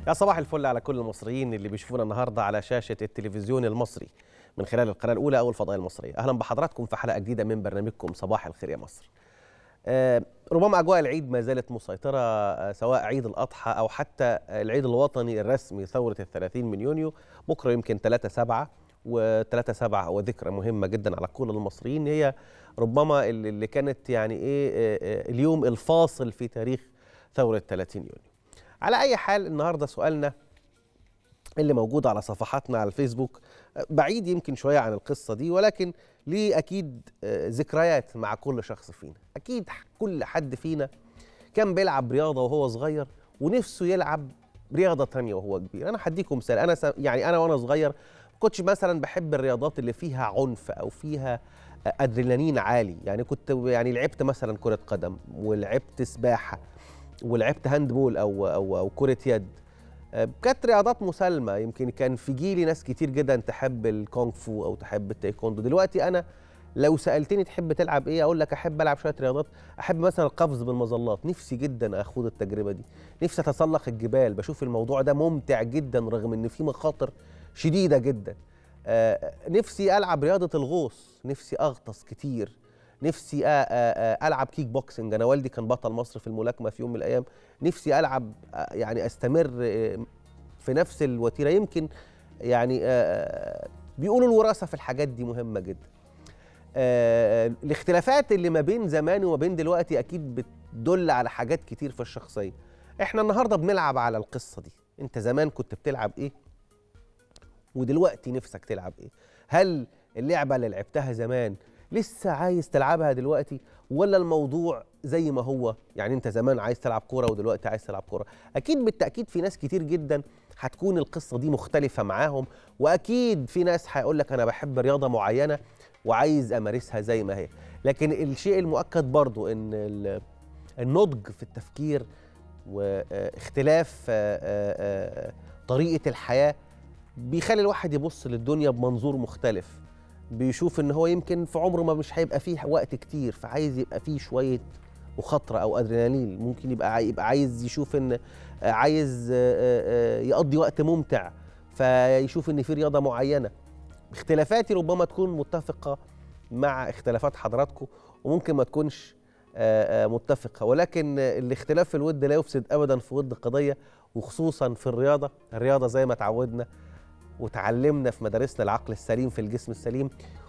يا صباح الفل على كل المصريين اللي بيشوفونا النهارده على شاشه التلفزيون المصري من خلال القناه الاولى او الفضائيه المصريه اهلا بحضراتكم في حلقه جديده من برنامجكم صباح الخير يا مصر آه، ربما اجواء العيد ما زالت مسيطره آه، سواء عيد الاضحى او حتى العيد الوطني الرسمي ثوره الثلاثين من يونيو بكره يمكن 3 7 و3 7 هو ذكرى مهمه جدا على كل المصريين هي ربما اللي اللي كانت يعني ايه آه، آه، اليوم الفاصل في تاريخ ثوره 30 يونيو على اي حال النهارده سؤالنا اللي موجود على صفحاتنا على الفيسبوك بعيد يمكن شويه عن القصه دي ولكن ليه اكيد آه، ذكريات مع كل شخص فينا اكيد كل حد فينا كان بيلعب رياضه وهو صغير ونفسه يلعب رياضه تانية وهو كبير انا هديكم مثال انا س- يعني انا وانا صغير ما كنتش مثلا بحب الرياضات اللي فيها عنف او فيها آه، ادرينالين عالي يعني كنت يعني لعبت مثلا كره قدم ولعبت سباحه ولعبت هاند بول او او او كره يد آه، كانت رياضات مسالمه يمكن كان في جيلي ناس كتير جدا تحب الكونغ فو او تحب التايكوندو دلوقتي انا لو سالتني تحب تلعب ايه اقول لك احب العب شويه رياضات احب مثلا القفز بالمظلات نفسي جدا اخوض التجربه دي نفسي اتسلق الجبال بشوف الموضوع ده ممتع جدا رغم ان فيه مخاطر شديده جدا آه، نفسي العب رياضه الغوص نفسي اغطس كتير نفسي أ- أ- أ- العب كيك بوكسنج انا والدي كان بطل مصر في الملاكمه في يوم من الايام نفسي العب آه، يعني استمر آه، في نفس الوتيره يمكن يعني آه، بيقولوا الوراثه في الحاجات دي مهمه جدا آه، الاختلافات اللي ما بين زمان وما بين دلوقتي اكيد بتدل على حاجات كتير في الشخصيه احنا النهارده بنلعب على القصه دي انت زمان كنت بتلعب ايه ودلوقتي نفسك تلعب ايه هل اللعبه اللي لعبتها زمان لسه عايز تلعبها دلوقتي ولا الموضوع زي ما هو يعني انت زمان عايز تلعب كوره ودلوقتي عايز تلعب كوره اكيد بالتاكيد في ناس كتير جدا هتكون القصه دي مختلفه معاهم واكيد في ناس هيقول لك انا بحب رياضه معينه وعايز امارسها زي ما هي لكن الشيء المؤكد برضو ان ال- النضج في التفكير واختلاف آه، آه، آه، طريقه الحياه بيخلي الواحد يبص للدنيا بمنظور مختلف بيشوف ان هو يمكن في عمره ما مش هيبقى فيه وقت كتير فعايز يبقى فيه شويه مخاطره او ادرينالين ممكن يبقى عاي- يبقى عايز يشوف ان آه، عايز آه، آه، آه، يقضي وقت ممتع فيشوف ان في رياضه معينه اختلافاتي ربما تكون متفقه مع اختلافات حضراتكم وممكن ما تكونش آه، آه، متفقه ولكن آه، الاختلاف في الود لا يفسد ابدا في ود قضيه وخصوصا في الرياضه الرياضه زي ما تعودنا وتعلمنا في مدارسنا العقل السليم في الجسم السليم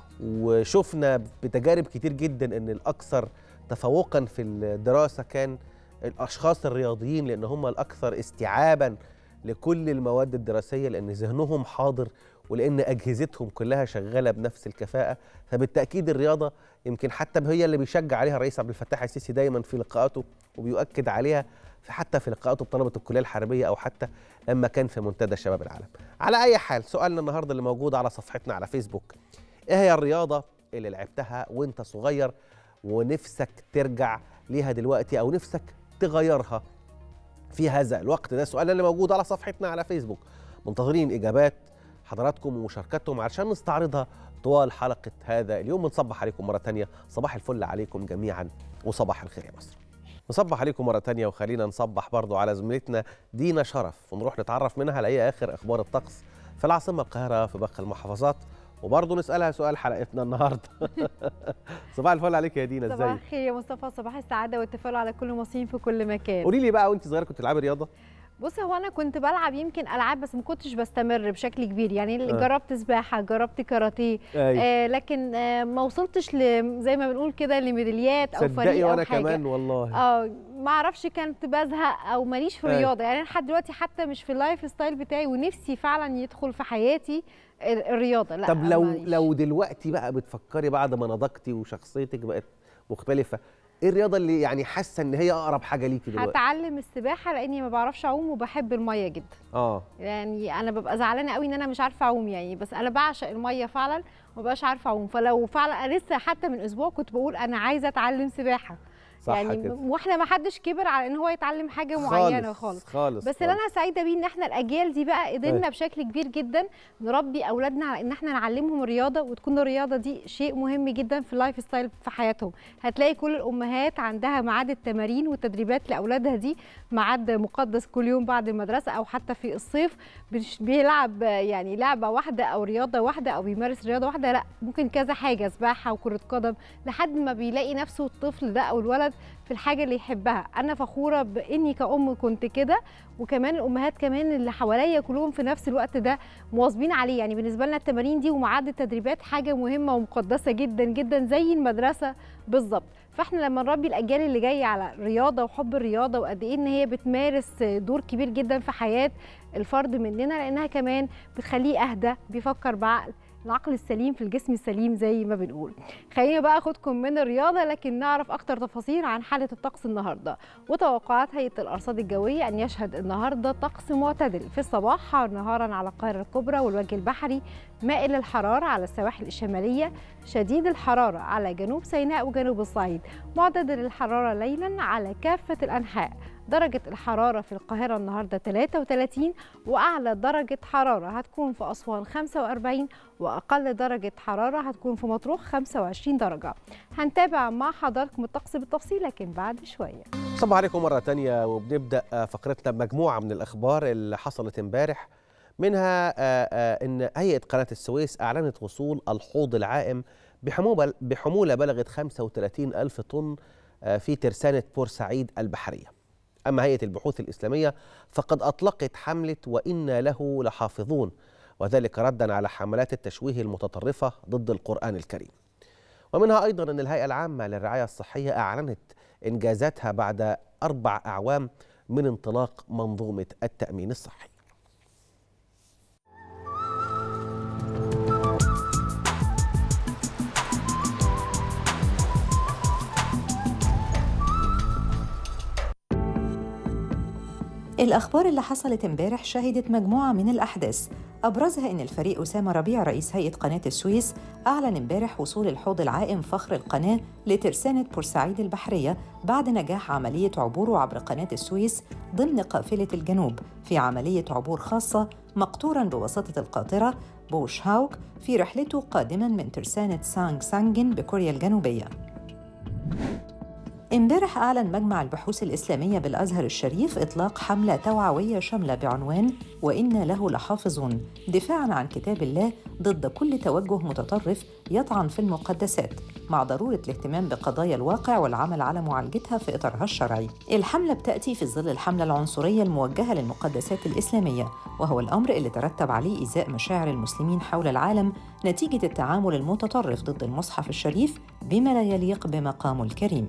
وشفنا بتجارب كتير جدا ان الاكثر تفوقا في الدراسه كان الاشخاص الرياضيين لان هم الاكثر استيعابا لكل المواد الدراسيه لان ذهنهم حاضر ولان اجهزتهم كلها شغاله بنفس الكفاءه فبالتاكيد الرياضه يمكن حتى هي اللي بيشجع عليها الرئيس عبد الفتاح السيسي دايما في لقاءاته وبيؤكد عليها في حتى في لقاءاته بطلبه الكليه الحربيه او حتى لما كان في منتدى شباب العالم. على اي حال سؤالنا النهارده اللي موجود على صفحتنا على فيسبوك ايه هي الرياضه اللي لعبتها وانت صغير ونفسك ترجع ليها دلوقتي او نفسك تغيرها في هذا الوقت ده سؤالنا اللي موجود على صفحتنا على فيسبوك منتظرين اجابات حضراتكم ومشاركتهم علشان نستعرضها طوال حلقه هذا اليوم بنصبح عليكم مره تانية صباح الفل عليكم جميعا وصباح الخير يا مصر نصبح عليكم مرة تانية وخلينا نصبح برضو على زميلتنا دينا شرف ونروح نتعرف منها على ايه آخر أخبار الطقس في العاصمة القاهرة في باقي المحافظات وبرضه نسألها سؤال حلقتنا النهاردة صباح الفل عليك يا دينا صباح ازيك الخير يا مصطفى صباح السعاده والتفاؤل على كل المصريين في كل مكان قولي لي بقى وانت صغيرة كنت بتلعبي رياضة بص هو انا كنت بلعب يمكن العاب بس ما كنتش بستمر بشكل كبير يعني آه. جربت سباحه جربت كاراتيه ايوه آه لكن آه ما وصلتش ل زي ما بنقول كده لميداليات او فريق صدقي او وانا حاجه كمان والله اه ما اعرفش كنت بزهق او ماليش في أيوة. الرياضه يعني أنا لحد دلوقتي حتى مش في اللايف ستايل بتاعي ونفسي فعلا يدخل في حياتي ال- الرياضه لا طب لو ماليش. لو دلوقتي بقى بتفكري بعد ما نضجتي وشخصيتك بقت مختلفة ايه الرياضة اللي يعني حاسة ان هي اقرب حاجة ليكي دلوقتي هتعلم السباحه لاني ما بعرفش اعوم وبحب الميه جدا اه يعني انا ببقى زعلانه قوي ان انا مش عارفه اعوم يعني بس انا بعشق الميه فعلا وما بقاش عارفه اعوم فلو فعلا أنا لسه حتى من اسبوع كنت بقول انا عايزه اتعلم سباحه صح يعني كده. واحنا ما حدش كبر على ان هو يتعلم حاجه معينه خالص خالص بس اللي انا سعيده بيه ان احنا الاجيال دي بقى قدرنا أيوة. بشكل كبير جدا نربي اولادنا على ان احنا نعلمهم الرياضه وتكون الرياضه دي شيء مهم جدا في اللايف ستايل في حياتهم هتلاقي كل الامهات عندها ميعاد التمارين والتدريبات لاولادها دي ميعاد مقدس كل يوم بعد المدرسه او حتى في الصيف بيش- بيلعب يعني لعبه واحده او رياضه واحده او بيمارس رياضه واحده لا ممكن كذا حاجه سباحه وكره قدم لحد ما بيلاقي نفسه الطفل ده او الولد في الحاجه اللي يحبها انا فخوره باني كأم كنت كده وكمان الامهات كمان اللي حواليا كلهم في نفس الوقت ده مواظبين عليه يعني بالنسبه لنا التمارين دي وميعاد التدريبات حاجه مهمه ومقدسه جدا جدا زي المدرسه بالظبط فاحنا لما نربي الاجيال اللي جايه على الرياضه وحب الرياضه وقد ايه ان هي بتمارس دور كبير جدا في حياه الفرد مننا لانها كمان بتخليه اهدى بيفكر بعقل العقل السليم في الجسم السليم زي ما بنقول خلينا بقى اخدكم من الرياضه لكن نعرف اكتر تفاصيل عن حاله الطقس النهارده وتوقعات هيئه الارصاد الجويه ان يشهد النهارده طقس معتدل في الصباح حار نهارا على القاهره الكبرى والوجه البحري مائل الحراره على السواحل الشماليه شديد الحراره على جنوب سيناء وجنوب الصعيد معتدل الحراره ليلا على كافه الانحاء درجة الحرارة في القاهرة النهاردة 33 وأعلى درجة حرارة هتكون في أسوان 45 وأقل درجة حرارة هتكون في مطروح 25 درجة هنتابع مع حضراتكم الطقس بالتفصيل لكن بعد شوية صباح عليكم مرة تانية وبنبدأ فقرتنا بمجموعة من الأخبار اللي حصلت امبارح منها آه، آه، إن هيئة قناة السويس أعلنت وصول الحوض العائم بحمولة بحمولة بلغت 35 ألف طن آه، في ترسانة بورسعيد البحرية أما هيئة البحوث الإسلامية فقد أطلقت حملة وإنا له لحافظون وذلك ردا على حملات التشويه المتطرفة ضد القرآن الكريم ومنها أيضا أن الهيئة العامة للرعاية الصحية أعلنت إنجازاتها بعد أربع أعوام من انطلاق منظومة التأمين الصحي الأخبار اللي حصلت امبارح شهدت مجموعة من الأحداث أبرزها إن الفريق أسامة ربيع رئيس هيئة قناة السويس أعلن امبارح وصول الحوض العائم فخر القناة لترسانة بورسعيد البحرية بعد نجاح عملية عبوره عبر قناة السويس ضمن قافلة الجنوب في عملية عبور خاصة مقطورا بواسطة القاطرة بوش هاوك في رحلته قادما من ترسانة سانغ سانجن بكوريا الجنوبية امبارح أعلن مجمع البحوث الإسلامية بالأزهر الشريف إطلاق حملة توعوية شاملة بعنوان وإنا له لحافظون دفاعاً عن كتاب الله ضد كل توجه متطرف يطعن في المقدسات مع ضرورة الاهتمام بقضايا الواقع والعمل على معالجتها في إطارها الشرعي الحملة بتأتي في ظل الحملة العنصرية الموجهة للمقدسات الإسلامية وهو الأمر اللي ترتب عليه إزاء مشاعر المسلمين حول العالم نتيجة التعامل المتطرف ضد المصحف الشريف بما لا يليق بمقامه الكريم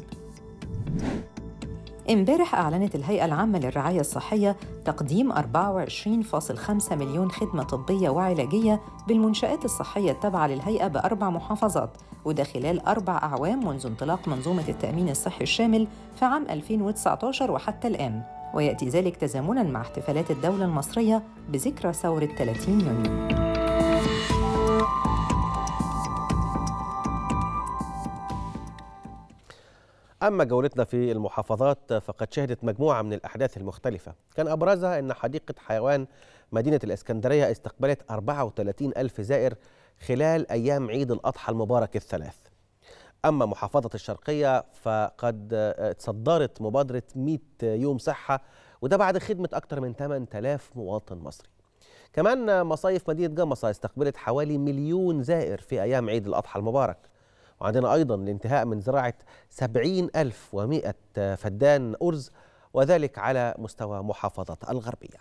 امبارح أعلنت الهيئة العامة للرعاية الصحية تقديم 24.5 مليون خدمة طبية وعلاجية بالمنشآت الصحية التابعة للهيئة بأربع محافظات وده خلال أربع أعوام منذ انطلاق منظومة التأمين الصحي الشامل في عام 2019 وحتى الآن ويأتي ذلك تزامناً مع احتفالات الدولة المصرية بذكرى ثورة 30 يونيو أما جولتنا في المحافظات فقد شهدت مجموعة من الأحداث المختلفة كان أبرزها أن حديقة حيوان مدينة الإسكندرية استقبلت 34 ألف زائر خلال أيام عيد الأضحى المبارك الثلاث أما محافظة الشرقية فقد تصدرت مبادرة 100 يوم صحة وده بعد خدمة أكثر من 8000 مواطن مصري كمان مصايف مدينة جمصة استقبلت حوالي مليون زائر في أيام عيد الأضحى المبارك وعندنا أيضا الانتهاء من زراعة سبعين ألف ومائة فدان أرز وذلك على مستوى محافظة الغربية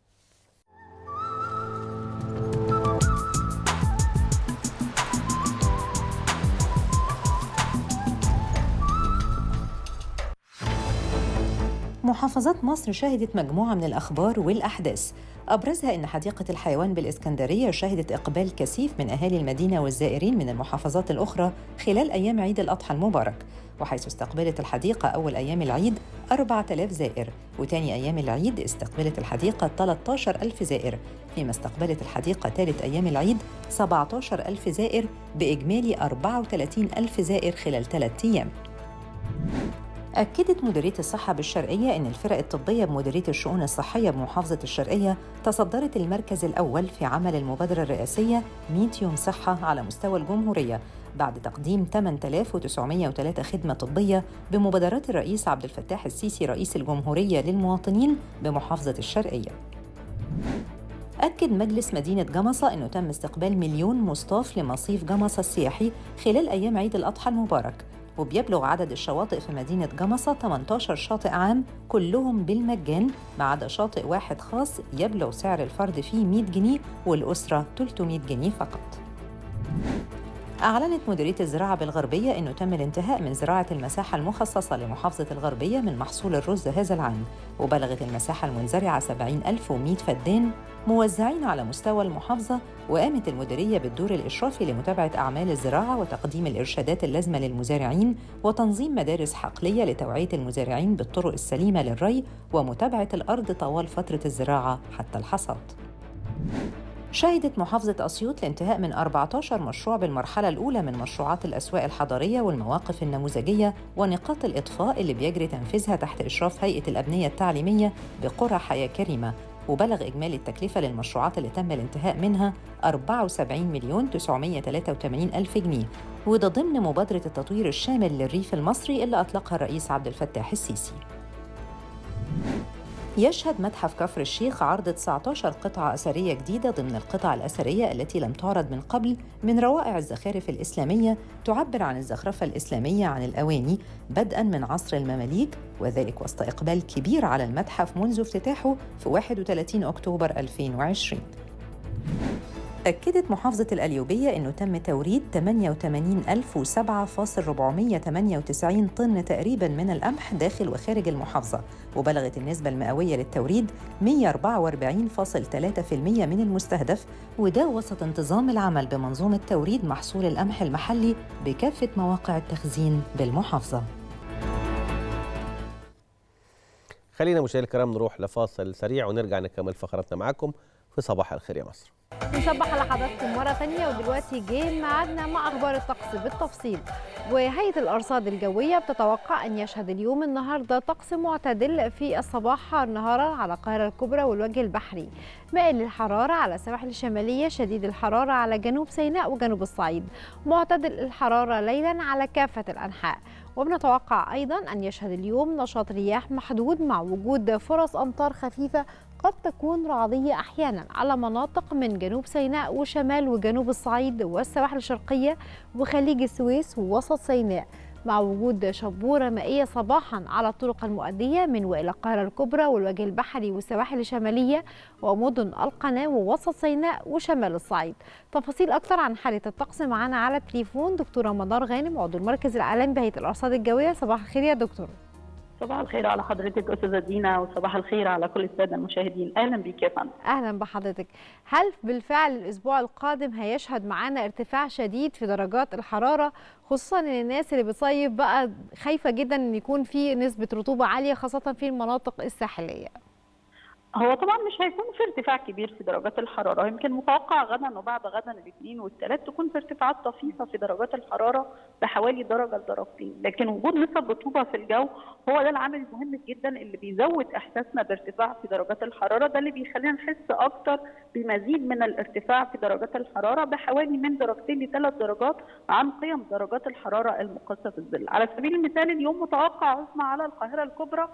محافظات مصر شهدت مجموعة من الأخبار والأحداث أبرزها أن حديقة الحيوان بالإسكندرية شهدت إقبال كثيف من أهالي المدينة والزائرين من المحافظات الأخرى خلال أيام عيد الأضحى المبارك وحيث استقبلت الحديقة أول أيام العيد 4000 زائر وتاني أيام العيد استقبلت الحديقة 13000 زائر فيما استقبلت الحديقة ثالث أيام العيد 17000 زائر بإجمالي 34000 زائر خلال ثلاثة أيام أكدت مديرية الصحة بالشرقية أن الفرق الطبية بمديرية الشؤون الصحية بمحافظة الشرقية تصدرت المركز الأول في عمل المبادرة الرئاسية 100 يوم صحة على مستوى الجمهورية بعد تقديم 8903 خدمة طبية بمبادرات الرئيس عبد الفتاح السيسي رئيس الجمهورية للمواطنين بمحافظة الشرقية. أكد مجلس مدينة جمصة أنه تم استقبال مليون مصطاف لمصيف جمصة السياحي خلال أيام عيد الأضحى المبارك وبيبلغ عدد الشواطئ في مدينة جمصة 18 شاطئ عام كلهم بالمجان ما عدا شاطئ واحد خاص يبلغ سعر الفرد فيه 100 جنيه والأسرة 300 جنيه فقط. أعلنت مديرية الزراعة بالغربية أنه تم الانتهاء من زراعة المساحة المخصصة لمحافظة الغربية من محصول الرز هذا العام وبلغت المساحة المنزرعة 70100 فدان موزعين على مستوى المحافظة وقامت المديرية بالدور الإشرافي لمتابعة أعمال الزراعة وتقديم الإرشادات اللازمة للمزارعين وتنظيم مدارس حقلية لتوعية المزارعين بالطرق السليمة للري ومتابعة الأرض طوال فترة الزراعة حتى الحصاد. شهدت محافظة أسيوط الانتهاء من 14 مشروع بالمرحلة الأولى من مشروعات الأسواق الحضرية والمواقف النموذجية ونقاط الإطفاء اللي بيجري تنفيذها تحت إشراف هيئة الأبنية التعليمية بقرى حياة كريمة وبلغ إجمالي التكلفة للمشروعات اللي تم الانتهاء منها 74 مليون 983 ألف جنيه وده ضمن مبادرة التطوير الشامل للريف المصري اللي أطلقها الرئيس عبد الفتاح السيسي يشهد متحف كفر الشيخ عرض 19 قطعة أثرية جديدة ضمن القطع الأثرية التي لم تعرض من قبل من روائع الزخارف الإسلامية تعبر عن الزخرفة الإسلامية عن الأواني بدءا من عصر المماليك وذلك وسط إقبال كبير على المتحف منذ افتتاحه في 31 أكتوبر 2020 أكدت محافظة القليوبية أنه تم توريد 88007.498 طن تقريبا من القمح داخل وخارج المحافظة وبلغت النسبة المئوية للتوريد 144.3% من المستهدف وده وسط انتظام العمل بمنظومة توريد محصول القمح المحلي بكافة مواقع التخزين بالمحافظة خلينا مشاهدينا الكرام نروح لفاصل سريع ونرجع نكمل فقراتنا معاكم في صباح الخير يا مصر نصبح على حضراتكم مرة تانية ودلوقتي جه ميعادنا مع أخبار الطقس بالتفصيل وهيئة الأرصاد الجوية بتتوقع أن يشهد اليوم النهاردة طقس معتدل في الصباح نهارا على القاهرة الكبرى والوجه البحري مائل الحرارة على السواحل الشمالية شديد الحرارة على جنوب سيناء وجنوب الصعيد معتدل الحرارة ليلا على كافة الأنحاء وبنتوقع أيضا أن يشهد اليوم نشاط رياح محدود مع وجود فرص أمطار خفيفة قد تكون رعدية أحيانا على مناطق من جنوب سيناء وشمال وجنوب الصعيد والسواحل الشرقية وخليج السويس ووسط سيناء مع وجود شبورة مائية صباحا على الطرق المؤدية من وإلى القاهرة الكبرى والوجه البحري والسواحل الشمالية ومدن القناة ووسط سيناء وشمال الصعيد تفاصيل أكثر عن حالة الطقس معنا على التليفون دكتورة منار غانم عضو المركز العالمي بهيئة الأرصاد الجوية صباح الخير يا دكتور صباح الخير على حضرتك استاذه دينا وصباح الخير على كل الساده المشاهدين اهلا بك يا فندم اهلا بحضرتك هل بالفعل الاسبوع القادم هيشهد معانا ارتفاع شديد في درجات الحراره خصوصا ان الناس اللي بتصيف بقى خايفه جدا ان يكون في نسبه رطوبه عاليه خاصه في المناطق الساحليه هو طبعا مش هيكون في ارتفاع كبير في درجات الحراره يمكن متوقع غدا وبعد غدا الاثنين والثلاث تكون في ارتفاعات طفيفه في درجات الحراره بحوالي درجه لدرجتين لكن وجود نسب رطوبه في الجو هو ده العامل المهم جدا اللي بيزود احساسنا بارتفاع في درجات الحراره ده اللي بيخلينا نحس اكتر بمزيد من الارتفاع في درجات الحراره بحوالي من درجتين لثلاث درجات عن قيم درجات الحراره المقاسه في الظل على سبيل المثال اليوم متوقع عظمى على القاهره الكبرى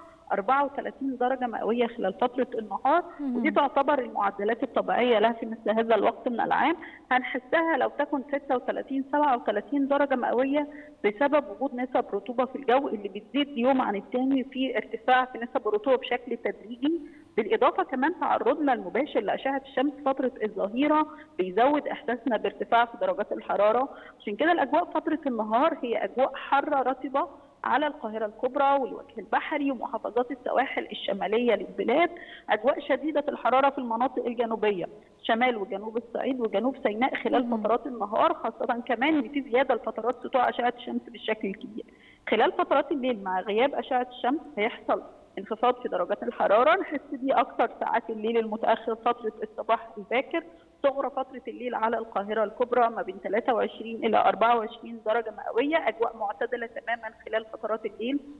34 درجه مئويه خلال فتره النهار ودي تعتبر المعدلات الطبيعيه لها في مثل هذا الوقت من العام هنحسها لو تكن 36 37 درجه مئويه بسبب وجود نسب رطوبه في الجو اللي بتزيد يوم عن الثاني في ارتفاع في نسب الرطوبه بشكل تدريجي بالاضافه كمان تعرضنا المباشر لاشعه الشمس فتره الظهيره بيزود احساسنا بارتفاع في درجات الحراره عشان كده الاجواء فتره النهار هي اجواء حاره رطبه على القاهرة الكبرى والوجه البحري ومحافظات السواحل الشمالية للبلاد أجواء شديدة الحرارة في المناطق الجنوبية شمال وجنوب الصعيد وجنوب سيناء خلال فترات النهار خاصة كمان إن في زيادة لفترات سطوع أشعة الشمس بالشكل الكبير خلال فترات الليل مع غياب أشعة الشمس هيحصل انخفاض في درجات الحرارة نحس دي أكثر ساعات الليل المتأخر فترة الصباح الباكر صغرى فترة الليل على القاهرة الكبرى ما بين 23 إلى 24 درجة مئوية أجواء معتدلة تماما خلال فترات الليل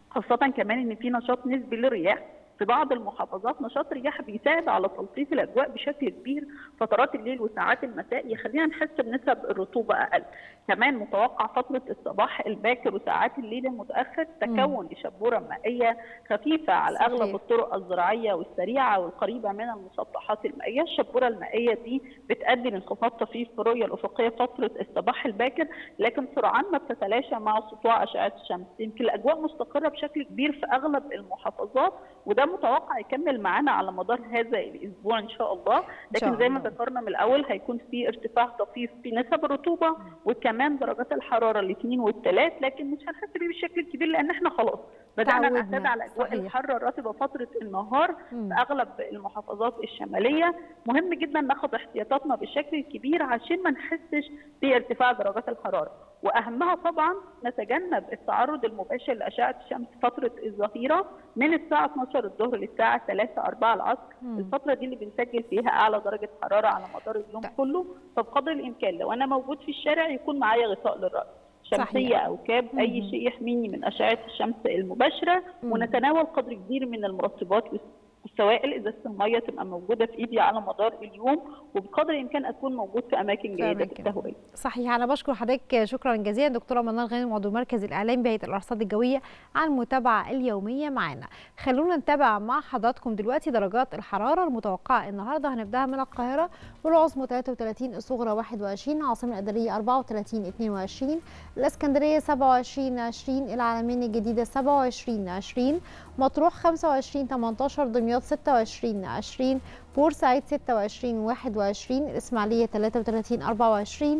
خاصه كمان ان في نشاط نسبي للرياح في بعض المحافظات نشاط رياح بيساعد على تلطيف الاجواء بشكل كبير فترات الليل وساعات المساء يخلينا نحس بنسب الرطوبه اقل كمان متوقع فتره الصباح الباكر وساعات الليل المتاخر تكون لشبوره مائيه خفيفه على صحيح. اغلب الطرق الزراعيه والسريعه والقريبه من المسطحات المائيه الشبوره المائيه دي بتؤدي لانخفاض طفيف في الرؤيه الافقيه فتره الصباح الباكر لكن سرعان ما بتتلاشى مع سطوع اشعه الشمس يمكن الاجواء مستقره بشكل كبير في اغلب المحافظات وده متوقع يكمل معانا على مدار هذا الاسبوع ان شاء الله شاء لكن زي ما الله. ذكرنا من الاول هيكون في ارتفاع طفيف في نسب الرطوبه وكمان درجات الحراره الاثنين والثلاث لكن مش هنحس بيه بالشكل الكبير لان احنا خلاص بدانا تعودنا. نعتاد على الاجواء صحيح. الحاره الرطبه فتره النهار مم. في اغلب المحافظات الشماليه مهم جدا ناخد احتياطاتنا بشكل كبير عشان ما نحسش بارتفاع درجات الحراره واهمها طبعا نتجنب التعرض المباشر لاشعه الشمس فتره الظهيره من الساعه 12 الظهر للساعه 3 4 العصر مم. الفتره دي اللي بنسجل فيها اعلى درجه حراره على مدار اليوم طيب. كله فبقدر الامكان لو انا موجود في الشارع يكون معايا غطاء للراس شمسيه صحيح. او كاب اي مم. شيء يحميني من اشعه الشمس المباشره مم. ونتناول قدر كبير من المرطبات والسوائل ازازه الميه تبقى موجوده في ايدي على مدار اليوم وبقدر الامكان اكون موجود في اماكن جيده أماكن. في التهويه صحيح انا بشكر حضرتك شكرا جزيلا دكتوره منال غانم عضو المركز الاعلامي بهيئه الارصاد الجويه على المتابعه اليوميه معانا خلونا نتابع مع حضراتكم دلوقتي درجات الحراره المتوقعه النهارده هنبداها من القاهره والعظمى 33 الصغرى 21 العاصمه الاداريه 34 22 الاسكندريه 27 20 العالمين الجديده 27 20 مطروح 25 18 دمياط 26 20 بورسعيد 26 21 الاسماعيليه 33 24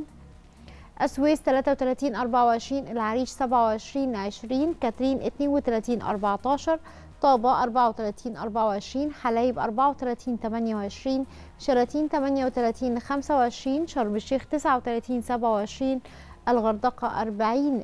السويس 33 24 العريش 27 20 كاترين 32 14 طابة 34 24 حلايب 34 28 شلاتين 38 25 شرم الشيخ 39 27 الغردقة 40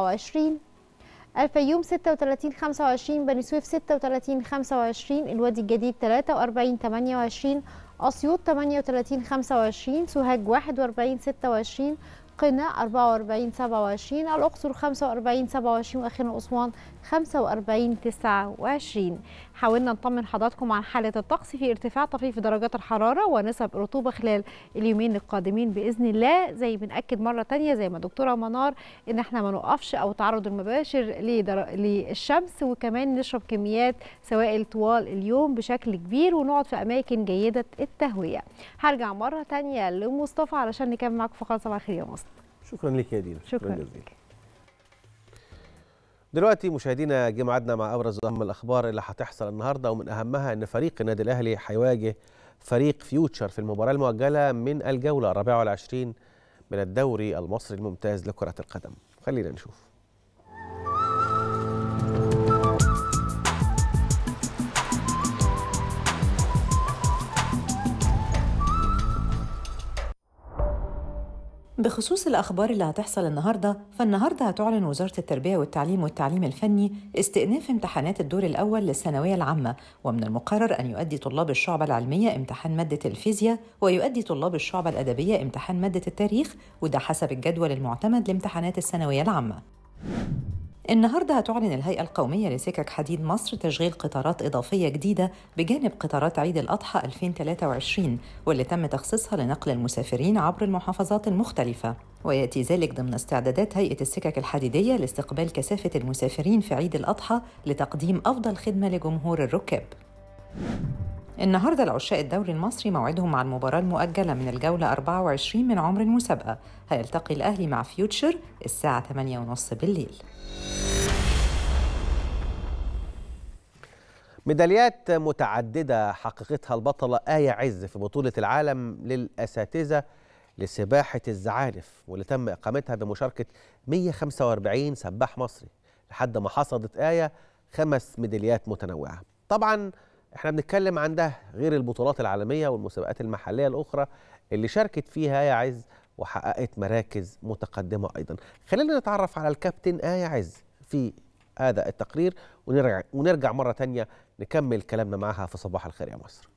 27 الفيوم 36 25 بني سويف 36 25 الوادي الجديد 43 28 أسيوط 38 25 سوهاج 41 26 قنا 44 27 الأقصر 45 27 وأخيرا أسوان 45 29 حاولنا نطمن حضراتكم عن حالة الطقس في ارتفاع طفيف في درجات الحرارة ونسب الرطوبة خلال اليومين القادمين بإذن الله زي بنأكد مرة تانية زي ما دكتورة منار إن احنا ما نقفش أو تعرض المباشر لدر... للشمس وكمان نشرب كميات سوائل طوال اليوم بشكل كبير ونقعد في أماكن جيدة التهوية هرجع مرة تانية لمصطفى علشان نكمل معاكم فقرة صباح الخير يا مصطفى شكرا لك يا دينا شكراً. جزيلا دلوقتي مشاهدينا جه ميعادنا مع ابرز واهم الاخبار اللي هتحصل النهارده ومن اهمها ان فريق النادي الاهلي هيواجه فريق فيوتشر في المباراه المؤجله من الجوله الرابعه والعشرين من الدوري المصري الممتاز لكره القدم خلينا نشوف بخصوص الأخبار اللي هتحصل النهاردة فالنهاردة هتعلن وزارة التربية والتعليم والتعليم الفني استئناف امتحانات الدور الأول للثانوية العامة ومن المقرر أن يؤدي طلاب الشعبة العلمية امتحان مادة الفيزياء ويؤدي طلاب الشعبة الأدبية امتحان مادة التاريخ وده حسب الجدول المعتمد لامتحانات الثانوية العامة النهارده هتعلن الهيئة القومية لسكك حديد مصر تشغيل قطارات إضافية جديدة بجانب قطارات عيد الأضحى 2023 واللي تم تخصيصها لنقل المسافرين عبر المحافظات المختلفة ويأتي ذلك ضمن استعدادات هيئة السكك الحديدية لاستقبال كثافة المسافرين في عيد الأضحى لتقديم أفضل خدمة لجمهور الركاب النهارده العشاق الدوري المصري موعدهم مع المباراة المؤجلة من الجولة 24 من عمر المسابقة هيلتقي الأهلي مع فيوتشر الساعة 8:30 بالليل ميداليات متعددة حققتها البطلة آية عز في بطولة العالم للأساتذة لسباحة الزعانف واللي تم إقامتها بمشاركة 145 سباح مصري لحد ما حصدت آية خمس ميداليات متنوعة طبعا احنا بنتكلم عن ده غير البطولات العالمية والمسابقات المحلية الأخرى اللي شاركت فيها آية عز وحققت مراكز متقدمة أيضا خلينا نتعرف على الكابتن آية عز في هذا التقرير ونرجع, ونرجع مرة تانية نكمل كلامنا معها في صباح الخير يا مصر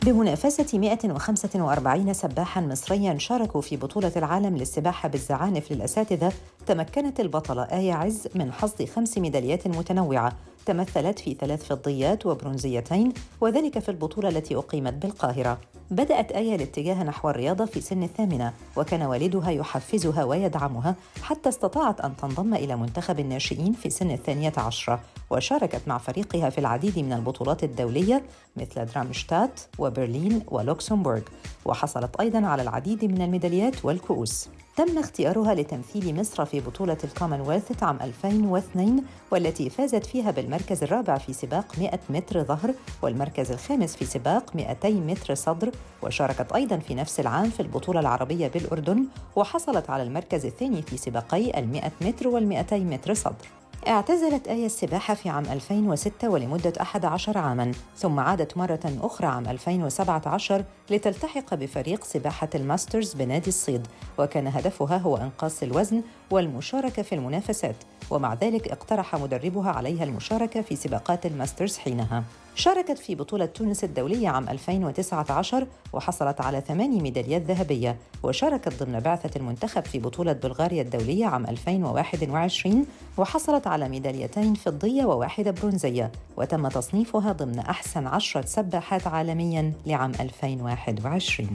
بمنافسة 145 سباحاً مصرياً شاركوا في بطولة العالم للسباحة بالزعانف للأساتذة تمكنت البطلة آية عز من حصد خمس ميداليات متنوعة تمثلت في ثلاث فضيات وبرونزيتين وذلك في البطولة التي أقيمت بالقاهرة بدأت آية الاتجاه نحو الرياضة في سن الثامنة وكان والدها يحفزها ويدعمها حتى استطاعت أن تنضم إلى منتخب الناشئين في سن الثانية عشرة وشاركت مع فريقها في العديد من البطولات الدولية مثل درامشتات وبرلين ولوكسمبورغ وحصلت أيضاً على العديد من الميداليات والكؤوس تم اختيارها لتمثيل مصر في بطولة الكومنولث عام 2002 والتي فازت فيها بالمركز الرابع في سباق 100 متر ظهر والمركز الخامس في سباق 200 متر صدر وشاركت أيضا في نفس العام في البطولة العربية بالأردن وحصلت على المركز الثاني في سباقي ال 100 متر وال 200 متر صدر اعتزلت آية السباحة في عام 2006 ولمدة 11 عاماً ثم عادت مرة أخرى عام 2017 لتلتحق بفريق سباحة الماسترز بنادي الصيد وكان هدفها هو إنقاص الوزن والمشاركة في المنافسات ومع ذلك اقترح مدربها عليها المشاركة في سباقات الماسترز حينها شاركت في بطولة تونس الدولية عام 2019 وحصلت على ثماني ميداليات ذهبية وشاركت ضمن بعثة المنتخب في بطولة بلغاريا الدولية عام 2021 وحصلت على ميداليتين فضية وواحدة برونزية وتم تصنيفها ضمن أحسن عشرة سباحات عالمياً لعام 2021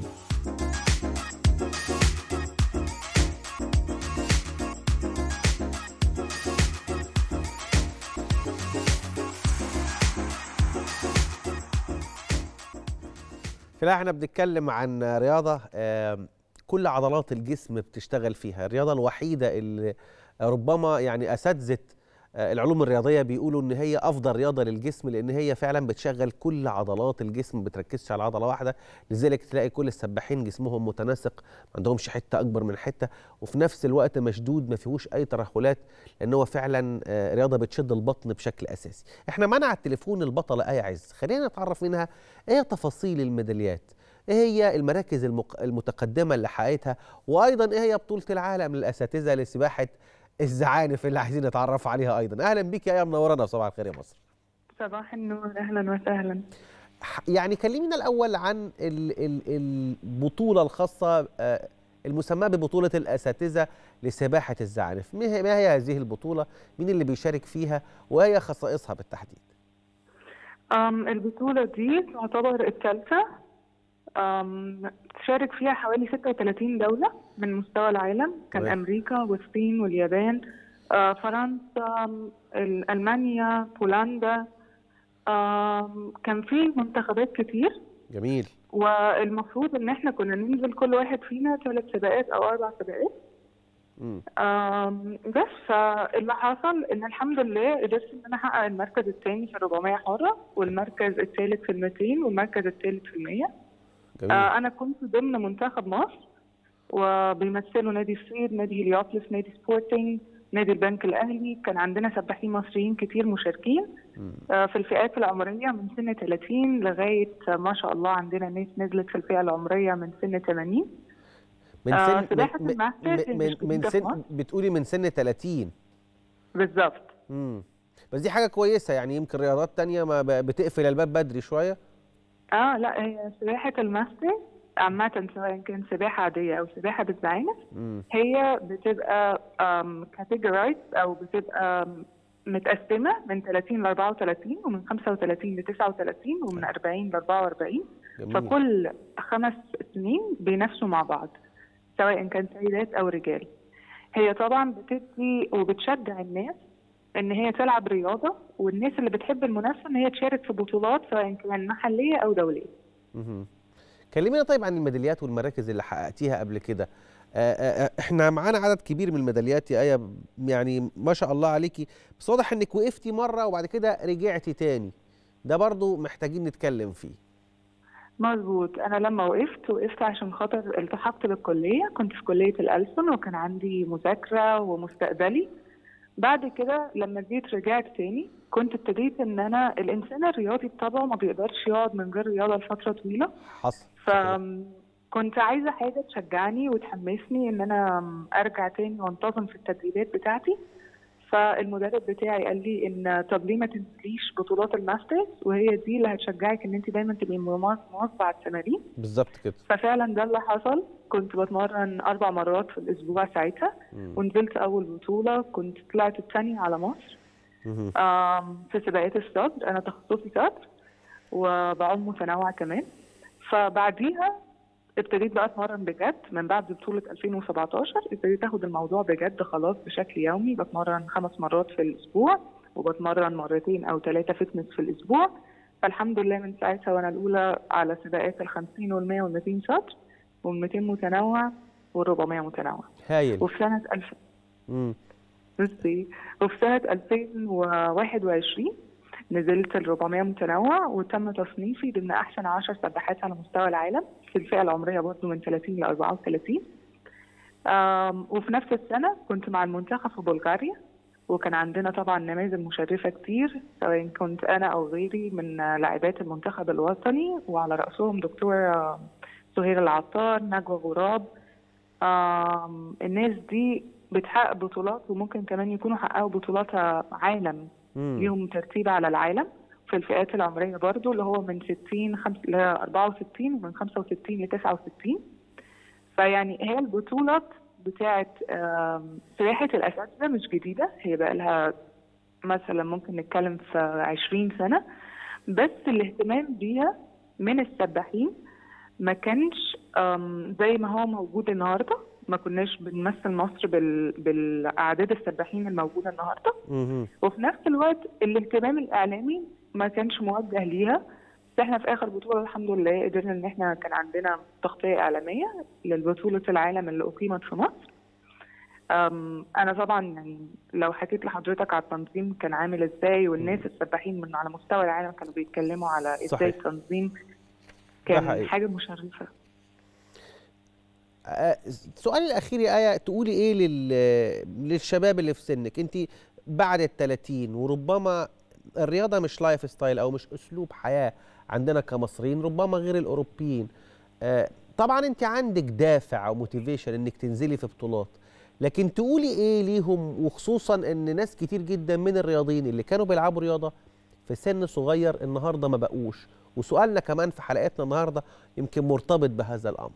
في الحقيقة احنا بنتكلم عن رياضة آم، كل عضلات الجسم بتشتغل فيها الرياضة الوحيدة اللي ربما يعني أساتذة آه، العلوم الرياضية بيقولوا إن هي أفضل رياضة للجسم لأن هي فعلا بتشغل كل عضلات الجسم ما بتركزش على عضلة واحدة لذلك تلاقي كل السباحين جسمهم متناسق ما عندهمش حتة أكبر من حتة وفي نفس الوقت مشدود ما فيهوش أي ترهلات لأن هو فعلا آه، رياضة بتشد البطن بشكل أساسي احنا معانا على التليفون البطلة آية عز خلينا نتعرف منها ايه تفاصيل الميداليات ايه هي المراكز المق... المتقدمه اللي حققتها وايضا ايه هي بطوله العالم للاساتذه لسباحه الزعانف اللي عايزين نتعرف عليها ايضا اهلا بيك يا ايه منورانا في صباح الخير يا مصر صباح النور اهلا وسهلا ح- يعني كلمينا الاول عن ال... ال... البطوله الخاصه آه، المسماه ببطوله الاساتذه لسباحه الزعانف ما هي ما هي هذه البطوله مين اللي بيشارك فيها وهي خصائصها بالتحديد أم البطولة دي تعتبر الثالثة أم تشارك فيها حوالي 36 دولة من مستوى العالم كان تمام. أمريكا والصين واليابان آه، فرنسا أم، ال- ألمانيا بولندا أم، كان في منتخبات كتير جميل والمفروض ان احنا كنا ننزل كل واحد فينا ثلاث سباقات او اربع سباقات مم. آم، بس فاللي حصل ان الحمد لله قدرت ان انا احقق المركز الثاني في 400 حره والمركز الثالث في ال 200 والمركز الثالث في ال 100 جميل آه، انا كنت ضمن منتخب مصر وبيمثلوا نادي الصيد نادي هليوبلس نادي سبورتنج نادي البنك الاهلي كان عندنا سباحين مصريين كتير مشاركين مم. آه، في الفئات العمريه من سن 30 لغايه آه، ما شاء الله عندنا ناس نزلت في الفئه العمريه من سن 80 من آه، سن سباحة من, الماستر من, هي من, مش من جديدة في سن مصر. بتقولي من سن 30 بالظبط امم بس دي حاجه كويسه يعني يمكن رياضات تانية ما ب- بتقفل الباب بدري شويه اه لا هي سباحة الماستر عامة سواء كان سباحة عادية أو سباحة بالزعانف امم هي بتبقى كاتيجورايز أو بتبقى آم، متقسمة من 30 ل 34 ومن 35 ل 39 ومن 40 ل 44 جميل فكل خمس سنين بينافسوا مع بعض سواء كان سيدات أو رجال هي طبعا بتدي وبتشجع الناس ان هي تلعب رياضه والناس اللي بتحب المنافسه ان هي تشارك في بطولات سواء كان محليه او دوليه مهم. كلمينا طيب عن الميداليات والمراكز اللي حققتيها قبل كده آه، آه، آه، احنا معانا عدد كبير من الميداليات يا ايه يعني ما شاء الله عليكي بس واضح انك وقفتي مره وبعد كده رجعتي تاني ده برضو محتاجين نتكلم فيه مظبوط انا لما وقفت وقفت عشان خاطر التحقت بالكليه كنت في كليه الألسن وكان عندي مذاكره ومستقبلي بعد كده لما جيت رجعت تاني كنت ابتديت ان انا الانسان الرياضي بطبعه ما بيقدرش يقعد من غير رياضه لفتره طويله حصل فكنت عايزه حاجه تشجعني وتحمسني ان انا ارجع تاني وانتظم في التدريبات بتاعتي فالمدرب بتاعي قال لي ان طب ليه ما تنزليش بطولات الماسترز وهي دي اللي هتشجعك ان انت دايما تبقي مواظبه على التمارين بالظبط كده ففعلا ده اللي حصل كنت بتمرن اربع مرات في الاسبوع ساعتها ونزلت اول بطوله كنت طلعت الثانيه على مصر مهم. آم، في سباقات الصدر انا تخصصي صدر وبعوم متنوع كمان فبعديها ابتديت بقى اتمرن بجد من بعد بطولة 2017 ابتديت اخد الموضوع بجد خلاص بشكل يومي بتمرن خمس مرات في الاسبوع وبتمرن مرتين او ثلاثة فتنس في الاسبوع فالحمد لله من ساعتها وانا الاولى على سباقات ال 50 وال 100 وال 200 صدر وال 200 متنوع وال 400 متنوع هايل وفي سنة 2000 مم. بصي وفي سنة 2021 نزلت ال 400 متنوع وتم تصنيفي ضمن أحسن 10 سباحات على مستوى العالم في الفئة العمرية برضه من 30 ل 34 آم، وفي نفس السنة كنت مع المنتخب في بلغاريا وكان عندنا طبعا نماذج مشرفة كتير سواء كنت أنا أو غيري من لاعبات المنتخب الوطني وعلى رأسهم دكتور آه، سهير العطار نجوى غراب آم، الناس دي بتحقق بطولات وممكن كمان يكونوا حققوا بطولات عالم مم. ليهم ترتيب على العالم في الفئات العمرية برضو اللي هو من 60 خمس ل 64 ومن 65 ل 69 فيعني هي البطولات بتاعت آم، سباحة الأساتذة مش جديدة هي بقى لها مثلا ممكن نتكلم في 20 سنة بس الاهتمام بيها من السباحين ما كانش آم، زي ما هو موجود النهارده ما كناش بنمثل مصر بال... بالاعداد السباحين الموجوده النهارده مهم. وفي نفس الوقت الاهتمام الاعلامي ما كانش موجه ليها بس احنا في اخر بطوله الحمد لله قدرنا ان احنا كان عندنا تغطيه اعلاميه للبطوله العالم اللي اقيمت في مصر أم، انا طبعا يعني لو حكيت لحضرتك على التنظيم كان عامل ازاي والناس السباحين من على مستوى العالم كانوا بيتكلموا على ازاي صحيح. التنظيم ده كان حقيقي. حاجه مشرفه آه، سؤالي الاخير يا ايه تقولي ايه لل... للشباب اللي في سنك انت بعد ال 30 وربما الرياضه مش لايف ستايل او مش اسلوب حياه عندنا كمصريين ربما غير الاوروبيين آه، طبعا انت عندك دافع او موتيفيشن انك تنزلي في بطولات لكن تقولي ايه ليهم وخصوصا ان ناس كتير جدا من الرياضيين اللي كانوا بيلعبوا رياضه في سن صغير النهارده ما بقوش وسؤالنا كمان في حلقتنا النهارده يمكن مرتبط بهذا الامر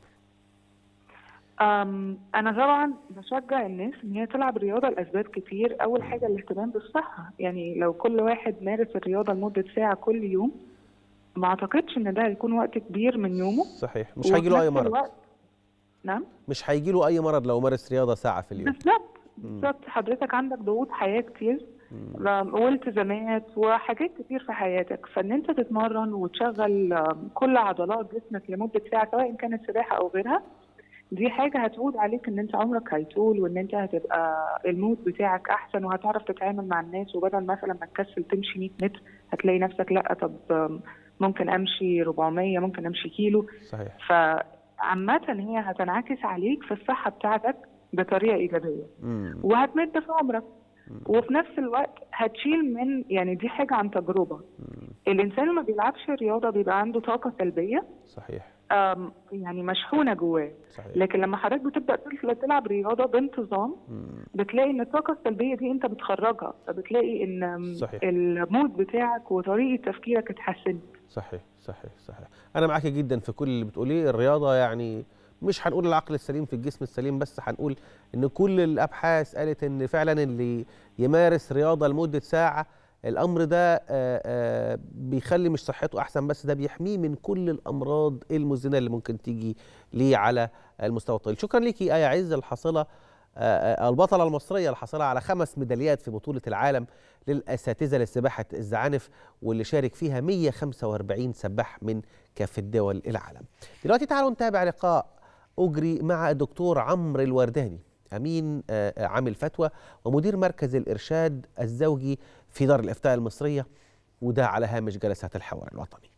أم، أنا طبعا بشجع الناس إن هي تلعب رياضة لأسباب كتير، أول حاجة الاهتمام بالصحة، يعني لو كل واحد مارس الرياضة لمدة ساعة كل يوم ما أعتقدش إن ده هيكون وقت كبير من يومه صحيح مش هيجي له وفي اي نفس مرض الوقت- نعم مش هيجي له اي مرض لو مارس رياضه ساعه في اليوم بالظبط بالظبط حضرتك عندك ضغوط حياة كتير م- والتزامات وحاجات كتير في حياتك فإن أنت تتمرن وتشغل آم، كل عضلات جسمك لمدة ساعة سواء كانت سباحة أو غيرها دي حاجة هتعود عليك ان انت عمرك هيطول وان انت هتبقى المود بتاعك احسن وهتعرف تتعامل مع الناس وبدل مثلا ما تكسل تمشي 100 متر هتلاقي نفسك لا طب آم، ممكن امشي 400 ممكن امشي كيلو صحيح فعامة هي هتنعكس عليك في الصحة بتاعتك بطريقة إيجابية مم. وهتمد في عمرك وفي نفس الوقت هتشيل من يعني دي حاجة عن تجربة الإنسان اللي ما بيلعبش رياضة بيبقى عنده طاقة سلبية صحيح آم، يعني مشحونة جواه صحيح لكن لما حضرتك بتبدا تل- تلعب رياضه بانتظام مم. بتلاقي ان الطاقه السلبيه دي انت بتخرجها فبتلاقي ان صحيح. المود بتاعك وطريقه تفكيرك اتحسنت صحيح صحيح صحيح انا معاك جدا في كل اللي بتقوليه الرياضه يعني مش هنقول العقل السليم في الجسم السليم بس هنقول ان كل الابحاث قالت ان فعلا اللي يمارس رياضه لمده ساعه الامر ده آه، آه، بيخلي مش صحته احسن بس ده بيحميه من كل الامراض المزمنه اللي ممكن تيجي ليه على المستوى الطويل شكرا ليكي ايه عز الحاصله آه، آه، البطله المصريه الحاصله على خمس ميداليات في بطوله العالم للاساتذه لسباحه الزعانف واللي شارك فيها 145 سباح من كافه دول العالم. دلوقتي تعالوا نتابع لقاء اجري مع الدكتور عمرو الورداني امين آه، آه، عامل فتوى ومدير مركز الارشاد الزوجي في دار الافتاء المصريه وده على هامش جلسات الحوار الوطني.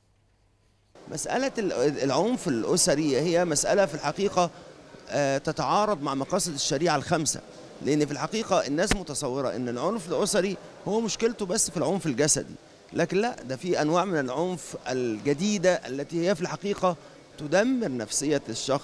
مسألة ال- العنف الأسري هي مسألة في الحقيقة آه، تتعارض مع مقاصد الشريعة الخمسة لأن في الحقيقة الناس متصورة أن العنف الأسري هو مشكلته بس في العنف الجسدي لكن لا ده في أنواع من العنف الجديدة التي هي في الحقيقة تدمر نفسية الشخص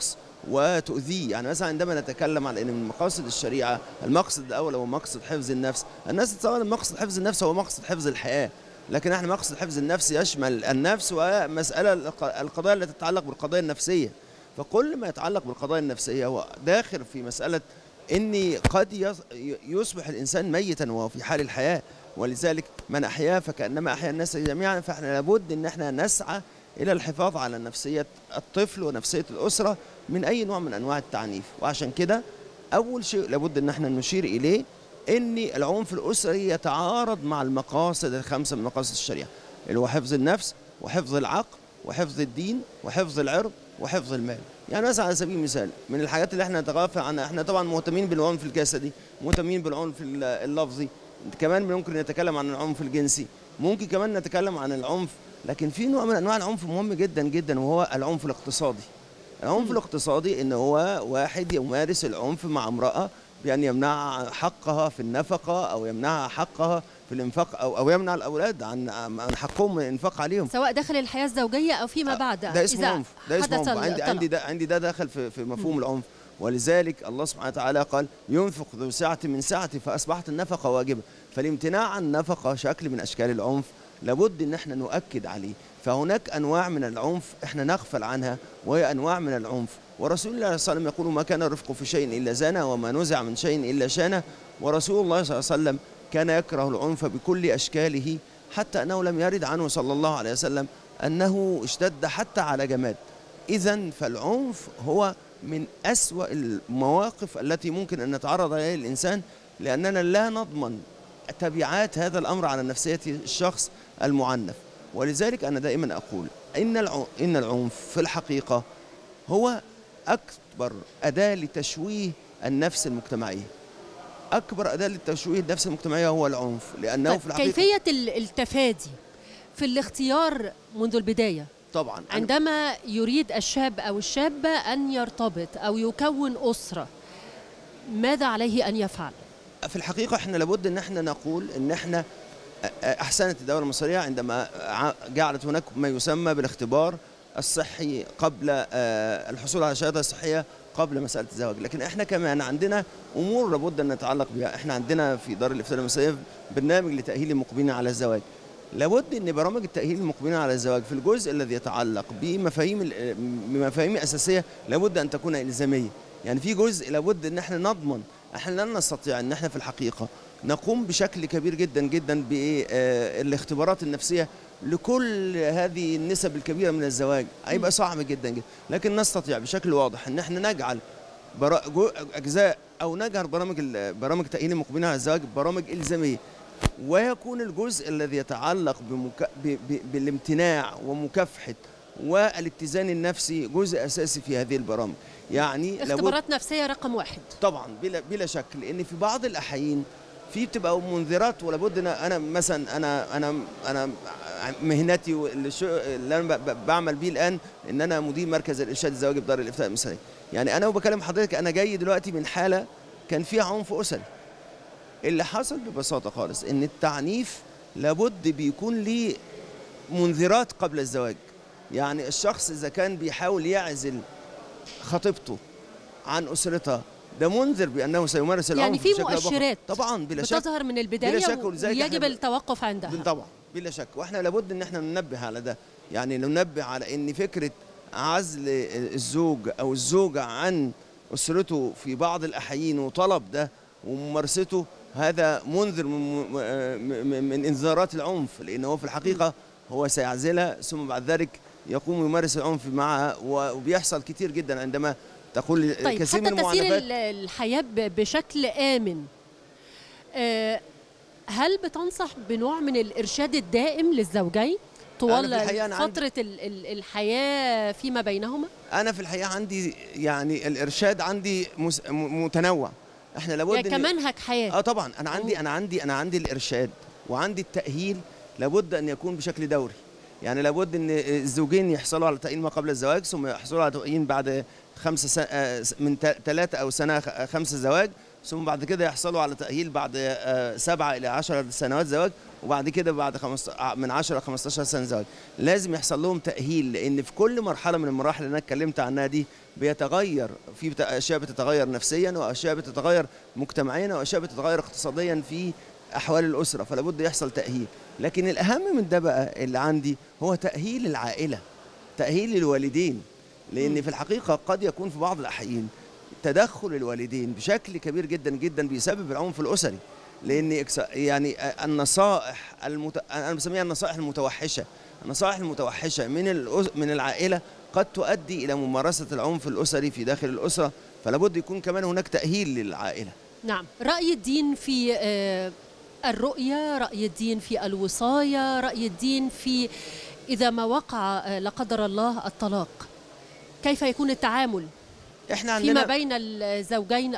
وتؤذيه يعني مثلا عندما نتكلم عن ان من مقاصد الشريعه المقصد الاول هو مقصد حفظ النفس الناس تتصور ان مقصد حفظ النفس هو مقصد حفظ الحياه لكن احنا مقصد حفظ النفس يشمل النفس ومساله الق- القضايا التي تتعلق بالقضايا النفسيه فكل ما يتعلق بالقضايا النفسيه هو داخل في مساله اني قد يص- يصبح الانسان ميتا وهو في حال الحياه ولذلك من احياه فكانما احيا الناس جميعا فاحنا لابد ان احنا نسعى الى الحفاظ على نفسيه الطفل ونفسيه الاسره من اي نوع من انواع التعنيف وعشان كده اول شيء لابد ان احنا نشير اليه ان العنف الاسري يتعارض مع المقاصد الخمسه من مقاصد الشريعه اللي هو حفظ النفس وحفظ العقل وحفظ الدين وحفظ العرض وحفظ المال يعني مثلا على سبيل المثال من الحاجات اللي احنا نتغافل عنها احنا طبعا مهتمين بالعنف الجسدي مهتمين بالعنف ال- اللفظي كمان ممكن نتكلم عن العنف الجنسي ممكن كمان نتكلم عن العنف لكن في نوع من انواع العنف مهم جدا جدا وهو العنف الاقتصادي العنف الاقتصادي ان هو واحد يمارس العنف مع امراه بان يمنع حقها في النفقه او يمنعها حقها في الانفاق او او يمنع الاولاد عن عن حقهم من الانفاق عليهم سواء داخل الحياه الزوجيه او فيما بعد ده اسمه إذا عنف ده اسمه حدث عنف عندي الطلاق. عندي ده عندي ده دخل في في مفهوم العنف ولذلك الله سبحانه وتعالى قال ينفق ذو سعة من سعته فأصبحت النفقة واجبة فالامتناع عن النفقة شكل من أشكال العنف لابد ان احنا نؤكد عليه فهناك انواع من العنف احنا نغفل عنها وهي انواع من العنف ورسول الله صلى الله عليه وسلم يقول ما كان الرفق في شيء الا زانه وما نزع من شيء الا شانه ورسول الله صلى الله عليه وسلم كان يكره العنف بكل اشكاله حتى انه لم يرد عنه صلى الله عليه وسلم انه اشتد حتى على جماد اذا فالعنف هو من اسوا المواقف التي ممكن ان نتعرض اليها الانسان لاننا لا نضمن تبعات هذا الامر على نفسيه الشخص المعنف ولذلك انا دائما اقول ان الع- ان العنف في الحقيقه هو اكبر اداه لتشويه النفس المجتمعيه اكبر اداه لتشويه النفس المجتمعيه هو العنف لانه طيب في الحقيقه كيفيه ال- التفادي في الاختيار منذ البدايه طبعا أنا- عندما يريد الشاب او الشابه ان يرتبط او يكون اسره ماذا عليه ان يفعل في الحقيقة احنا لابد ان احنا نقول ان احنا احسنت الدولة المصرية عندما ع- جعلت هناك ما يسمى بالاختبار الصحي قبل آه، الحصول على شهادة صحية قبل مسألة الزواج لكن احنا كمان عندنا امور لابد ان نتعلق بها احنا عندنا في دار الافتاء المصرية برنامج لتأهيل المقبلين على الزواج لابد ان برامج التأهيل المقبلين على الزواج في الجزء الذي يتعلق بمفاهيم ال- بمفاهيم اساسية لابد ان تكون الزامية يعني في جزء لابد ان احنا نضمن احنا لن نستطيع ان احنا في الحقيقه نقوم بشكل كبير جدا جدا بالاختبارات النفسيه لكل هذه النسب الكبيره من الزواج هيبقى صعب جدا جدا لكن نستطيع بشكل واضح ان احنا نجعل برا- جو- اجزاء او نجعل برامج ال- برامج تاهيل المقبلين على الزواج برامج الزاميه ويكون الجزء الذي يتعلق بمك... ب... ب... بالامتناع ومكافحه والاتزان النفسي جزء اساسي في هذه البرامج يعني لابد اختبارات نفسيه رقم واحد طبعا بلا بلا شك لان في بعض الاحيان في بتبقى منذرات ولا بد انا انا مثلا انا انا انا مهنتي واللي شو- اللي انا ب- ب- بعمل بيه الان ان انا مدير مركز الارشاد الزواجي بدار الافتاء المصريه يعني انا وبكلم حضرتك انا جاي دلوقتي من حاله كان فيها عنف اسري اللي حصل ببساطه خالص ان التعنيف لابد بيكون ليه منذرات قبل الزواج يعني الشخص اذا كان بيحاول يعزل خطيبته عن اسرتها ده منذر بانه سيمارس العنف يعني في بشكل أو بآخر. مؤشرات طبعا بلا شك بتظهر من البدايه بلا شك ولذلك ويجب إحنا- التوقف عندها طبعا بلا شك واحنا لابد ان احنا ننبه على ده يعني ننبه على ان فكره عزل الزوج او الزوجه عن اسرته في بعض الاحيان وطلب ده وممارسته هذا منذر من, من, من انذارات العنف لان هو في الحقيقه هو سيعزلها ثم بعد ذلك يقوم يمارس العنف معها وبيحصل كتير جدا عندما تقول طيب كثير حتى من تسير المعنفات ال- الحياه ب- بشكل امن آه، هل بتنصح بنوع من الارشاد الدائم للزوجين طوال أنا في الحقيقة أنا عندي- فتره ال- ال- الحياه فيما بينهما انا في الحقيقه عندي يعني الارشاد عندي مس- م- متنوع احنا لابد يعني إن- كمنهج حياه اه طبعا انا عندي انا عندي انا عندي الارشاد وعندي التاهيل لابد ان يكون بشكل دوري يعني لابد ان الزوجين يحصلوا على تأهيل ما قبل الزواج ثم يحصلوا على تأهيل بعد خمسة سنة من ثلاثة أو سنة خ- خمسة زواج ثم بعد كده يحصلوا على تأهيل بعد آه، سبعة إلى عشر سنوات زواج وبعد كده بعد خمس من 10 ل 15 سنة زواج لازم يحصل لهم تأهيل لأن في كل مرحلة من المراحل اللي أنا اتكلمت عنها دي بيتغير في بت- أشياء بتتغير نفسيا وأشياء بتتغير مجتمعيا وأشياء بتتغير اقتصاديا في أحوال الأسرة فلا بد يحصل تأهيل لكن الأهم من ده بقى اللي عندي هو تأهيل العائلة تأهيل الوالدين لأن في الحقيقة قد يكون في بعض الأحيان تدخل الوالدين بشكل كبير جدا جدا بيسبب العنف الاسري لان إكس- يعني النصائح المت... انا بسميها النصائح المتوحشه النصائح المتوحشه من الأس... من العائله قد تؤدي الى ممارسه العنف الاسري في داخل الاسره فلا بد يكون كمان هناك تاهيل للعائله نعم رأي الدين في آه، الرؤية رأي الدين في الوصاية رأي الدين في إذا ما وقع آه، لا قدر الله الطلاق كيف يكون التعامل احنا فيما عندنا بين الزوجين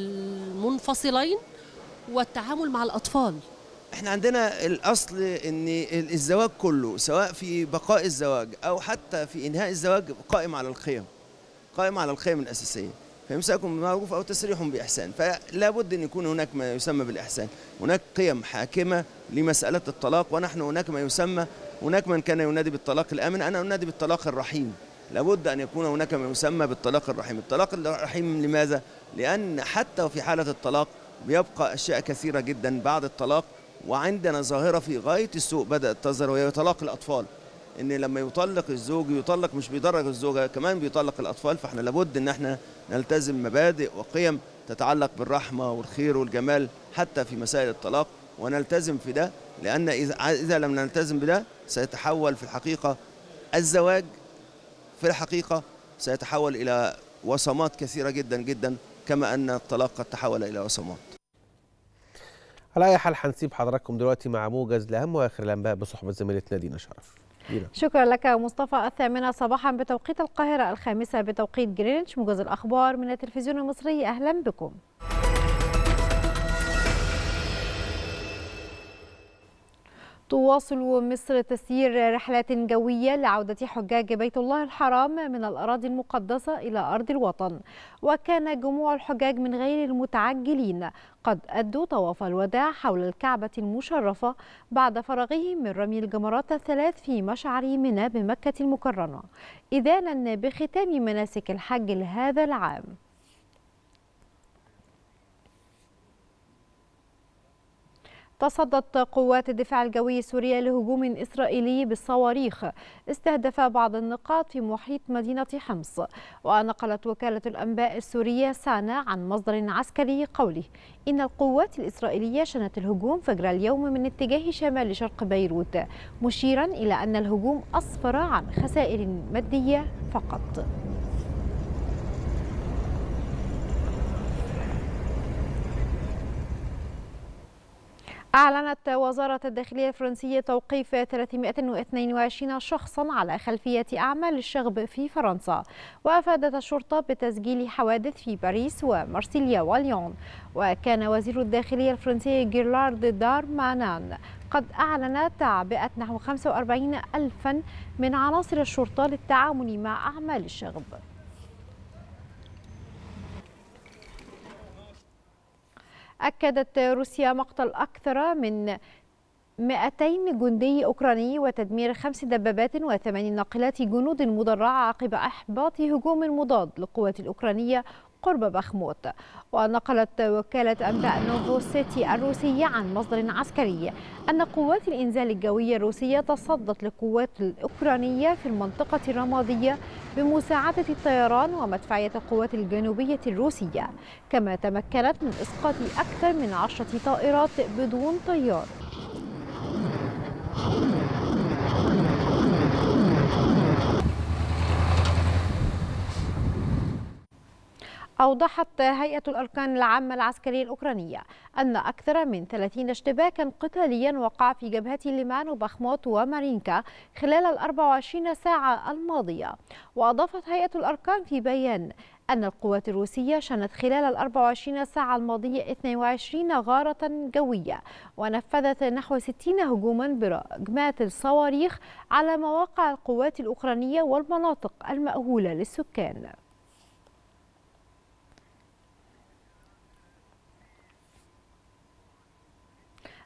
المنفصلين والتعامل مع الأطفال احنا عندنا الاصل ان الزواج كله سواء في بقاء الزواج او حتى في انهاء الزواج قائم على القيم قائم على القيم الاساسيه فامساكم بالمعروف او تسريح باحسان فلا بد ان يكون هناك ما يسمى بالاحسان هناك قيم حاكمه لمساله الطلاق ونحن هناك ما يسمى هناك من كان ينادي بالطلاق الامن انا انادي بالطلاق الرحيم لابد ان يكون هناك ما يسمى بالطلاق الرحيم الطلاق الرحيم لماذا لان حتى في حاله الطلاق بيبقى اشياء كثيره جدا بعد الطلاق وعندنا ظاهره في غايه السوء بدات تظهر وهي طلاق الاطفال ان لما يطلق الزوج يطلق مش بيدرج الزوجه كمان بيطلق الاطفال فاحنا لابد ان احنا نلتزم مبادئ وقيم تتعلق بالرحمه والخير والجمال حتى في مسائل الطلاق ونلتزم في ده لان اذا اذا لم نلتزم بده سيتحول في الحقيقه الزواج في الحقيقه سيتحول الى وصمات كثيره جدا جدا كما ان الطلاق قد تحول الى وصمات على اي حال هنسيب حضراتكم دلوقتي مع موجز لاهم واخر الانباء بصحبه زميلتنا دينا شرف دينا شكرا لك مصطفى الثامنة صباحا بتوقيت القاهرة الخامسة بتوقيت جرينتش موجز الأخبار من التلفزيون المصري أهلا بكم تواصل مصر تسيير رحلات جوية لعودة حجاج بيت الله الحرام من الأراضي المقدسة إلى أرض الوطن وكان جموع الحجاج من غير المتعجلين قد أدوا طواف الوداع حول الكعبة المشرفة بعد فرغهم من رمي الجمرات الثلاث في مشعر منى بمكة المكرمة إذانا بختام مناسك الحج لهذا العام تصدت قوات الدفاع الجوي السورية لهجوم إسرائيلي بالصواريخ استهدف بعض النقاط في محيط مدينة حمص ونقلت وكالة الأنباء السورية سانا عن مصدر عسكري قوله إن القوات الإسرائيلية شنت الهجوم فجر اليوم من اتجاه شمال شرق بيروت مشيرا إلى أن الهجوم أسفر عن خسائر مادية فقط أعلنت وزارة الداخلية الفرنسية توقيف 322 شخصا على خلفية أعمال الشغب في فرنسا وأفادت الشرطة بتسجيل حوادث في باريس ومارسيليا وليون وكان وزير الداخلية الفرنسي جيرلارد دارمانان قد أعلن تعبئة نحو 45 ألفا من عناصر الشرطة للتعامل مع أعمال الشغب أكدت روسيا مقتل أكثر من 200 جندي أوكراني وتدمير خمس دبابات وثمان ناقلات جنود مدرعة عقب إحباط هجوم مضاد للقوات الأوكرانية قرب بخموت ونقلت وكالة أنباء نوفوسيتي الروسية عن مصدر عسكري أن قوات الإنزال الجوي الروسية تصدت للقوات الأوكرانية في المنطقة الرمادية بمساعدة الطيران ومدفعية القوات الجنوبية الروسية كما تمكنت من إسقاط أكثر من عشرة طائرات بدون طيار أوضحت هيئة الأركان العامة العسكرية الأوكرانية أن أكثر من 30 اشتباكا قتاليا وقع في جبهات ليمان وبخموت ومارينكا خلال ال 24 ساعة الماضية وأضافت هيئة الأركان في بيان أن القوات الروسية شنت خلال ال 24 ساعة الماضية 22 غارة جوية ونفذت نحو 60 هجوما برجمات الصواريخ على مواقع القوات الأوكرانية والمناطق المأهولة للسكان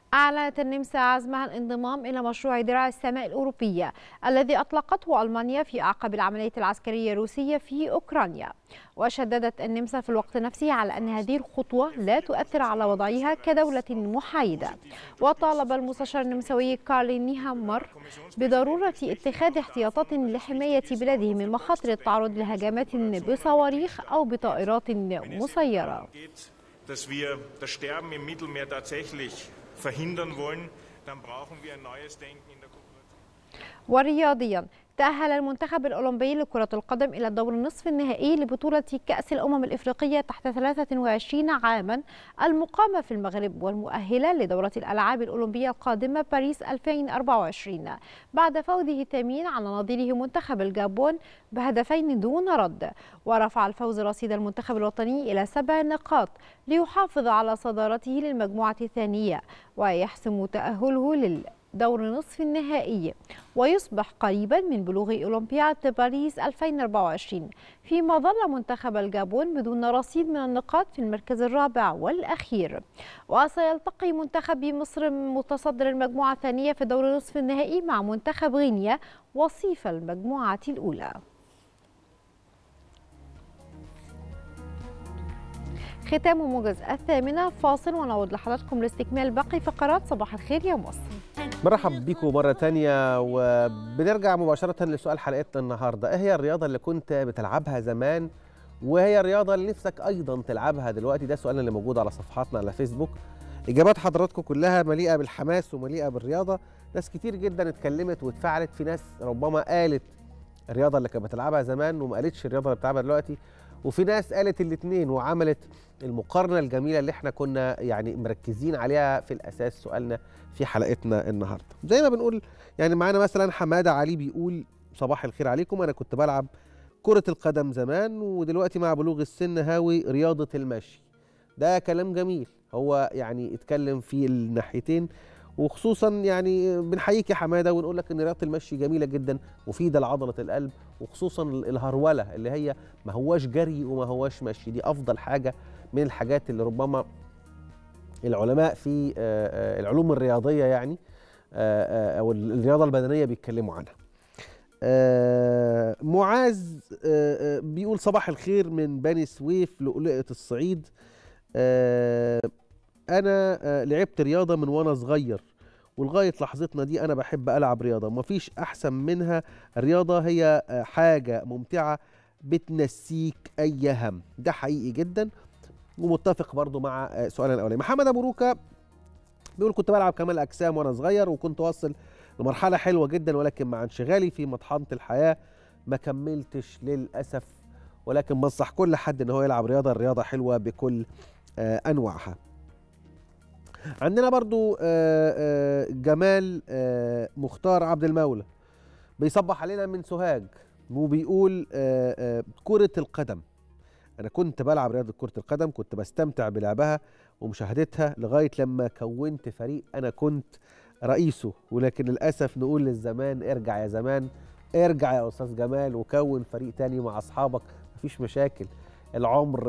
أعلنت النمسا عزمها الانضمام إلى مشروع درع السماء الأوروبية الذي أطلقته ألمانيا في أعقب العملية العسكرية الروسية في أوكرانيا وشددت النمسا في الوقت نفسه على أن هذه الخطوة لا تؤثر على وضعها كدولة محايدة وطالب المستشار النمساوي كارل نيهامر بضرورة اتخاذ احتياطات لحماية بلاده من مخاطر التعرض لهجمات بصواريخ أو بطائرات مسيرة dass wir das Sterben im Mittelmeer tatsächlich verhindern wollen, dann brauchen wir ein neues Denken in der Kooperation. ورياضيا تأهل المنتخب الأولمبي لكرة القدم إلى الدور النصف النهائي لبطولة كأس الأمم الإفريقية تحت 23 عاما المقامة في المغرب والمؤهلة لدورة الألعاب الأولمبية القادمة باريس 2024 بعد فوزه الثمين على نظيره منتخب الجابون بهدفين دون رد ورفع الفوز رصيد المنتخب الوطني إلى سبع نقاط ليحافظ على صدارته للمجموعة الثانية ويحسم تأهله لل دور نصف النهائي ويصبح قريبا من بلوغ أولمبياد باريس 2024 فيما ظل منتخب الجابون بدون رصيد من النقاط في المركز الرابع والأخير وسيلتقي منتخب مصر متصدر المجموعة الثانية في دور نصف النهائي مع منتخب غينيا وصيف المجموعة الأولى ختام موجز الثامنة فاصل ونعود لحضراتكم لاستكمال باقي فقرات صباح الخير يا مصر مرحب بيكم مرة تانية وبنرجع مباشرة لسؤال حلقتنا النهاردة ايه هي الرياضة اللي كنت بتلعبها زمان وهي الرياضة اللي نفسك أيضا تلعبها دلوقتي ده سؤالنا اللي موجود على صفحاتنا على فيسبوك إجابات حضراتكم كلها مليئة بالحماس ومليئة بالرياضة ناس كتير جدا اتكلمت واتفاعلت في ناس ربما قالت الرياضة اللي كانت بتلعبها زمان وما قالتش الرياضة اللي بتلعبها دلوقتي وفي ناس قالت الاثنين وعملت المقارنة الجميلة اللي احنا كنا يعني مركزين عليها في الأساس سؤالنا في حلقتنا النهاردة زي ما بنقول يعني معانا مثلا حمادة علي بيقول صباح الخير عليكم أنا كنت بلعب كرة القدم زمان ودلوقتي مع بلوغ السن هاوي رياضة المشي ده كلام جميل هو يعني اتكلم في الناحيتين وخصوصا يعني بنحييك يا حماده ونقول لك ان رياضه المشي جميله جدا مفيده لعضله القلب وخصوصا الهروله اللي هي ما هواش جري وما هواش مشي دي افضل حاجه من الحاجات اللي ربما العلماء في العلوم الرياضيه يعني او الرياضه البدنيه بيتكلموا عنها. معاذ بيقول صباح الخير من بني سويف لؤلؤه الصعيد انا لعبت رياضه من وانا صغير ولغايه لحظتنا دي انا بحب العب رياضه مفيش احسن منها الرياضه هي حاجه ممتعه بتنسيك اي هم ده حقيقي جدا ومتفق برضو مع سؤالنا الاولاني محمد ابو روكا بيقول كنت بلعب كمال اجسام وانا صغير وكنت واصل لمرحله حلوه جدا ولكن مع انشغالي في مطحنه الحياه ما كملتش للاسف ولكن بنصح كل حد ان هو يلعب رياضه الرياضه حلوه بكل انواعها عندنا برضو جمال مختار عبد المولى بيصبح علينا من سوهاج وبيقول كرة القدم أنا كنت بلعب رياضة كرة القدم كنت بستمتع بلعبها ومشاهدتها لغاية لما كونت فريق أنا كنت رئيسه ولكن للأسف نقول للزمان ارجع يا زمان ارجع يا أستاذ جمال وكون فريق تاني مع أصحابك مفيش مشاكل العمر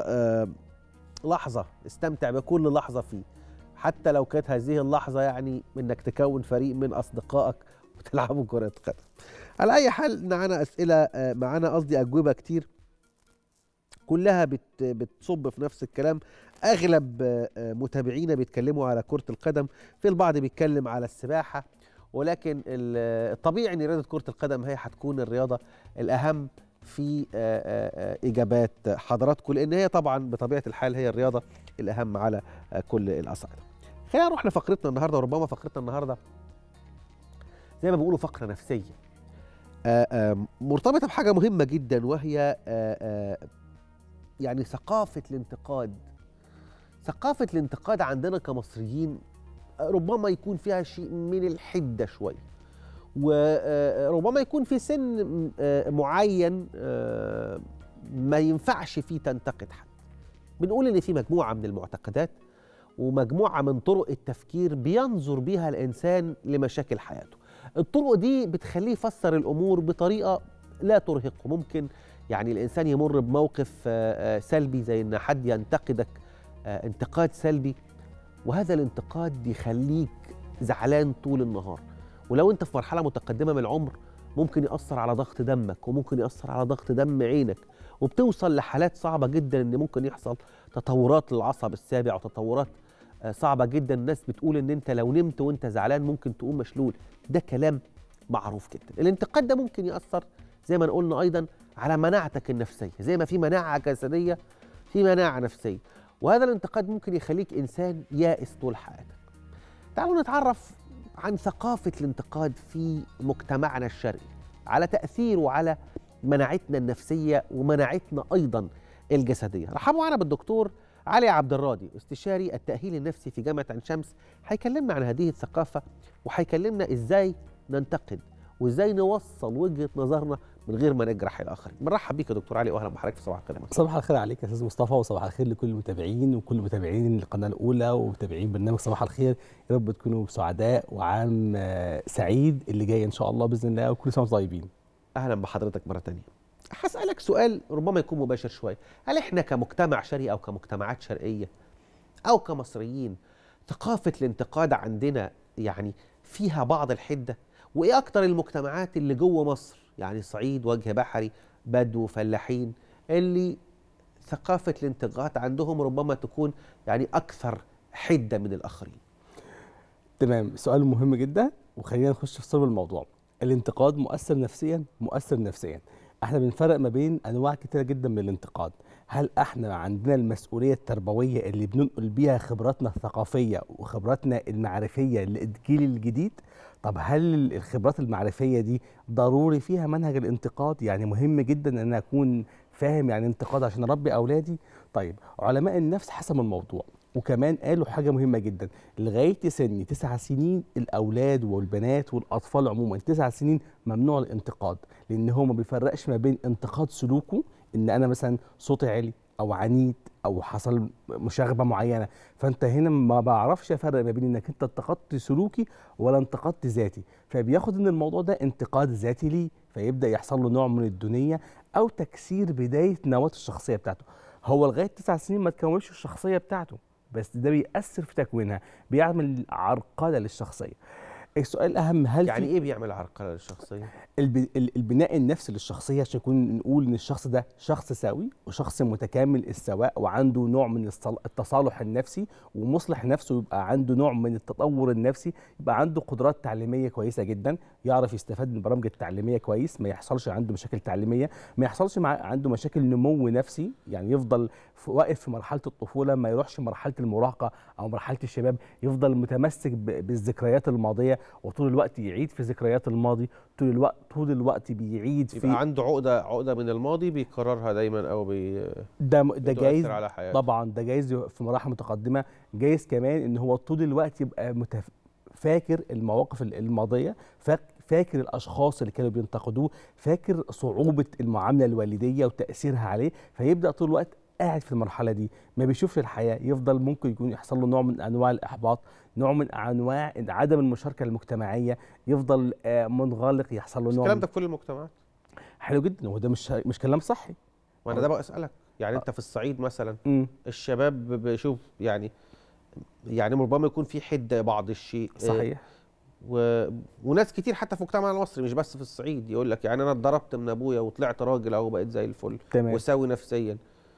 لحظة استمتع بكل لحظة فيه حتى لو كانت هذه اللحظة يعني انك تكون فريق من اصدقائك وتلعبوا كرة قدم. على اي حال معانا اسئلة معانا قصدي اجوبة كتير كلها بت بتصب في نفس الكلام اغلب متابعينا بيتكلموا على كرة القدم في البعض بيتكلم على السباحة ولكن الطبيعي ان رياضة كرة القدم هي هتكون الرياضة الاهم في اجابات حضراتكم لان هي طبعا بطبيعه الحال هي الرياضه الاهم على كل الاصعده. خلينا نروح لفقرتنا النهارده وربما فقرتنا النهارده زي ما بيقولوا فقره نفسيه. مرتبطه بحاجه مهمه جدا وهي يعني ثقافه الانتقاد. ثقافه الانتقاد عندنا كمصريين ربما يكون فيها شيء من الحده شويه. وربما يكون في سن معين ما ينفعش فيه تنتقد حد بنقول ان في مجموعه من المعتقدات ومجموعه من طرق التفكير بينظر بيها الانسان لمشاكل حياته الطرق دي بتخليه يفسر الامور بطريقه لا ترهقه ممكن يعني الانسان يمر بموقف سلبي زي ان حد ينتقدك انتقاد سلبي وهذا الانتقاد يخليك زعلان طول النهار ولو انت في مرحله متقدمه من العمر ممكن ياثر على ضغط دمك وممكن ياثر على ضغط دم عينك وبتوصل لحالات صعبه جدا ان ممكن يحصل تطورات للعصب السابع وتطورات آه، صعبه جدا الناس بتقول ان انت لو نمت وانت زعلان ممكن تقوم مشلول ده كلام معروف جدا الانتقاد ده ممكن ياثر زي ما قلنا ايضا على مناعتك النفسيه زي ما في مناعه جسديه في مناعه نفسيه وهذا الانتقاد ممكن يخليك انسان يائس طول حياتك تعالوا نتعرف عن ثقافه الانتقاد في مجتمعنا الشرقي على تاثيره على مناعتنا النفسيه ومناعتنا ايضا الجسديه رحبوا معنا بالدكتور علي عبد الراضي استشاري التاهيل النفسي في جامعه عين شمس هيكلمنا عن هذه الثقافه وهيكلمنا ازاي ننتقد وازاي نوصل وجهه نظرنا من غير ما نجرح الاخرين بنرحب بيك يا دكتور علي واهلا بحضرتك في صباح الخير يا مصر. صباح الخير عليك يا استاذ مصطفى وصباح الخير لكل المتابعين وكل متابعين القناه الاولى ومتابعين برنامج صباح الخير يا رب تكونوا سعداء وعام آه، سعيد اللي جاي ان شاء الله باذن الله وكل سنه وانتم طيبين اهلا بحضرتك مره تانية هسالك سؤال ربما يكون مباشر شويه هل احنا كمجتمع شرقي او كمجتمعات شرقيه او كمصريين ثقافه الانتقاد عندنا يعني فيها بعض الحده وايه اكتر المجتمعات اللي جوه مصر يعني صعيد وجه بحري بدو فلاحين اللي ثقافه الانتقاد عندهم ربما تكون يعني اكثر حده من الاخرين تمام سؤال مهم جدا وخلينا نخش في صلب الموضوع الانتقاد مؤثر نفسيا مؤثر نفسيا احنا بنفرق ما بين انواع كتيره جدا من الانتقاد هل احنا عندنا المسؤوليه التربويه اللي بننقل بيها خبراتنا الثقافيه وخبراتنا المعرفيه للجيل الجديد طب هل الخبرات المعرفيه دي ضروري فيها منهج الانتقاد يعني مهم جدا ان انا اكون فاهم يعني انتقاد عشان اربي اولادي طيب علماء النفس حسموا الموضوع وكمان قالوا حاجة مهمة جدا لغاية سن تسع سنين الأولاد والبنات والأطفال عموما تسع سنين ممنوع الانتقاد لأن هو ما بيفرقش ما بين انتقاد سلوكه إن أنا مثلا صوتي عالي أو عنيد أو حصل مشاغبة معينة فأنت هنا ما بعرفش أفرق ما بين إنك أنت انتقدت سلوكي ولا انتقدت ذاتي فبياخد إن الموضوع ده انتقاد ذاتي ليه فيبدأ يحصل له نوع من الدونية أو تكسير بداية نواة الشخصية بتاعته هو لغاية تسع سنين ما تكونش الشخصية بتاعته بس ده بيأثر في تكوينها بيعمل عرقلة للشخصية السؤال الأهم هل يعني في ايه بيعمل عرقله للشخصيه الب... ال- البناء النفسي للشخصية عشان يكون نقول إن الشخص ده شخص سوي وشخص متكامل السواء وعنده نوع من الصل- التصالح النفسي ومصلح نفسه يبقى عنده نوع من التطور النفسي يبقى عنده قدرات تعليمية كويسة جدا يعرف يستفاد من البرامج التعليمية كويس ما يحصلش عنده مشاكل تعليمية ما يحصلش مع عنده مشاكل نمو نفسي يعني يفضل في واقف في مرحلة الطفولة ما يروحش مرحلة المراهقة أو مرحلة الشباب يفضل متمسك ب- بالذكريات الماضية وطول الوقت يعيد في ذكريات الماضي طول الوقت طول الوقت بيعيد في يبقى عنده عقده عقده من الماضي بيكررها دايما او بي ده ده بتؤثر جايز على حياته. طبعا ده جايز في مراحل متقدمه جايز كمان ان هو طول الوقت يبقى متف... فاكر المواقف ال- الماضيه فاك- فاكر الاشخاص اللي كانوا بينتقدوه فاكر صعوبه المعامله الوالديه وتاثيرها عليه فيبدا طول الوقت قاعد في المرحله دي ما بيشوفش الحياه يفضل ممكن يكون يحصل له نوع من انواع الاحباط نوع من انواع عدم المشاركه المجتمعيه يفضل آه، منغلق يحصل له نوع الكلام من ده في كل المجتمعات حلو جدا وده مش مش كلام صحي وانا ده بقى اسالك يعني انت في الصعيد مثلا امم الشباب بشوف يعني يعني ربما يكون في حده بعض الشيء آه، صحيح و... وناس كتير حتى في مجتمعنا المصري مش بس في الصعيد يقول لك يعني انا اتضربت من ابويا وطلعت راجل اهو بقيت زي الفل تمام وساوي نفسيا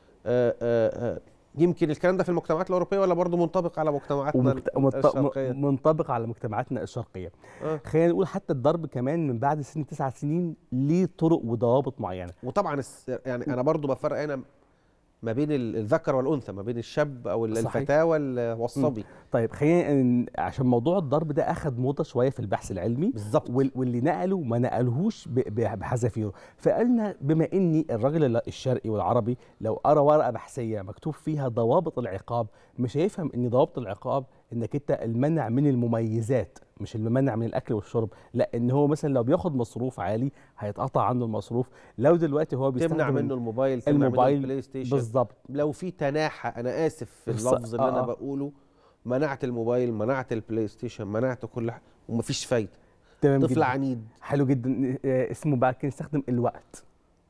آه آه آه يمكن الكلام ده في المجتمعات الاوروبيه ولا برضه منطبق على مجتمعاتنا ومكت... ومت... الشرقيه منطبق على مجتمعاتنا الشرقيه آه. خلينا نقول حتى الضرب كمان من بعد سن تسع سنين ليه طرق وضوابط معينه وطبعا الس... يعني انا برضه بفرق هنا ما بين ال- الذكر والانثى ما بين الشاب او ال- صحيح. الفتاه وال- والصبي طيب خلينا ن- عشان موضوع الضرب ده اخذ موضه شويه في البحث العلمي بالظبط وال- واللي نقله ما نقلهوش ب- ب- بحذافيره فقالنا بما اني الراجل ال- الشرقي والعربي لو قرا ورقه بحثيه مكتوب فيها ضوابط العقاب مش هيفهم ان ضوابط العقاب انك انت المنع من المميزات مش المنع من الاكل والشرب لا ان هو مثلا لو بياخد مصروف عالي هيتقطع عنه المصروف لو دلوقتي هو بيستخدم تمنع منه الموبايل تمنع منه الموبايل البلاي ستيشن بالظبط لو في تناحة أنا آسف في بص- اللفظ اللي آه، أنا آه. بقوله منعت الموبايل منعت البلاي ستيشن منعت كل حاجة ومفيش فايدة تمام طفل جدا عنيد حلو جدا آه، اسمه بقى كان يستخدم الوقت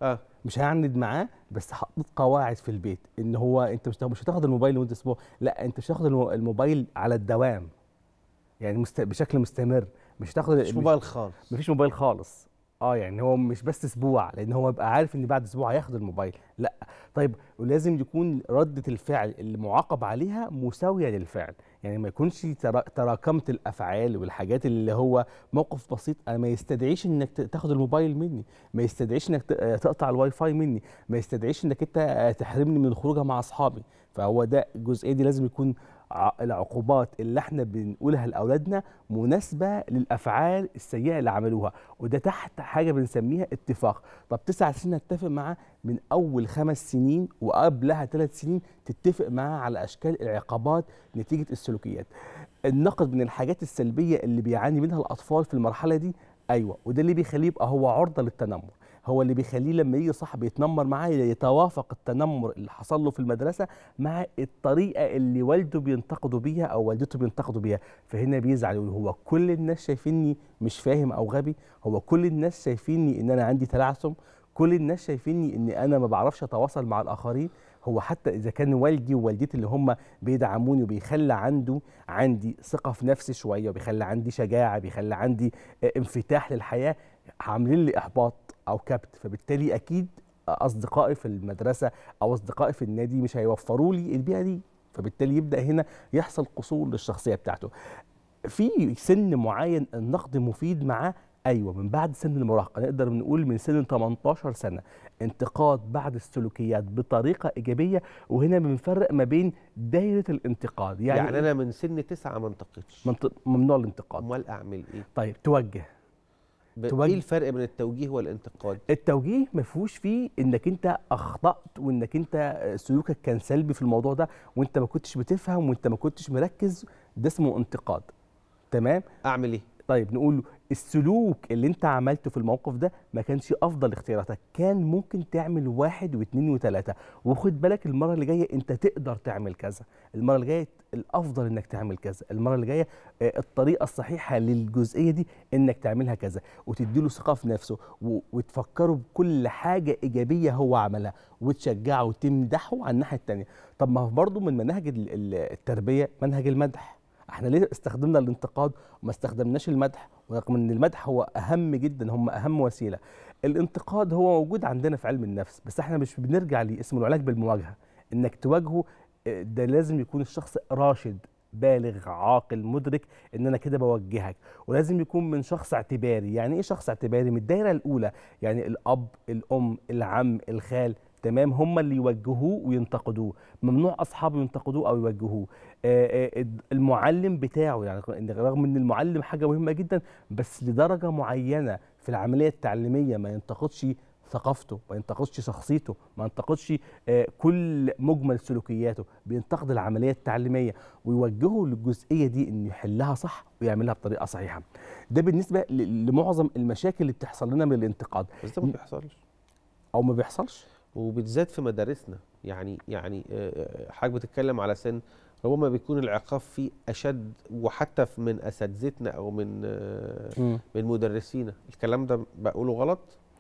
اه مش هعند معاه بس حطيت قواعد في البيت ان هو انت مش مش هتاخد الموبايل لمده اسبوع لا انت مش هتاخد المو- الموبايل على الدوام يعني مست... بشكل مستمر مش هتاخد مش موبايل خالص مفيش موبايل خالص اه يعني هو مش بس اسبوع لان هو يبقى عارف ان بعد اسبوع هياخد الموبايل لا طيب ولازم يكون رده الفعل اللي معاقب عليها مساويه للفعل يعني ما يكونش ترا- تراكمت الافعال والحاجات اللي هو موقف بسيط أنا ما يستدعيش انك ت- تاخد الموبايل مني ما يستدعيش انك ت- آه، تقطع الواي فاي مني ما يستدعيش انك انت آه، تحرمني من الخروجه مع اصحابي فهو ده الجزئيه دي لازم يكون ع- العقوبات اللي احنا بنقولها لاولادنا مناسبه للافعال السيئه اللي عملوها وده تحت حاجه بنسميها اتفاق طب تسع سنين اتفق معاه من اول خمس سنين وقبلها ثلاث سنين تتفق معاه على اشكال العقابات نتيجه السلوكيات النقد من الحاجات السلبيه اللي بيعاني منها الاطفال في المرحله دي ايوه وده اللي بيخليه يبقى هو عرضه للتنمر هو اللي بيخليه لما يجي صاحب يتنمر معاه يتوافق التنمر اللي حصل له في المدرسه مع الطريقه اللي والده بينتقده بيها او والدته بينتقدوا بيها فهنا بيزعل يقول هو كل الناس شايفيني مش فاهم او غبي هو كل الناس شايفيني ان انا عندي تلعثم كل الناس شايفيني ان انا ما بعرفش اتواصل مع الاخرين هو حتى اذا كان والدي ووالدتي اللي هم بيدعموني وبيخلي عنده عندي ثقه في نفسي شويه وبيخلي عندي شجاعه بيخلي عندي آه، انفتاح للحياه عاملين لي احباط او كبت فبالتالي اكيد اصدقائي في المدرسه او اصدقائي في النادي مش هيوفروا لي البيئه دي فبالتالي يبدا هنا يحصل قصور للشخصيه بتاعته في سن معين النقد مفيد معاه ايوه من بعد سن المراهقه نقدر نقول من سن 18 سنه انتقاد بعض السلوكيات بطريقه ايجابيه وهنا بنفرق ما بين دايره الانتقاد يعني, يعني, يعني انا من سن تسعة ما انتقدش منط- ممنوع الانتقاد امال اعمل ايه طيب توجه ب- توجه. ايه الفرق بين التوجيه والانتقاد التوجيه ما فيهوش فيه انك انت اخطات وانك انت سلوكك كان سلبي في الموضوع ده وانت ما كنتش بتفهم وانت ما كنتش مركز ده اسمه انتقاد تمام اعمل ايه طيب نقول له السلوك اللي انت عملته في الموقف ده ما كانش افضل اختياراتك كان ممكن تعمل واحد واثنين وثلاثة وخد بالك المرة اللي جاية انت تقدر تعمل كذا المرة اللي جاية الافضل انك تعمل كذا المرة اللي جاية آه، الطريقة الصحيحة للجزئية دي انك تعملها كذا وتديله ثقة في نفسه و- وتفكره بكل حاجة ايجابية هو عملها وتشجعه وتمدحه على الناحية التانية طب ما هو برضه من مناهج ال- ال- التربية منهج المدح احنا ليه استخدمنا الانتقاد وما استخدمناش المدح ورغم ان المدح هو اهم جدا هم اهم وسيله الانتقاد هو موجود عندنا في علم النفس بس احنا مش بنرجع ليه اسمه العلاج بالمواجهه انك تواجهه اه، ده لازم يكون الشخص راشد بالغ عاقل مدرك ان انا كده بوجهك ولازم يكون من شخص اعتباري يعني ايه شخص اعتباري من الدايره الاولى يعني الاب الام العم الخال تمام هم اللي يوجهوه وينتقدوه ممنوع اصحابه ينتقدوه او يوجهوه آه، آه، المعلم بتاعه يعني إن رغم ان المعلم حاجه مهمه جدا بس لدرجه معينه في العمليه التعليميه ما ينتقدش ثقافته ما ينتقدش شخصيته ما ينتقدش آه، كل مجمل سلوكياته بينتقد العمليه التعليميه ويوجهه للجزئيه دي انه يحلها صح ويعملها بطريقه صحيحه ده بالنسبه ل- لمعظم المشاكل اللي بتحصل لنا من الانتقاد بس ده ما بيحصلش او ما بيحصلش وبالذات في مدارسنا يعني يعني آه، آه، حضرتك بتتكلم على سن ربما بيكون العقاب فيه اشد وحتى في- من اساتذتنا او من آه، مم. من مدرسينا الكلام ده بقوله غلط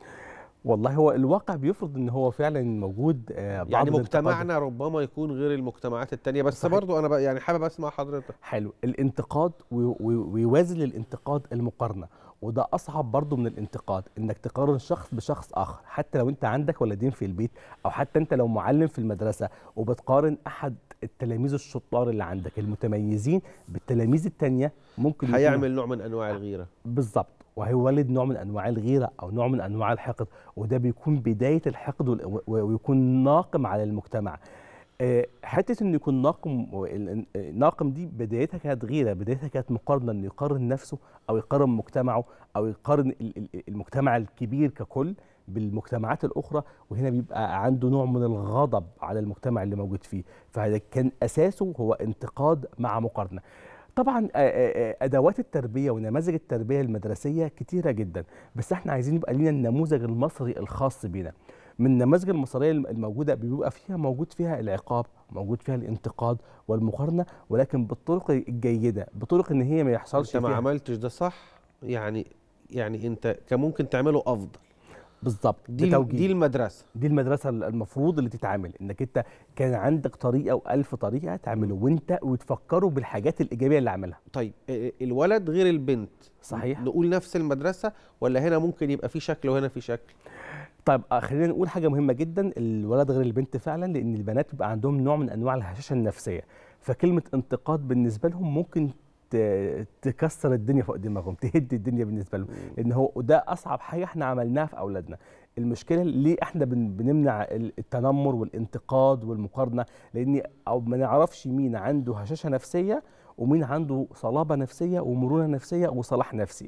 والله هو الواقع بيفرض ان هو فعلا موجود آه، بعض يعني الانتقاد- مجتمعنا ربما يكون غير المجتمعات التانية بس صحيح. برضو انا بقى يعني حابب اسمع حضرتك حلو الانتقاد وي- وي- ويوازي للانتقاد المقارنه وده اصعب برضو من الانتقاد انك تقارن شخص بشخص اخر حتى لو انت عندك ولدين في البيت او حتى انت لو معلم في المدرسه وبتقارن احد التلاميذ الشطار اللي عندك المتميزين بالتلاميذ التانية ممكن يكون- هيعمل نوع من انواع الغيره بالظبط وهيولد نوع من انواع الغيره او نوع من انواع الحقد وده بيكون بدايه الحقد وال- و- ويكون ناقم على المجتمع آه، حته انه يكون ناقم و- ال- آه، ناقم دي بدايتها كانت غيره بدايتها كانت مقارنه انه يقارن نفسه او يقارن مجتمعه او يقارن ال- ال- المجتمع الكبير ككل بالمجتمعات الاخرى وهنا بيبقى عنده نوع من الغضب على المجتمع اللي موجود فيه فهذا كان اساسه هو انتقاد مع مقارنه طبعا آه، آه، آه، ادوات التربيه ونماذج التربيه المدرسيه كتيره جدا بس احنا عايزين يبقى لينا النموذج المصري الخاص بينا من النماذج المصريه الم- الموجوده بيبقى فيها موجود فيها العقاب موجود فيها الانتقاد والمقارنه ولكن بالطرق الجيده بطرق ان هي ما يحصلش انت ما فيها عملتش ده صح يعني يعني انت كان ممكن تعمله افضل بالظبط دي بتوجيه. دي المدرسه دي المدرسه المفروض اللي تتعامل انك انت كان عندك طريقه والف طريقه تعمله وانت وتفكروا بالحاجات الايجابيه اللي عملها طيب آه، الولد غير البنت صحيح. نقول نفس المدرسه ولا هنا ممكن يبقى في شكل وهنا في شكل طيب آه، خلينا نقول حاجه مهمه جدا الولد غير البنت فعلا لان البنات بيبقى عندهم نوع من انواع الهشاشه النفسيه فكلمه انتقاد بالنسبه لهم ممكن ت- تكسر الدنيا فوق دماغهم تهد الدنيا بالنسبه لهم لان هو وده اصعب حاجه احنا عملناها في اولادنا المشكله ليه احنا بن- بنمنع ال- التنمر والانتقاد والمقارنه لان او ما نعرفش مين عنده هشاشه نفسيه ومين عنده صلابه نفسيه ومرونه نفسيه وصلاح نفسي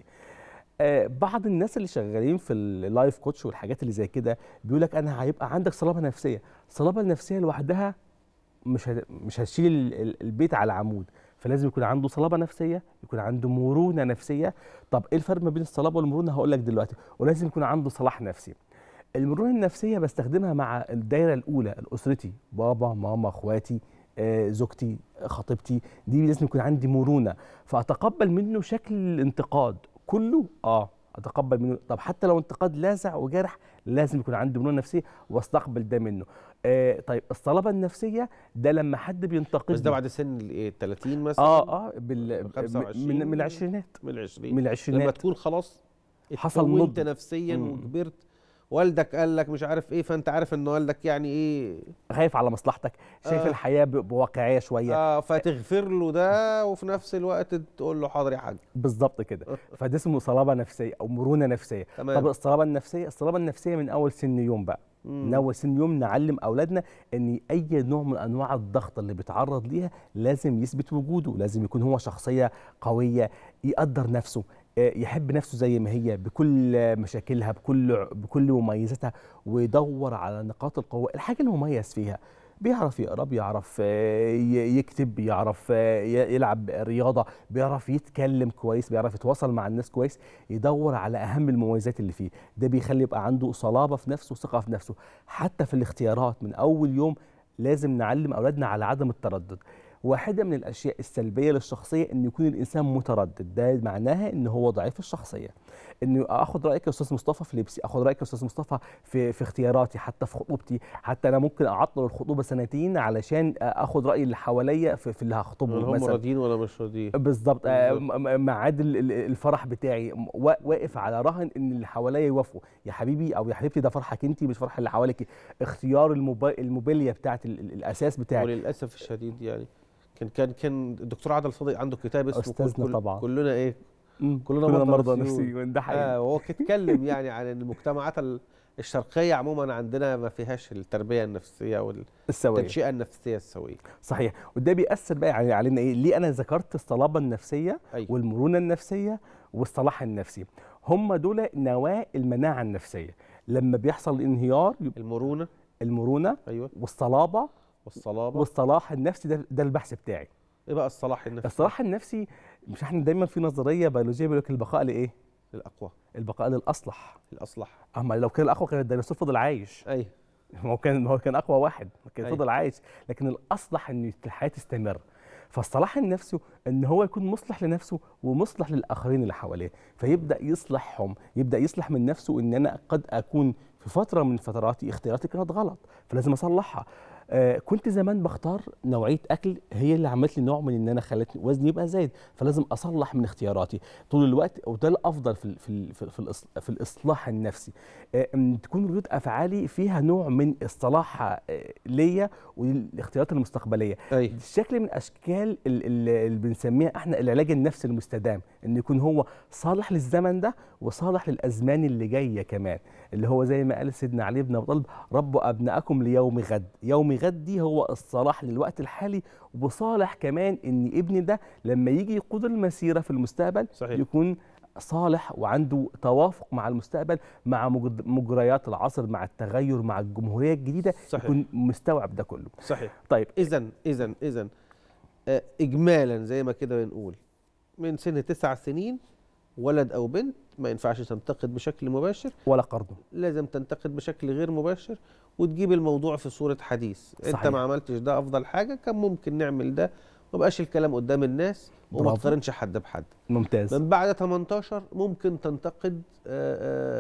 آه، بعض الناس اللي شغالين في اللايف كوتش والحاجات اللي زي كده بيقول لك انا هيبقى عندك صلابه نفسيه الصلابه النفسيه لوحدها مش هت- مش هتشيل ال- ال- البيت على عمود فلازم يكون عنده صلابه نفسيه يكون عنده مرونه نفسيه طب ايه الفرق ما بين الصلابه والمرونه هقول لك دلوقتي ولازم يكون عنده صلاح نفسي المرونه النفسيه بستخدمها مع الدايره الاولى اسرتي بابا ماما اخواتي آه، زوجتي آه، خطيبتي دي لازم يكون عندي مرونه فاتقبل منه شكل الانتقاد كله اه اتقبل منه طب حتى لو انتقاد لاذع وجارح لازم يكون عندي مرونه نفسيه واستقبل ده منه آه طيب الصلابه النفسيه ده لما حد بينتقد بس ده بعد سن الايه 30 مثلا اه اه بال... 25 من, من العشرينات من العشرين من لما العشرينات تكون خلاص حصل اتكونت نضج. نفسيا مم. وكبرت والدك قال لك مش عارف ايه فانت عارف ان والدك يعني ايه خايف على مصلحتك شايف آه. الحياه ب- بواقعيه شويه اه فتغفر له ده وفي نفس الوقت تقول له حاضر يا حاج بالظبط كده فده اسمه صلابه نفسيه او مرونه نفسيه تمام. طب الصلابه النفسيه الصلابه النفسيه من اول سن يوم بقى مم. من اول سن يوم نعلم اولادنا ان اي نوع من انواع الضغط اللي بيتعرض ليها لازم يثبت وجوده لازم يكون هو شخصيه قويه يقدر نفسه آه، يحب نفسه زي ما هي بكل مشاكلها بكل بكل مميزاتها ويدور على نقاط القوه الحاجه المميز فيها بيعرف يقرا بيعرف آه، ي- يكتب بيعرف آه، ي- يلعب رياضه بيعرف يتكلم كويس بيعرف يتواصل مع الناس كويس يدور على اهم المميزات اللي فيه ده بيخلي يبقى عنده صلابه في نفسه وثقه في نفسه حتى في الاختيارات من اول يوم لازم نعلم اولادنا على عدم التردد واحده من الاشياء السلبيه للشخصيه ان يكون الانسان متردد ده معناها ان هو ضعيف الشخصيه انه اخد رايك يا استاذ مصطفى في لبسي اخد رايك يا استاذ مصطفى في في اختياراتي حتى في خطوبتي حتى انا ممكن اعطل الخطوبه سنتين علشان اخد راي اللي حواليا في, في اللي هخطبه هم مثلا راضيين ولا مش راضيين بالظبط آه، بالظبط. م- م- ميعاد ال- ال- الفرح بتاعي م- وا- واقف على رهن ان اللي حواليا يوافقوا يا حبيبي او يا حبيبتي ده فرحك انت مش فرح اللي حواليك اختيار الموبا- الموبيليا بتاعت ال- ال- الاساس بتاعي وللاسف الشديد يعني كان كان كان الدكتور عادل صديق عنده كتاب اسمه كل- أستاذنا كل طبعا. كلنا ايه مم، كلنا كلنا مرضى مرضى نفسيون. نفسيون ده حقيقي آه وهو اتكلم يعني عن ان المجتمعات ال- الشرقيه عموما عندنا ما فيهاش التربيه النفسيه السويه والتنشئه النفسيه السويه صحيح وده بيأثر بقى يعني علينا ايه ليه انا ذكرت الصلابه النفسيه أيوة. والمرونه النفسيه والصلاح النفسي هم دول نواه المناعه النفسيه لما بيحصل انهيار يبقى المرونه المرونه ايوه والصلابه والصلابه والصلاح النفسي ده, ده البحث بتاعي ايه بقى الصلاح النفسي الصلاح النفسي مش احنا دايما في نظريه بيولوجيه بيقول لك البقاء لايه الاقوى البقاء للاصلح الاصلح اما لو كان الاقوى كان الديناصور فضل عايش ايوه ما هو كان ما هو كان اقوى واحد كان أيوة. فضل عايش لكن الاصلح ان الحياه تستمر فالصلاح النفسي ان هو يكون مصلح لنفسه ومصلح للاخرين اللي حواليه فيبدا يصلحهم يبدا يصلح من نفسه ان انا قد اكون في فتره من فتراتي اختياراتي كانت غلط فلازم اصلحها آه كنت زمان بختار نوعيه اكل هي اللي عملت لي نوع من ان انا خلتني وزني يبقى زايد فلازم اصلح من اختياراتي طول الوقت وده الافضل في ال- في ال- في, ال- في, الإص- في الاصلاح النفسي آه ان تكون ردود افعالي فيها نوع من الصلاح آه ليا والاختيارات المستقبليه ايوه شكل من اشكال ال- ال- اللي بنسميها احنا العلاج النفسي المستدام ان يكون هو صالح للزمن ده وصالح للازمان اللي جايه كمان اللي هو زي ما قال سيدنا علي بن ابي طالب ربوا ابنائكم ليوم غد يوم غد دي هو الصلاح للوقت الحالي وصالح كمان ان ابني ده لما يجي يقود المسيره في المستقبل صحيح. يكون صالح وعنده توافق مع المستقبل مع مجد- مجريات العصر مع التغير مع الجمهوريه الجديده صحيح. يكون مستوعب ده كله صحيح طيب اذا اذا اذا آه، اجمالا زي ما كده بنقول من سن تسع سنين ولد او بنت ما ينفعش تنتقد بشكل مباشر ولا قرضه لازم تنتقد بشكل غير مباشر وتجيب الموضوع في صوره حديث انت صحيح. ما عملتش ده افضل حاجه كان ممكن نعمل ده ما بقاش الكلام قدام الناس وما برافو. تقارنش حد بحد ممتاز من بعد 18 ممكن تنتقد آه، آه،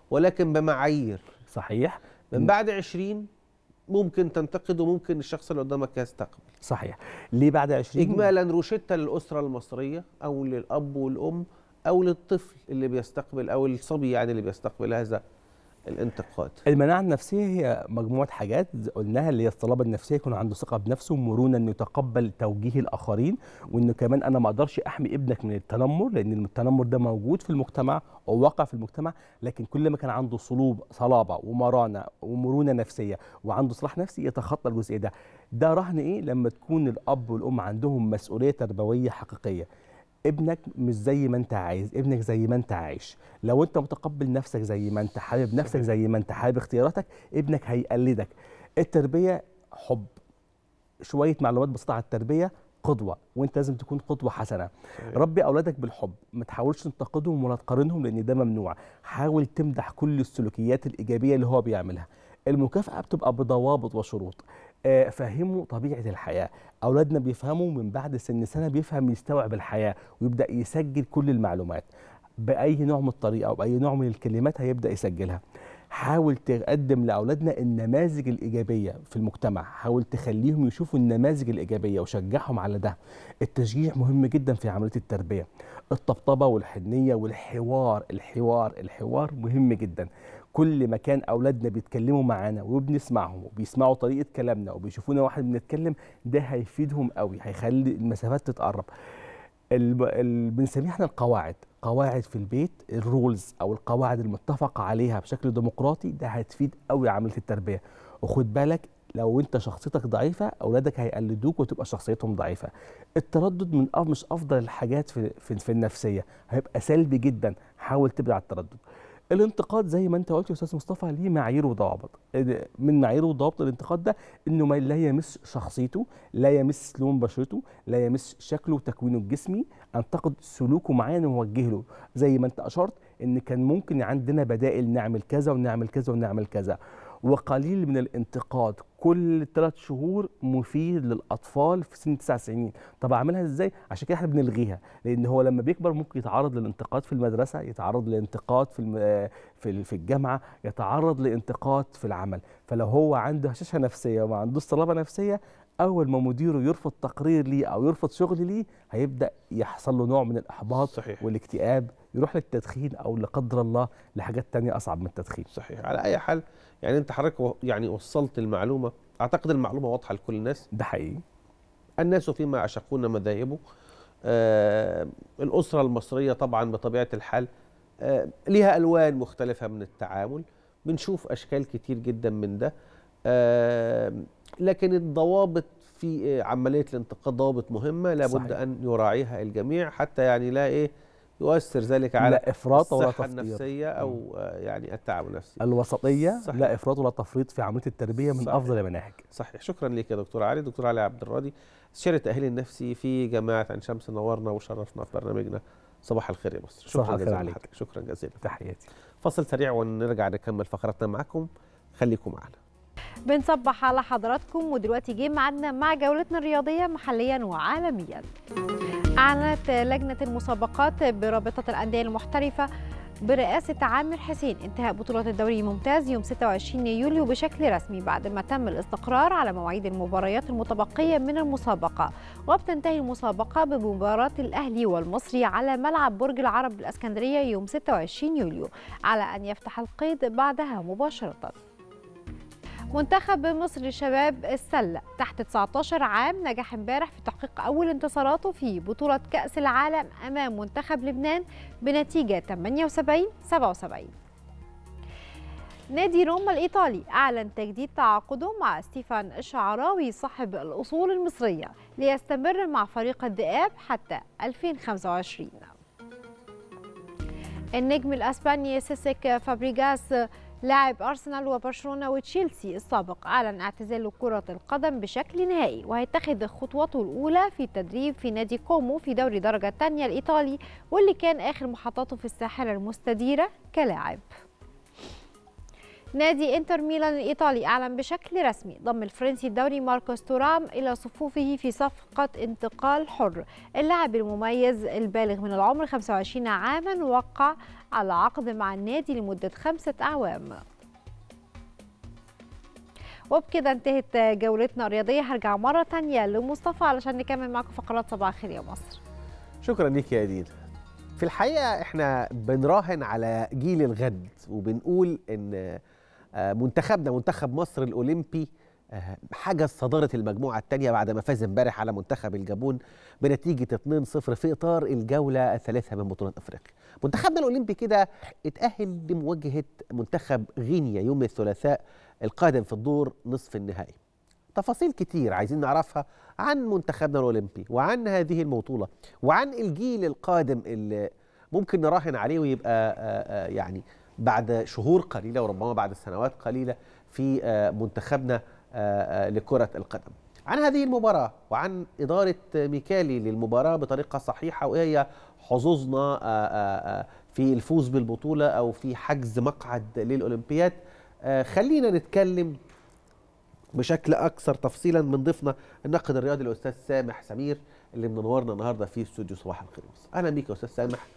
ولكن بمعايير صحيح من بعد 20 ممكن تنتقد وممكن الشخص اللي قدامك يستقبل صحيح ليه بعد 20 اجمالا روشته للاسره المصريه او للاب والام او للطفل اللي بيستقبل او الصبي يعني اللي بيستقبل هذا الانتقاد المناعه النفسيه هي مجموعه حاجات زي قلناها اللي هي الصلابه النفسيه يكون عنده ثقه بنفسه ومرونه انه يتقبل توجيه الاخرين وانه كمان انا ما اقدرش احمي ابنك من التنمر لان التنمر ده موجود في المجتمع او واقع في المجتمع لكن كل ما كان عنده صلوب صلابه ومرانه ومرونه نفسيه وعنده صلاح نفسي يتخطى الجزء ده ده رهن ايه لما تكون الاب والام عندهم مسؤوليه تربويه حقيقيه ابنك مش زي ما انت عايز ابنك زي ما انت عايش لو انت متقبل نفسك زي ما انت حابب نفسك زي ما انت حابب اختياراتك ابنك هيقلدك التربيه حب شويه معلومات بسيطه على التربيه قدوه وانت لازم تكون قدوه حسنه ربي اولادك بالحب ما تحاولش تنتقدهم ولا تقارنهم لان ده ممنوع حاول تمدح كل السلوكيات الايجابيه اللي هو بيعملها المكافاه بتبقى بضوابط وشروط آه، فهموا طبيعه الحياه اولادنا بيفهموا من بعد سن سنه بيفهم يستوعب الحياه ويبدا يسجل كل المعلومات باي نوع من الطريقه او باي نوع من الكلمات هيبدا يسجلها حاول تقدم لاولادنا النماذج الايجابيه في المجتمع حاول تخليهم يشوفوا النماذج الايجابيه وشجعهم على ده التشجيع مهم جدا في عمليه التربيه الطبطبه والحنيه والحوار الحوار الحوار مهم جدا كل ما كان اولادنا بيتكلموا معانا وبنسمعهم وبيسمعوا طريقه كلامنا وبيشوفونا واحد بنتكلم ده هيفيدهم قوي هيخلي المسافات تتقرب الب- ال- بنسميها احنا القواعد قواعد في البيت الرولز او القواعد المتفق عليها بشكل ديمقراطي ده هتفيد قوي عمليه التربيه وخد بالك لو انت شخصيتك ضعيفه اولادك هيقلدوك وتبقى شخصيتهم ضعيفه التردد من أف مش افضل الحاجات في في, في النفسيه هيبقى سلبي جدا حاول تبعد عن التردد الانتقاد زي ما انت قلت يا استاذ مصطفى ليه معايير وضوابط من معايير وضوابط الانتقاد ده انه ما لا يمس شخصيته لا يمس لون بشرته لا يمس شكله وتكوينه الجسمي انتقد سلوكه معين ونوجه له زي ما انت اشرت ان كان ممكن عندنا بدائل نعمل كذا ونعمل كذا ونعمل كذا وقليل من الانتقاد كل ثلاث شهور مفيد للاطفال في سن تسع سنين طب اعملها ازاي عشان كده احنا بنلغيها لان هو لما بيكبر ممكن يتعرض للانتقاد في المدرسه يتعرض للانتقاد في الم- في في الجامعه يتعرض لانتقاد في العمل فلو هو عنده هشاشه نفسيه وما عندوش صلابه نفسيه اول ما مديره يرفض تقرير ليه او يرفض شغل ليه هيبدا يحصل له نوع من الاحباط صحيح. والاكتئاب يروح للتدخين او لا قدر الله لحاجات تانية اصعب من التدخين صحيح على اي حال يعني انت حضرتك و- يعني وصلت المعلومه اعتقد المعلومه واضحه لكل الناس ده حقيقي الناس فيما يعشقون مذاهبه آه الاسره المصريه طبعا بطبيعه الحال آه ليها الوان مختلفه من التعامل بنشوف اشكال كتير جدا من ده آه لكن الضوابط في آه، عمليه الانتقاد ضوابط مهمه لابد صحيح. ان يراعيها الجميع حتى يعني لا ايه يؤثر ذلك على لا افراط ولا الصحه تفريط النفسيه او آه، يعني التعب النفسي الوسطيه صحيح. لا افراط ولا تفريط في عمليه التربيه من صحيح. افضل المناهج صحيح شكرا لك يا دكتور علي دكتور علي عبد الراضي استشاري التاهيل النفسي في جامعه عين شمس نورنا وشرفنا في برنامجنا صباح الخير يا مصر صباح شكرا الخير جزيلا عليك. لحضرتك. شكرا جزيلا تحياتي فاصل سريع ونرجع نكمل فقراتنا معكم خليكم معنا بنصبح على حضراتكم ودلوقتي جه ميعادنا مع جولتنا الرياضيه محليا وعالميا. اعلنت لجنه المسابقات برابطه الانديه المحترفه برئاسة عامر حسين انتهاء بطولة الدوري الممتاز يوم 26 يوليو بشكل رسمي بعد ما تم الاستقرار على مواعيد المباريات المتبقية من المسابقة وبتنتهي المسابقة بمباراة الأهلي والمصري على ملعب برج العرب بالإسكندرية يوم 26 يوليو على أن يفتح القيد بعدها مباشرة منتخب مصر للشباب السلة تحت 19 عام نجح امبارح في تحقيق أول انتصاراته في بطولة كأس العالم أمام منتخب لبنان بنتيجة 78 77 نادي روما الإيطالي أعلن تجديد تعاقده مع ستيفان الشعراوي صاحب الأصول المصرية ليستمر مع فريق الذئاب حتى 2025 النجم الأسباني سيسيك فابريجاس لاعب أرسنال وبرشلونة وتشيلسي السابق أعلن اعتزاله كرة القدم بشكل نهائي وهيتخذ خطوته الأولى في التدريب في نادي كومو في دوري درجة الثانية الإيطالي واللي كان آخر محطاته في الساحرة المستديرة كلاعب نادي انتر ميلان الايطالي اعلن بشكل رسمي ضم الفرنسي الدوري ماركوس تورام الى صفوفه في صفقه انتقال حر اللاعب المميز البالغ من العمر 25 عاما وقع على عقد مع النادي لمده خمسه اعوام وبكده انتهت جولتنا الرياضيه هرجع مره تانية لمصطفى علشان نكمل معاكم فقرات صباح الخير يا مصر شكرا ليك يا دين في الحقيقه احنا بنراهن على جيل الغد وبنقول ان آه، منتخبنا منتخب مصر الاولمبي آه، حجز صداره المجموعه الثانيه بعد ما فاز امبارح على منتخب الجابون بنتيجه 2-0 في اطار الجوله الثالثه من بطوله افريقيا. منتخبنا الاولمبي كده اتاهل لمواجهه منتخب غينيا يوم الثلاثاء القادم في الدور نصف النهائي. تفاصيل كتير عايزين نعرفها عن منتخبنا الاولمبي وعن هذه البطوله وعن الجيل القادم اللي ممكن نراهن عليه ويبقى آه، آه، يعني بعد شهور قليله وربما بعد سنوات قليله في آه، منتخبنا آه، آه، لكره القدم. عن هذه المباراه وعن اداره ميكالي للمباراه بطريقه صحيحه وهي حظوظنا آه، آه، آه، في الفوز بالبطوله او في حجز مقعد للاولمبياد آه، خلينا نتكلم بشكل اكثر تفصيلا من ضيفنا الناقد الرياضي الاستاذ سامح سمير اللي منورنا النهارده في استوديو صباح الخير مصر. اهلا بيك يا استاذ سامح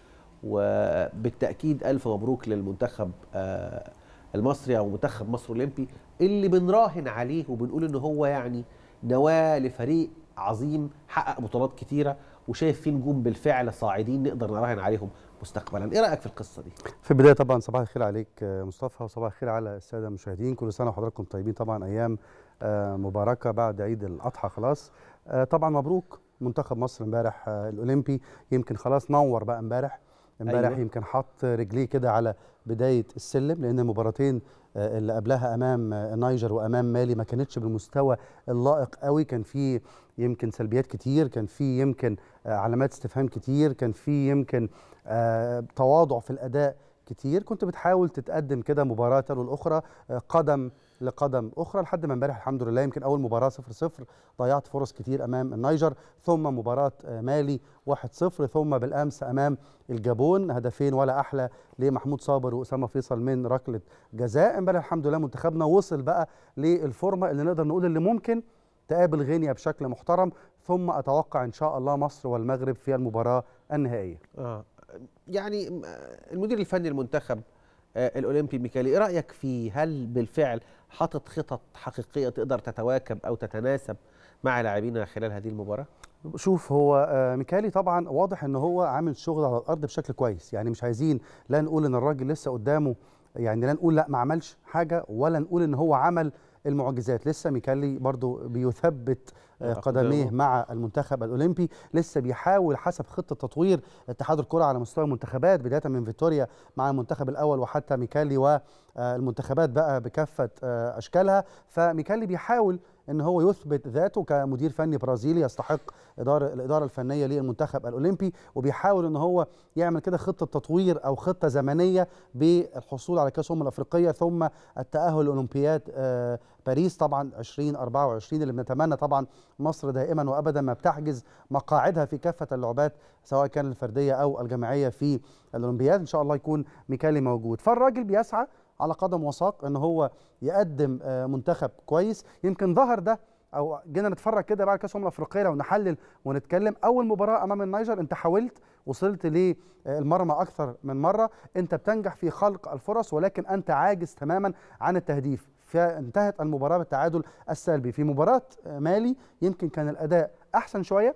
وبالتاكيد الف مبروك للمنتخب آه، المصري او منتخب مصر الاولمبي اللي بنراهن عليه وبنقول ان هو يعني نواه لفريق عظيم حقق بطولات كتيره وشايف فيه نجوم بالفعل صاعدين نقدر نراهن عليهم مستقبلا ايه رايك في القصه دي في البدايه طبعا صباح الخير عليك آه، مصطفى وصباح الخير على الساده المشاهدين كل سنه وحضراتكم طيبين طبعا ايام آه، مباركه بعد عيد الاضحى خلاص آه، طبعا مبروك منتخب مصر امبارح آه، الاولمبي يمكن خلاص نور بقى امبارح امبارح أيوة. يمكن حط رجليه كده على بدايه السلم لان المباراتين آه، اللي قبلها امام آه، النيجر وامام مالي ما كانتش بالمستوى اللائق قوي كان في يمكن سلبيات كتير كان في يمكن آه، علامات استفهام كتير كان في يمكن آه، تواضع في الاداء كتير كنت بتحاول تتقدم كده مباراة تلو الأخرى آه، قدم لقدم أخرى لحد ما امبارح الحمد لله يمكن أول مباراة 0-0 ضيعت فرص كتير أمام النيجر ثم مباراة آه، مالي 1-0 ثم بالأمس أمام الجابون هدفين ولا أحلى لمحمود صابر وأسامة فيصل من ركلة جزاء امبارح الحمد لله منتخبنا وصل بقى للفورمة اللي نقدر نقول اللي ممكن تقابل غينيا بشكل محترم ثم أتوقع إن شاء الله مصر والمغرب في المباراة النهائية اه يعني م- المدير الفني المنتخب آه، الاولمبي ميكالي ايه رايك فيه هل بالفعل حاطط خطط حقيقيه تقدر تتواكب او تتناسب مع لاعبينا خلال هذه المباراه شوف هو آه، ميكالي طبعا واضح ان هو عامل شغل على الارض بشكل كويس يعني مش عايزين لا نقول ان الراجل لسه قدامه يعني لا نقول لا ما عملش حاجه ولا نقول ان هو عمل المعجزات لسه ميكالي برضو بيثبت آه، أقدامه. قدميه مع المنتخب الاولمبي لسه بيحاول حسب خطه تطوير اتحاد الكره على مستوى المنتخبات بدايه من فيتوريا مع المنتخب الاول وحتى ميكالي والمنتخبات بقى بكافه آه، اشكالها فميكالي بيحاول ان هو يثبت ذاته كمدير فني برازيلي يستحق اداره الاداره الفنيه للمنتخب الاولمبي وبيحاول ان هو يعمل كده خطه تطوير او خطه زمنيه بالحصول على كاس الامم الافريقيه ثم التاهل لاولمبياد آه، باريس طبعا 2024 اللي بنتمنى طبعا مصر دائما وابدا ما بتحجز مقاعدها في كافه اللعبات سواء كان الفرديه او الجماعيه في الاولمبياد ان شاء الله يكون ميكالي موجود فالراجل بيسعى على قدم وساق ان هو يقدم آه، منتخب كويس يمكن ظهر ده او جينا نتفرج كده بعد كاس الامم الافريقيه لو نحلل ونتكلم اول مباراه امام النيجر انت حاولت وصلت للمرمى اكثر من مره انت بتنجح في خلق الفرص ولكن انت عاجز تماما عن التهديف فانتهت المباراه بالتعادل السلبي في مباراه آه، مالي يمكن كان الاداء احسن شويه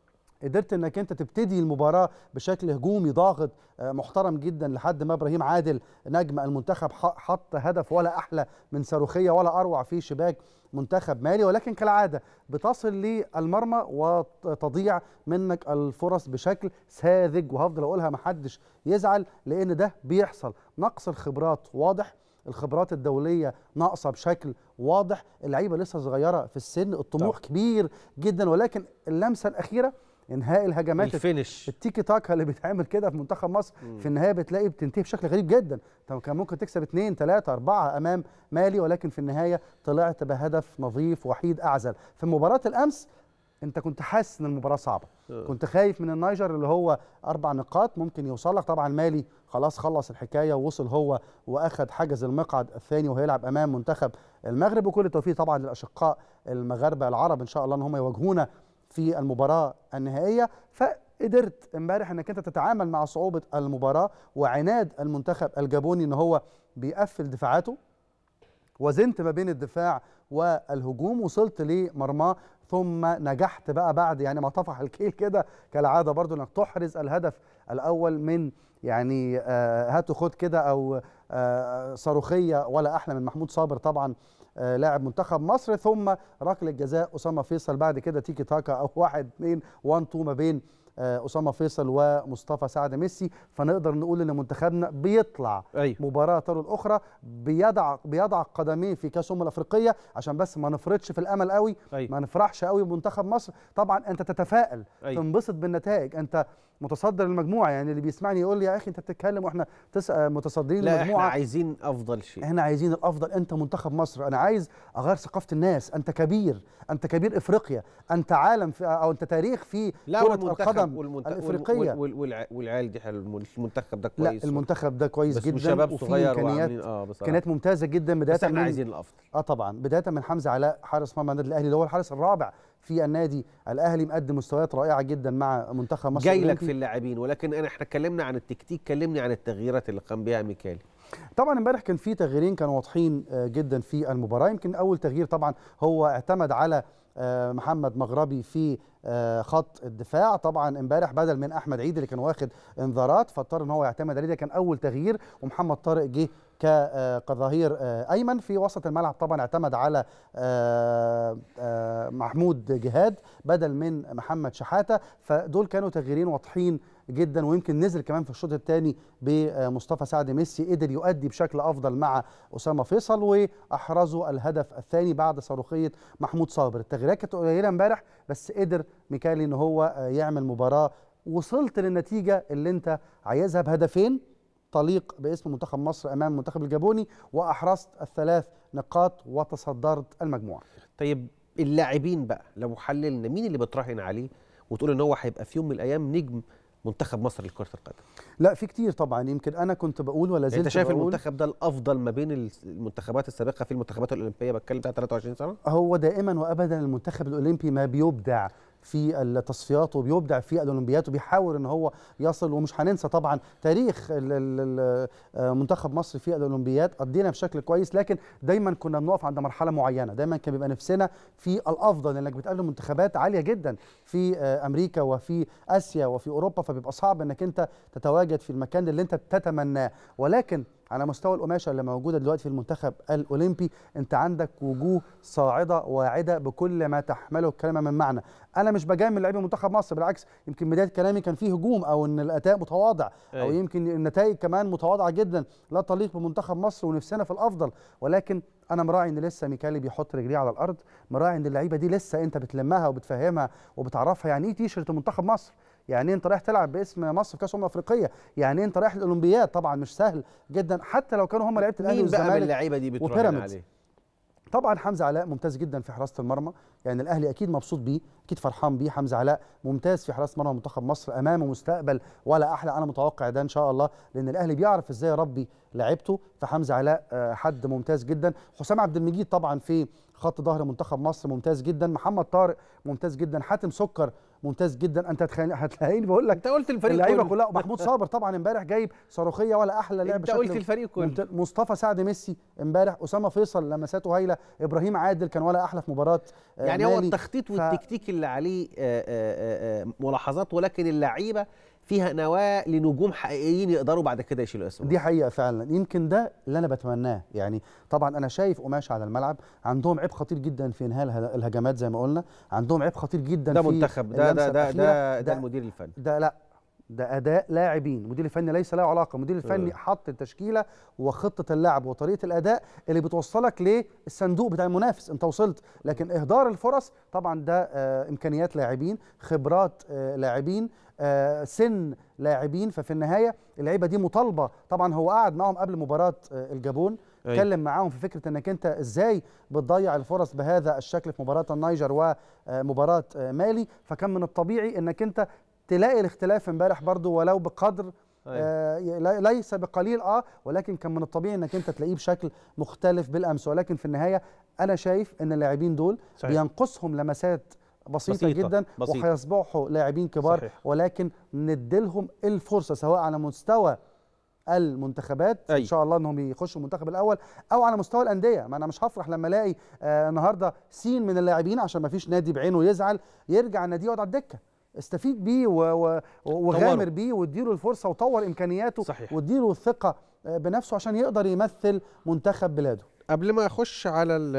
قدرت انك انت تبتدي المباراه بشكل هجومي ضاغط آه، محترم جدا لحد ما ابراهيم عادل نجم المنتخب ح- حط هدف ولا احلى من صاروخيه ولا اروع في شباك منتخب مالي ولكن كالعاده بتصل للمرمى وتضيع منك الفرص بشكل ساذج وهفضل اقولها محدش يزعل لان ده بيحصل نقص الخبرات واضح الخبرات الدوليه ناقصه بشكل واضح اللعيبه لسه صغيره في السن الطموح كبير جدا ولكن اللمسه الاخيره انهاء الهجمات الفينش التيكي تاكا اللي بيتعمل كده في منتخب مصر مم. في النهايه بتلاقي بتنتهي بشكل غريب جدا طب كان ممكن تكسب اثنين ثلاثه اربعه امام مالي ولكن في النهايه طلعت بهدف نظيف وحيد اعزل في مباراه الامس انت كنت حاسس ان المباراه صعبه آه. كنت خايف من النيجر اللي هو اربع نقاط ممكن يوصل لك طبعا مالي خلاص خلص الحكايه ووصل هو واخد حجز المقعد الثاني وهيلعب امام منتخب المغرب وكل التوفيق طبعا للاشقاء المغاربه العرب ان شاء الله ان هم يواجهونا في المباراه النهائيه فقدرت امبارح انك انت تتعامل مع صعوبه المباراه وعناد المنتخب الجابوني ان هو بيقفل دفاعاته وزنت ما بين الدفاع والهجوم وصلت لمرماه ثم نجحت بقى بعد يعني ما طفح الكيل كده كالعاده برضو انك تحرز الهدف الاول من يعني آه هات وخد كده او آه صاروخيه ولا احلى من محمود صابر طبعا آه لاعب منتخب مصر ثم ركله جزاء اسامه فيصل بعد كده تيكي تاكا او واحد اثنين 1 2 ما بين آه اسامه فيصل ومصطفى سعد ميسي فنقدر نقول ان منتخبنا بيطلع أيوة. مباراه تلو الاخرى بيضع بيضع قدميه في كاس الامم الافريقيه عشان بس ما نفرطش في الامل قوي أيوة. ما نفرحش قوي بمنتخب مصر طبعا انت تتفائل أيوة. تنبسط بالنتائج انت متصدر المجموعه يعني اللي بيسمعني يقول لي يا اخي انت بتتكلم واحنا تس... متصدرين لا احنا المجموعه عايزين افضل شيء احنا عايزين الافضل انت منتخب مصر انا عايز اغير ثقافه الناس انت كبير انت كبير افريقيا انت عالم في او انت تاريخ في لا كره والمنتخب القدم والمنت... الافريقيه وال... وال... وال... والعيال دي حلو المنتخب ده لا كويس المنتخب ده كويس بس جدا شباب وفيه صغير امكانيات وعاملين اه بصراحه امكانيات ممتازه جدا بدايه بس احنا من- عايزين الافضل اه طبعا بدايه من حمزه علاء حارس مرمى النادي الاهلي اللي هو الحارس الرابع في النادي الاهلي مقدم مستويات رائعه جدا مع منتخب مصر جاي لك الأولمبي. في اللاعبين ولكن انا احنا اتكلمنا عن التكتيك كلمني عن التغييرات اللي قام بها ميكالي طبعا امبارح كان في تغييرين كانوا واضحين آه، جدا في المباراه يمكن اول تغيير طبعا هو اعتمد على آه، محمد مغربي في آه، خط الدفاع طبعا امبارح بدل من احمد عيد اللي كان واخد انذارات فاضطر ان هو يعتمد عليه ده كان اول تغيير ومحمد طارق جه ك- آه، كظهير آه، ايمن في وسط الملعب طبعا اعتمد على آه، آه، محمود جهاد بدل من محمد شحاته فدول كانوا تغييرين واضحين جدا ويمكن نزل كمان في الشوط الثاني بمصطفى سعد ميسي قدر يؤدي بشكل افضل مع اسامه فيصل واحرزوا الهدف الثاني بعد صاروخيه محمود صابر التغييرات كانت قليله امبارح بس قدر ميكالي ان هو آه، يعمل مباراه وصلت للنتيجه اللي انت عايزها بهدفين تليق باسم منتخب مصر امام المنتخب الجابوني واحرزت الثلاث نقاط وتصدرت المجموعه طيب اللاعبين بقى لو حللنا مين اللي بتراهن عليه وتقول ان هو هيبقى في يوم من الايام نجم منتخب مصر لكره القدم لا في كتير طبعا يمكن انا كنت بقول ولا يعني زلت انت شايف بقول المنتخب ده الافضل ما بين المنتخبات السابقه في المنتخبات الاولمبيه بتكلم بتاع 23 سنه هو دائما وابدا المنتخب الاولمبي ما بيبدع في التصفيات وبيبدع في الاولمبيات وبيحاول ان هو يصل ومش هننسى طبعا تاريخ ال- ال- ال- آه، منتخب مصر في الاولمبيات قضينا بشكل كويس لكن دايما كنا بنقف عند مرحله معينه دايما كان بيبقى نفسنا في الافضل لانك بتقابل منتخبات عاليه جدا في آه، امريكا وفي اسيا وفي اوروبا فبيبقى صعب انك انت تتواجد في المكان اللي انت بتتمناه ولكن على مستوى القماشه اللي موجوده دلوقتي في المنتخب الاولمبي انت عندك وجوه صاعده واعده بكل ما تحمله الكلمه من معنى انا مش بجامل لاعبي منتخب مصر بالعكس يمكن بدايه كلامي كان فيه هجوم او ان الاداء متواضع او أيوة. يمكن النتائج كمان متواضعه جدا لا تليق بمنتخب مصر ونفسنا في الافضل ولكن انا مراعي ان لسه ميكالي بيحط رجليه على الارض مراعي ان اللعيبه دي لسه انت بتلمها وبتفهمها وبتعرفها يعني ايه تيشرت منتخب مصر يعني إيه انت رايح تلعب باسم مصر في كاس الامم الافريقيه يعني إيه انت رايح الاولمبياد طبعا مش سهل جدا حتى لو كانوا هم لعيبه الاهلي مين بقى من والزمالك اللعيبه دي بتراهن وبيراميدز. عليه طبعا حمزه علاء ممتاز جدا في حراسه المرمى يعني الاهلي اكيد مبسوط بيه اكيد فرحان بيه حمزه علاء ممتاز في حراسه مرمى منتخب مصر امامه مستقبل ولا احلى انا متوقع ده ان شاء الله لان الاهلي بيعرف ازاي يربي لعيبته فحمزه علاء آه، حد ممتاز جدا حسام عبد المجيد طبعا في خط ظهر منتخب مصر ممتاز جدا محمد طارق ممتاز جدا حاتم سكر ممتاز جدا انت هتخليني هتلاقيني بقول لك انت قلت الفريق اللعيبه كله. كلها ومحمود صابر طبعا امبارح جايب صاروخيه ولا احلى لعب انت قلت الفريق كله ممت- مصطفى سعد ميسي امبارح اسامه فيصل لمساته هايله ابراهيم عادل كان ولا احلى في مباراه آه، يعني هو مالي. التخطيط ف- والتكتيك اللي عليه آه، آه، آه، ملاحظات ولكن اللعيبه فيها نواه لنجوم حقيقيين يقدروا بعد كده يشيلوا اسمهم دي حقيقه فعلا يمكن ده اللي انا بتمناه يعني طبعا انا شايف قماشه على الملعب عندهم عيب خطير جدا في انهاء اله- الهجمات زي ما قلنا عندهم عيب خطير جدا ده في منتخب ده اللمسة ده ده الأخيرة. ده, ده المدير الفني ده لا ده اداء لاعبين المدير الفني ليس له علاقه المدير الفني آه. حط التشكيله وخطه اللعب وطريقه الاداء اللي بتوصلك للصندوق بتاع المنافس انت وصلت لكن اهدار الفرص طبعا ده آه امكانيات لاعبين خبرات آه لاعبين آه سن لاعبين ففي النهايه اللعيبه دي مطالبه طبعا هو قعد معاهم قبل مباراه آه الجابون أيوة. اتكلم معاهم في فكره انك انت ازاي بتضيع الفرص بهذا الشكل في مباراه النيجر ومباراه مالي فكان من الطبيعي انك انت تلاقي الاختلاف امبارح برضو ولو بقدر آه لا- ليس بقليل اه ولكن كان من الطبيعي انك انت تلاقيه بشكل مختلف بالامس ولكن في النهايه انا شايف ان اللاعبين دول صحيح. بينقصهم لمسات بسيطة, بسيطة، جدا بسيطة. وهيصبحوا لاعبين كبار صحيح. ولكن نديلهم الفرصة سواء على مستوى المنتخبات أي. ان شاء الله انهم يخشوا المنتخب الاول او على مستوى الانديه ما انا مش هفرح لما الاقي آه النهارده سين من اللاعبين عشان ما فيش نادي بعينه يزعل يرجع النادي يقعد على الدكه استفيد بيه و- و- وغامر بيه واديله الفرصه وطور امكانياته صحيح. واديله الثقه آه، بنفسه عشان يقدر يمثل منتخب بلاده قبل ما اخش على ال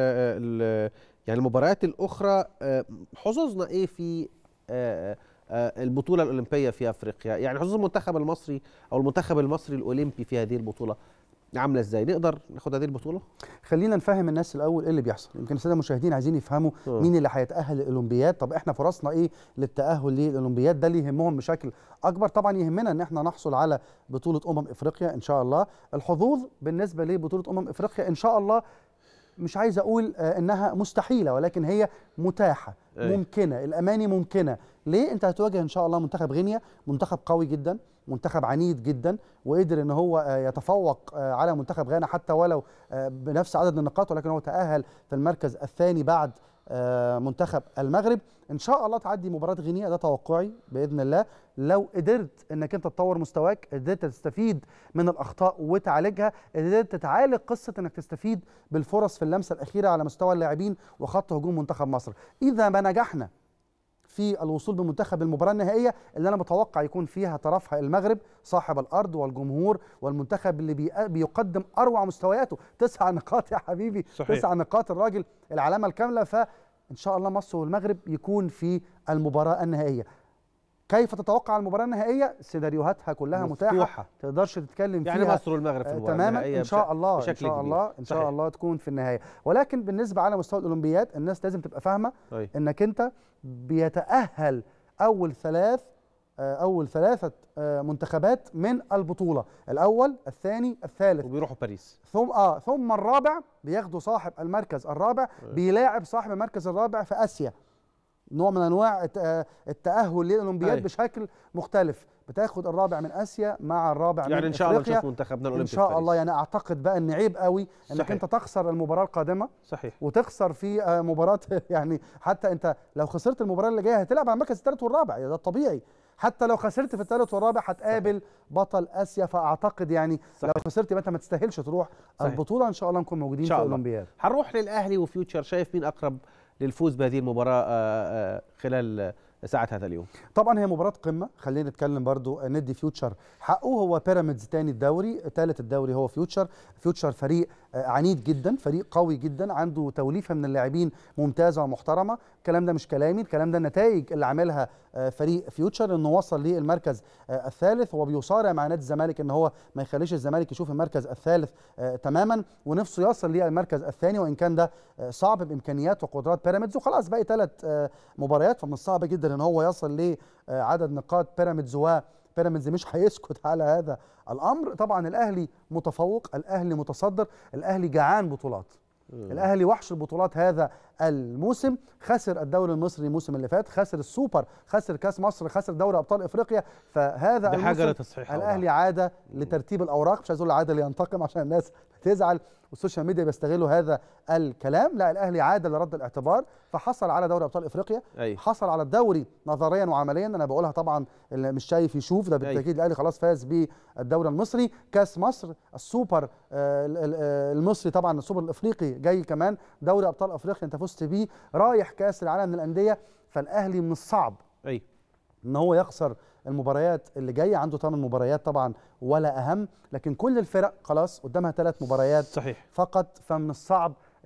ال يعني المباريات الاخرى آه، حظوظنا ايه في آه، آه، البطوله الاولمبيه في افريقيا يعني حظوظ المنتخب المصري او المنتخب المصري الاولمبي في هذه البطوله عامله ازاي نقدر ناخد هذه البطوله خلينا نفهم الناس الاول ايه اللي بيحصل يمكن الساده المشاهدين عايزين يفهموا آه. مين اللي هيتاهل للاولمبياد طب احنا فرصنا ايه للتاهل للاولمبياد ده اللي يهمهم بشكل اكبر طبعا يهمنا ان احنا نحصل على بطوله امم افريقيا ان شاء الله الحظوظ بالنسبه لبطوله امم افريقيا ان شاء الله مش عايز اقول آه، انها مستحيله ولكن هي متاحه أي. ممكنه الاماني ممكنه ليه انت هتواجه ان شاء الله منتخب غينيا منتخب قوي جدا منتخب عنيد جدا وقدر ان هو آه، يتفوق آه، على منتخب غانا حتى ولو آه، بنفس عدد النقاط ولكن هو تاهل في المركز الثاني بعد آه، منتخب المغرب ان شاء الله تعدي مباراه غينيا ده توقعي باذن الله لو قدرت انك انت تطور مستواك قدرت تستفيد من الاخطاء وتعالجها قدرت تعالج قصه انك تستفيد بالفرص في اللمسه الاخيره على مستوى اللاعبين وخط هجوم منتخب مصر اذا ما نجحنا في الوصول بمنتخب المباراه النهائيه اللي انا متوقع يكون فيها طرفها المغرب صاحب الارض والجمهور والمنتخب اللي بي- بيقدم اروع مستوياته تسع نقاط يا حبيبي صحيح. تسع نقاط الراجل العلامه الكامله فان شاء الله مصر والمغرب يكون في المباراه النهائيه كيف تتوقع المباراه النهائيه سيناريوهاتها كلها متاحه مفتوحة. تقدرش تتكلم يعني فيها مصر والمغرب في آه، المباراه تماما النهائية ان شاء بش- الله ان بشكل شاء كبير. الله ان شاء صحيح. الله تكون في النهايه ولكن بالنسبه على مستوى الاولمبياد الناس لازم تبقى فاهمه أي. انك انت بيتاهل اول ثلاث آه، اول ثلاثه آه، منتخبات من البطوله الاول الثاني الثالث وبيروحوا باريس ثم اه ثم الرابع بياخدوا صاحب المركز الرابع بيلاعب صاحب المركز الرابع في اسيا نوع من انواع الت- آه، التاهل للاولمبياد أي. بشكل مختلف بتاخد الرابع من اسيا مع الرابع من يعني ان شاء الله أفريقيا. نشوف منتخبنا ان الاولمبي في شاء باريس. الله يعني اعتقد بقى ان عيب قوي انك صحيح. انت تخسر المباراه القادمه صحيح وتخسر في آه، مباراه يعني حتى انت لو خسرت المباراه اللي جايه هتلعب على المركز الثالث والرابع ده الطبيعي حتى لو خسرت في الثالث والرابع هتقابل بطل اسيا فاعتقد يعني صحيح. لو خسرت يبقى انت ما تستاهلش تروح صحيح. البطوله ان شاء الله نكون موجودين إن شاء في الله. الاولمبياد هنروح للاهلي وفيوتشر شايف مين اقرب للفوز بهذه المباراه آه، آه، خلال ساعه هذا اليوم طبعا هي مباراه قمه خلينا نتكلم برضو آه، ندي فيوتشر حقه هو بيراميدز تاني الدوري ثالث الدوري هو فيوتشر فيوتشر فريق آه، عنيد جدا فريق قوي جدا عنده توليفه من اللاعبين ممتازه ومحترمه الكلام ده مش كلامي الكلام ده النتائج اللي عاملها آه، فريق فيوتشر انه وصل للمركز آه، الثالث هو بيصارع مع نادي الزمالك ان هو ما يخليش الزمالك يشوف المركز الثالث آه، تماما ونفسه يصل للمركز الثاني وان كان ده آه، صعب بامكانيات وقدرات بيراميدز وخلاص باقي ثلاث مباريات فمن الصعب جدا ان هو يصل لعدد نقاط بيراميدز وبيراميدز مش هيسكت على هذا الامر طبعا الاهلي متفوق الاهلي متصدر الاهلي جعان بطولات الاهلي وحش البطولات هذا الموسم خسر الدوري المصري الموسم اللي فات خسر السوبر خسر كاس مصر خسر دوري ابطال افريقيا فهذا بحاجة الموسم لتصحيح الاهلي عاد لترتيب الاوراق مش عايز اقول عاد لينتقم عشان الناس تزعل والسوشيال ميديا بيستغلوا هذا الكلام لا الاهلي عاد لرد الاعتبار فحصل على دوري ابطال افريقيا أي. حصل على الدوري نظريا وعمليا انا بقولها طبعا اللي مش شايف يشوف ده بالتاكيد الاهلي خلاص فاز بالدوري المصري كاس مصر السوبر آه، ال- ال- آه، المصري طبعا السوبر الافريقي جاي كمان دوري ابطال افريقيا انت فزت بيه رايح كاس العالم للانديه فالاهلي من الصعب اي ان هو يخسر المباريات اللي جايه عنده ثمان مباريات طبعا ولا اهم لكن كل الفرق خلاص قدامها ثلاث مباريات صحيح فقط فمن الصعب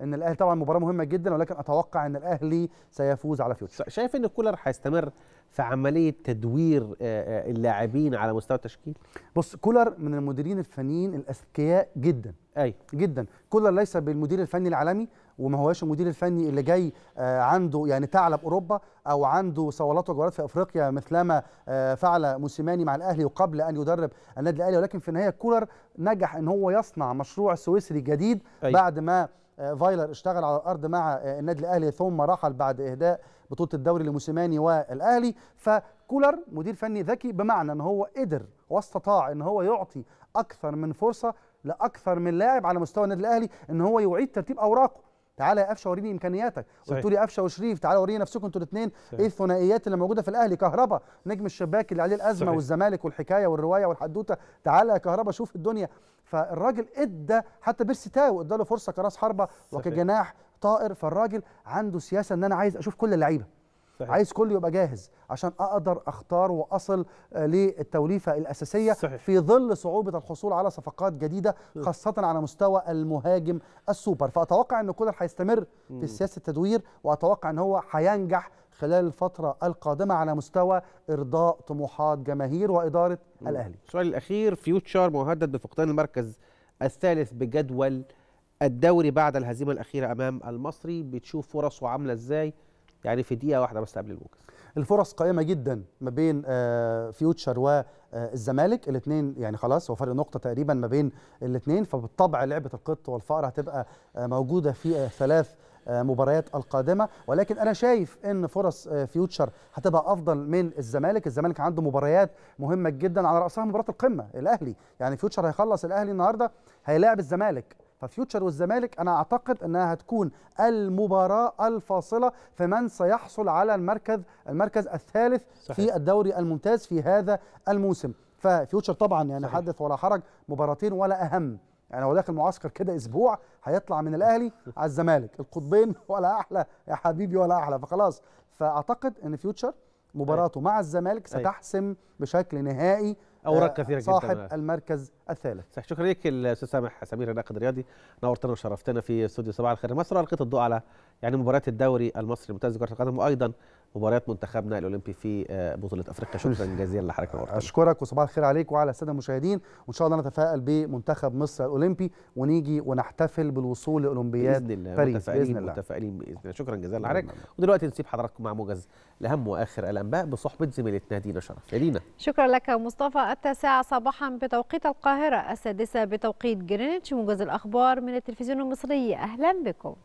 ان الاهلي طبعا مباراه مهمه جدا ولكن اتوقع ان الاهلي سيفوز على فيوتشر شايف ان كولر هيستمر في عمليه تدوير آه، آه، اللاعبين على مستوى التشكيل بص كولر من المديرين الفنيين الاذكياء جدا اي جدا كولر ليس بالمدير الفني العالمي وما هواش المدير الفني اللي جاي آه، عنده يعني ثعلب اوروبا او عنده صولات وجولات في افريقيا مثلما آه، فعل موسيماني مع الاهلي وقبل ان يدرب النادي الاهلي ولكن في النهايه كولر نجح ان هو يصنع مشروع سويسري جديد أي. بعد ما آه، فايلر اشتغل على الارض مع آه، النادي الاهلي ثم رحل بعد اهداء بطوله الدوري لموسيماني والاهلي فكولر مدير فني ذكي بمعنى ان هو قدر واستطاع ان هو يعطي اكثر من فرصه لاكثر من لاعب على مستوى النادي الاهلي ان هو يعيد ترتيب اوراقه تعالى يا قفشه وريني امكانياتك صحيح. قلت لي قفشه وشريف تعالى وريني نفسكم انتوا الاثنين ايه الثنائيات اللي موجوده في الاهلي كهربا نجم الشباك اللي عليه الازمه صحيح. والزمالك والحكايه والروايه والحدوته تعالى يا كهربا شوف الدنيا فالراجل ادى حتى بيرسي تاو ادى له فرصه كراس حربه صحيح. وكجناح طائر فالراجل عنده سياسه ان انا عايز اشوف كل اللعيبه صحيح. عايز كله يبقى جاهز عشان اقدر اختار واصل آه، للتوليفه الاساسيه صحيح. في ظل صعوبه الحصول على صفقات جديده خاصه على مستوى المهاجم السوبر فاتوقع ان كولر هيستمر في سياسه التدوير واتوقع ان هو هينجح خلال الفتره القادمه على مستوى ارضاء طموحات جماهير واداره الاهلي السؤال الاخير فيوتشر مهدد بفقدان المركز الثالث بجدول الدوري بعد الهزيمه الاخيره امام المصري بتشوف فرصه عامله ازاي يعني في دقيقه واحده بس قبل الموجز الفرص قائمه جدا ما بين آه، فيوتشر والزمالك الاثنين يعني خلاص هو فرق نقطه تقريبا ما بين الاثنين فبالطبع لعبه القط والفأر هتبقى آه، موجوده في الثلاث مباريات القادمه ولكن انا شايف ان فرص آه، فيوتشر هتبقى افضل من الزمالك الزمالك عنده مباريات مهمه جدا على راسها مباراه القمه الاهلي يعني فيوتشر هيخلص الاهلي النهارده هيلاعب الزمالك ففيوتشر والزمالك انا اعتقد انها هتكون المباراه الفاصله في من سيحصل على المركز المركز الثالث صحيح. في الدوري الممتاز في هذا الموسم ففيوتشر طبعا يعني صحيح. حدث ولا حرج مباراتين ولا اهم يعني هو داخل معسكر كده اسبوع هيطلع من الاهلي على الزمالك القطبين ولا احلى يا حبيبي ولا احلى فخلاص فاعتقد ان فيوتشر مباراته مع الزمالك أيوة. ستحسم بشكل نهائي أوراق آه، كثيرة جدا صاحب معك. المركز الثالث صح شكرا لك الاستاذ سامح سمير الناقد الرياضي نورتنا وشرفتنا في استوديو صباح الخير مصر القيت الضوء على يعني مباريات الدوري المصري الممتاز لكره القدم وايضا مباريات منتخبنا الاولمبي في آه، بطوله افريقيا شكرا جزيلا لحضرتك نورتنا اشكرك وصباح الخير عليك وعلى الساده المشاهدين وان شاء الله نتفائل بمنتخب مصر الاولمبي ونيجي ونحتفل بالوصول لاولمبياد باذن الله باريس متفائلين باذن الله متفائلين باذن الله شكرا جزيلا بإذن لحضرتك الله. ودلوقتي نسيب حضراتكم مع موجز لاهم واخر الانباء بصحبه زميلتنا دينا شرف يا دينا شكرا لك مصطفى التاسعة صباحا بتوقيت القاهرة السادسة بتوقيت جرينتش موجز الأخبار من التلفزيون المصري أهلا بكم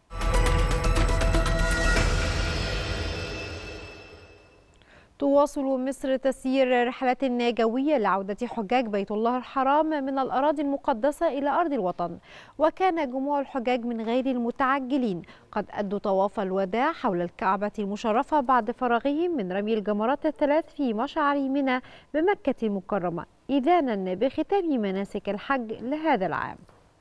تواصل مصر تسيير رحلات جوية لعودة حجاج بيت الله الحرام من الأراضي المقدسة إلى أرض الوطن وكان جموع الحجاج من غير المتعجلين قد أدوا طواف الوداع حول الكعبة المشرفة بعد فرغهم من رمي الجمرات الثلاث في مشعر منى بمكة المكرمة إذانا بختام مناسك الحج لهذا العام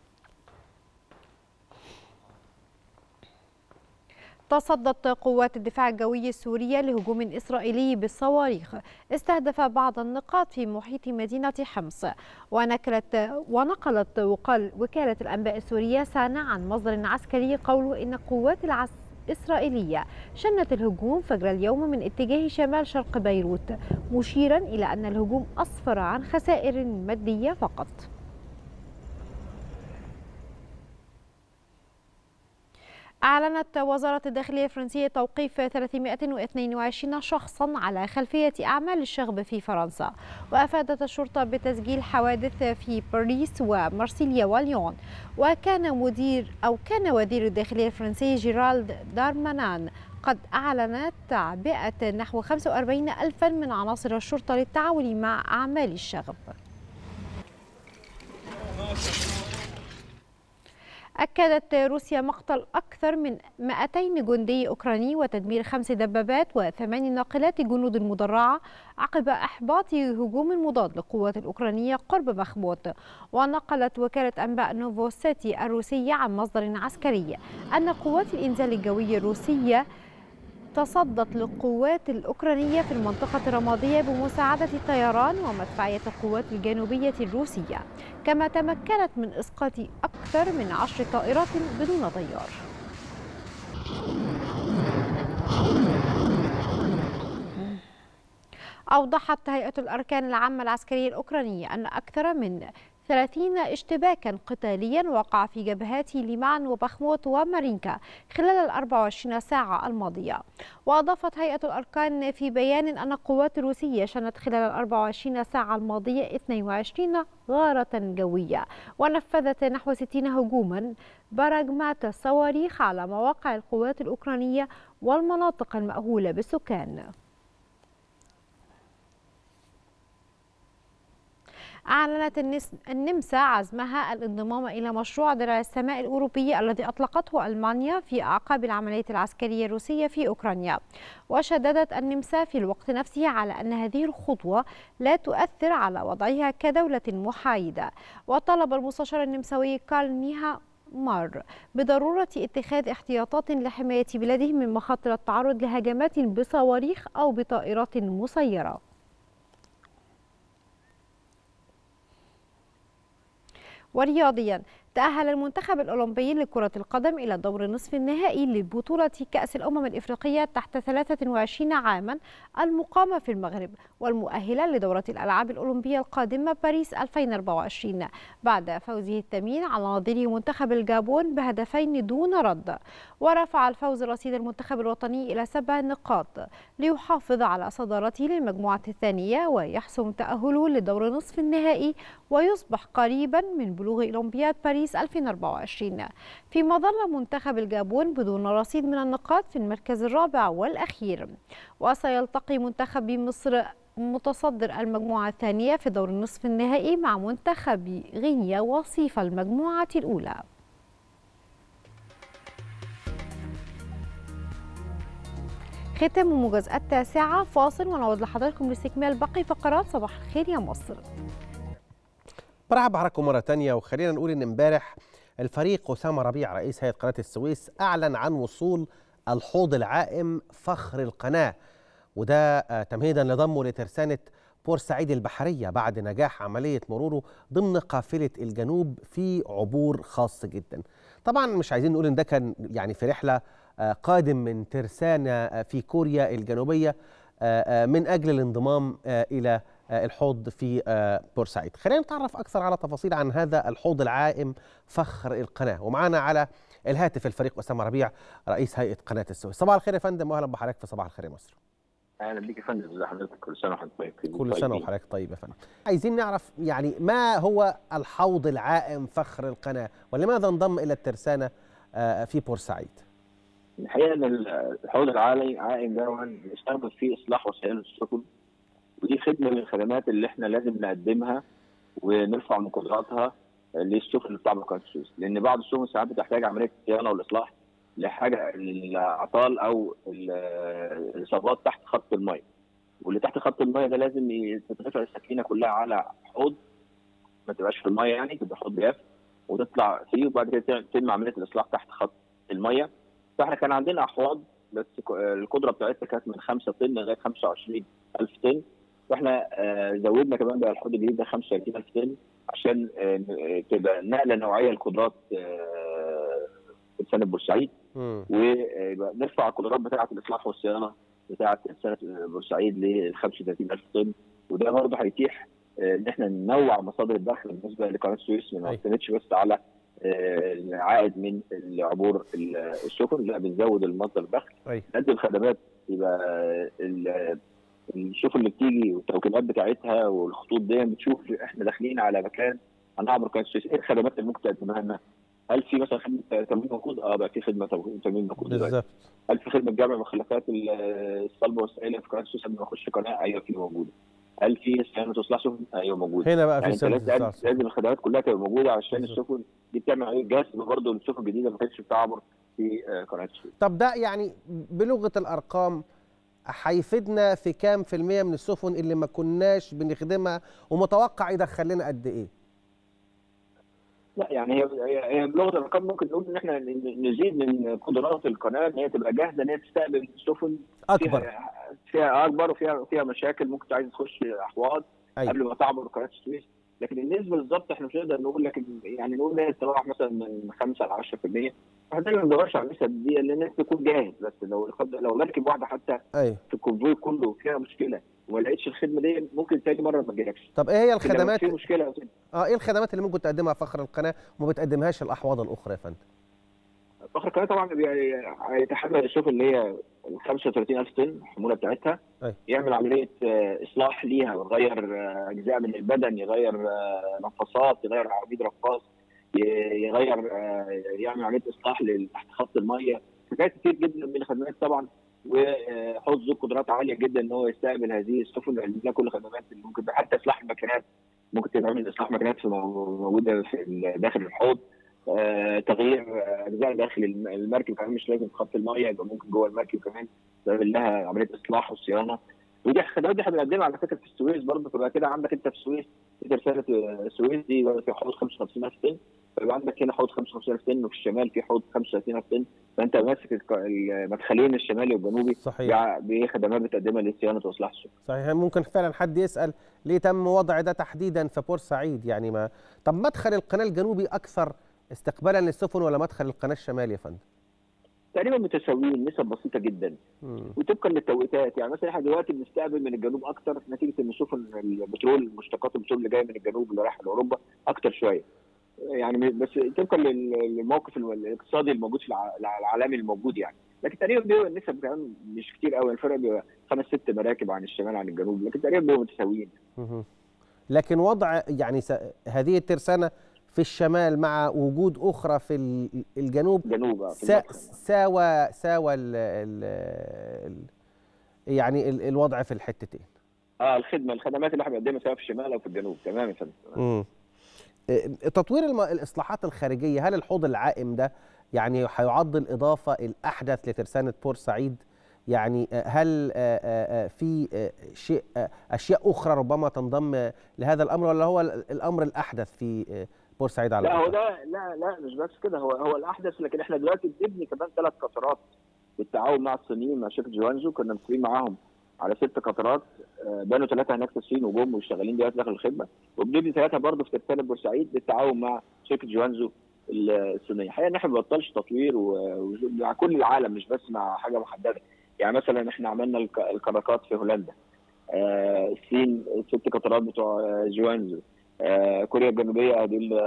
تصدت قوات الدفاع الجوي السورية لهجوم إسرائيلي بالصواريخ استهدف بعض النقاط في محيط مدينة حمص ونقلت ونقلت وقال وكالة الأنباء السورية سانا عن مصدر عسكري قوله إن القوات العس إسرائيلية شنت الهجوم فجر اليوم من اتجاه شمال شرق بيروت مشيرا إلى أن الهجوم أسفر عن خسائر مادية فقط أعلنت وزارة الداخلية الفرنسية توقيف 322 شخصا على خلفية أعمال الشغب في فرنسا وأفادت الشرطة بتسجيل حوادث في باريس ومارسيليا وليون وكان مدير أو كان وزير الداخلية الفرنسي جيرالد دارمانان قد أعلن تعبئة نحو 45 ألفا من عناصر الشرطة للتعاون مع أعمال الشغب أكدت روسيا مقتل أكثر من 200 جندي أوكراني وتدمير خمس دبابات وثمان ناقلات جنود مدرعة عقب إحباط هجوم مضاد للقوات الأوكرانية قرب بخموت ونقلت وكالة أنباء نوفوسيتي الروسية عن مصدر عسكري أن قوات الإنزال الجوي الروسية تصدت للقوات الأوكرانية في المنطقة الرمادية بمساعدة الطيران ومدفعية القوات الجنوبية الروسية كما تمكنت من إسقاط أكثر من عشر طائرات بدون طيار أوضحت هيئة الأركان العامة العسكرية الأوكرانية أن أكثر من 30 اشتباكا قتاليا وقع في جبهات ليمان وبخموت ومارينكا خلال ال 24 ساعة الماضية وأضافت هيئة الأركان في بيان أن القوات الروسية شنت خلال ال 24 ساعة الماضية 22 غارة جوية ونفذت نحو 60 هجوما براجمات صواريخ على مواقع القوات الأوكرانية والمناطق المأهولة بالسكان أعلنت النمسا عزمها الانضمام إلى مشروع درع السماء الأوروبي الذي أطلقته ألمانيا في أعقاب العملية العسكرية الروسية في أوكرانيا وشددت النمسا في الوقت نفسه على أن هذه الخطوة لا تؤثر على وضعها كدولة محايدة وطلب المستشار النمساوي كارل ميها مار بضرورة اتخاذ احتياطات لحماية بلاده من مخاطر التعرض لهجمات بصواريخ أو بطائرات مسيرة ورياضيا تأهل المنتخب الأولمبي لكرة القدم إلى دور نصف النهائي لبطولة كأس الأمم الإفريقية تحت 23 عاما المقامة في المغرب والمؤهلة لدورة الألعاب الأولمبية القادمة باريس 2024 بعد فوزه الثمين على نظيره منتخب الجابون بهدفين دون رد ورفع الفوز رصيد المنتخب الوطني إلى سبع نقاط ليحافظ على صدارته للمجموعة الثانية ويحسم تأهله لدور نصف النهائي ويصبح قريبا من بلوغ أولمبياد باريس باريس 2024 فيما ظل منتخب الجابون بدون رصيد من النقاط في المركز الرابع والأخير وسيلتقي منتخب مصر متصدر المجموعة الثانية في دور النصف النهائي مع منتخب غينيا وصيف المجموعة الأولى ختام موجز التاسعة فاصل ونعود لحضراتكم لاستكمال باقي فقرات صباح الخير يا مصر برحب بحضراتكم مرة تانية وخلينا نقول إن امبارح الفريق أسامة ربيع رئيس هيئة قناة السويس أعلن عن وصول الحوض العائم فخر القناة وده تمهيدا لضمه لترسانة بورسعيد البحرية بعد نجاح عملية مروره ضمن قافلة الجنوب في عبور خاص جدا طبعا مش عايزين نقول إن ده كان يعني في رحلة قادم من ترسانة في كوريا الجنوبية من أجل الانضمام إلى الحوض في بورسعيد خلينا نتعرف أكثر على تفاصيل عن هذا الحوض العائم فخر القناة ومعنا على الهاتف الفريق أسامة ربيع رئيس هيئة قناة السويس صباح الخير يا فندم وأهلا بحضرتك في صباح الخير يا مصر اهلا بيك يا فندم ازي حضرتك كل سنه وحضرتك طيب كل سنه وحضرتك طيب يا فندم عايزين نعرف يعني ما هو الحوض العائم فخر القناه ولماذا انضم الى الترسانه في بورسعيد الحقيقه ان الحوض العائم ده بنستخدم فيه اصلاح وسائل السفن ودي خدمه من الخدمات اللي احنا لازم نقدمها ونرفع من قدراتها للسفن اللي بتعمل قناه السويس لان بعض السفن ساعات بتحتاج عمليه صيانه والاصلاح لحاجه الاعطال او الاصابات تحت خط الميه واللي تحت خط الميه ده لازم تترفع السكينه كلها على حوض ما تبقاش في الميه يعني تبقى حوض جاف وتطلع فيه وبعد كده تتم عمليه الاصلاح تحت خط الميه فاحنا كان عندنا احواض بس القدره بتاعتها كانت من 5 طن لغايه 25 الف طن واحنا زودنا كمان بقى الحوض الجديد ده 35 الف طن عشان تبقى نقله نوعيه لقدرات سنه بورسعيد ونرفع القدرات بتاعه الاصلاح والصيانه بتاعه سنه بورسعيد ل 35000 طن وده برضه هيتيح ان احنا ننوع مصادر الدخل بالنسبه لقناه السويس ما نعتمدش بس على العائد من عبور السفن لا بنزود المصدر الدخل نقدم خدمات يبقى السفن اللي بتيجي والتوكيلات بتاعتها والخطوط دي بتشوف احنا داخلين على مكان هنعبر قناه السويس ايه الخدمات اللي ممكن تقدمها لنا هل في مثلا خدمه تموين نقود؟ اه بقى في خدمه تموين نقود بالظبط هل في خدمه جمع مخلفات الصلبه والسائله في قناه السويس قبل ما اخش قناه؟ ايوه في موجوده. هل في صيانه واصلاح سفن؟ ايوه موجوده. هنا بقى في يعني صيانه لازم لازم الخدمات كلها تبقى موجوده عشان السفن دي بتعمل عمليه جذب برضه للسفن الجديده ما كانتش بتعبر في قناه السويس. طب ده يعني بلغه الارقام هيفيدنا في كام في المية من السفن اللي ما كناش بنخدمها ومتوقع يدخل لنا قد ايه؟ لا يعني هي هي هي بلغه الارقام ممكن نقول ان احنا ن- نزيد من قدرات القناه ان هي تبقى جاهزه ان هي تستقبل سفن اكبر فيها, فيها اكبر وفيها فيها مشاكل ممكن عايز تخش احواض أيوة. قبل ما تعبر قناه السويس لكن النسبه بالظبط احنا مش نقدر نقول لكن يعني نقول ان هي تتراوح مثلا من 5 ل 10% احنا دايما ما بندورش على النسب دي لان الناس تكون جاهز بس لو لو مركب واحده حتى ايوه في الكونفوي كله فيها مشكله وما لقيتش الخدمه دي ممكن تاني مره ما تجيلكش طب ايه هي لكن لو الخدمات في مشكله اه ايه الخدمات اللي ممكن تقدمها فخر القناه وما بتقدمهاش الاحواض الاخرى يا فندم فخر القناه طبعا بي- هيتحمل السفن اللي هي ال 35000 طن الحموله بتاعتها أيوة. يعمل عمليه آه، اصلاح ليها ويغير آه، اجزاء من البدن يغير آه، نفاثات يغير عواميد رفاص ي- يغير آه، يعمل عمليه اصلاح ل- تحت خط الميه حاجات كتير جدا من الخدمات طبعا وحوض ذو قدرات عاليه جدا ان هو يستقبل هذه السفن ويعمل لها كل الخدمات اللي ممكن حتى اصلاح الماكينات ممكن تعمل اصلاح ماكينات في مو- موجوده في ال- داخل الحوض آه، تغيير آه، اجزاء داخل الم- المركب كمان مش لازم في خط الميه يبقى ممكن جوه المركب كمان تعمل لها عمليه اصلاح وصيانه ودي الخدمات دي احنا بنقدمها على فكره في السويس برضه تبقى كده عندك انت في السويس في ترسانه آه، السويس دي برضه في حوض 55000 طن فيبقى عندك هنا حوض 55000 طن وفي الشمال في حوض 35000 طن فانت ماسك الك- المدخلين الشمالي والجنوبي صحيح بخدمات بتقدمها لصيانه واصلاح السفن صحيح ممكن فعلا حد يسال ليه تم وضع ده تحديدا في بورسعيد يعني ما طب مدخل القناه الجنوبي اكثر استقبالا للسفن ولا مدخل القناه الشمالي يا فندم تقريبا متساويين نسب بسيطه جدا مم. وطبقا للتوقيتات يعني مثلا احنا دلوقتي بنستقبل من الجنوب اكتر نتيجه ان سفن البترول مشتقات البترول اللي جايه من الجنوب اللي رايحه لاوروبا اكتر شويه يعني بس طبقا لل- للموقف ال- الاقتصادي الموجود في الع- العالمي الموجود يعني لكن تقريبا بيبقى النسب كمان مش كتير قوي الفرق بيبقى خمس ست مراكب عن الشمال عن الجنوب لكن تقريبا بيبقوا متساويين مهم. لكن وضع يعني س... هذه الترسانه في الشمال مع وجود اخرى في ال- الجنوب جنوب آه، في سا... المدخل. ساوى ساوى ال... ال... ال... يعني ال... الوضع في الحتتين اه الخدمه الخدمات اللي احنا بنقدمها سواء في الشمال او في الجنوب تمام يا فندم مم. إيه، تطوير الم... الاصلاحات الخارجيه هل الحوض العائم ده يعني هيعد الاضافه الاحدث لترسانه بورسعيد يعني آه، هل آه، آه، آه، في آه، شيء آه، اشياء اخرى ربما تنضم آه، لهذا الامر ولا هو ال- الامر الاحدث في آه، بورسعيد على لا هو الأقل؟ ده لا لا مش بس كده هو هو الاحدث لكن احنا دلوقتي بنبني كمان ثلاث قطارات بالتعاون مع الصينيين مع شركه جوانزو كنا متفقين معاهم على ست قطارات آه، بنوا ثلاثه هناك في الصين وجم وشغالين دلوقتي داخل الخدمه وبنبني ثلاثه برضه في ترسانه بورسعيد بالتعاون مع شركه جوانزو الصينيه الحقيقه ان احنا ما بنبطلش تطوير و- ومع كل العالم مش بس مع حاجه محدده يعني مثلا احنا عملنا الك- الكراكات في هولندا آه، الصين الست قطارات بتوع آه، جوانزو آه، كوريا الجنوبيه دي ال-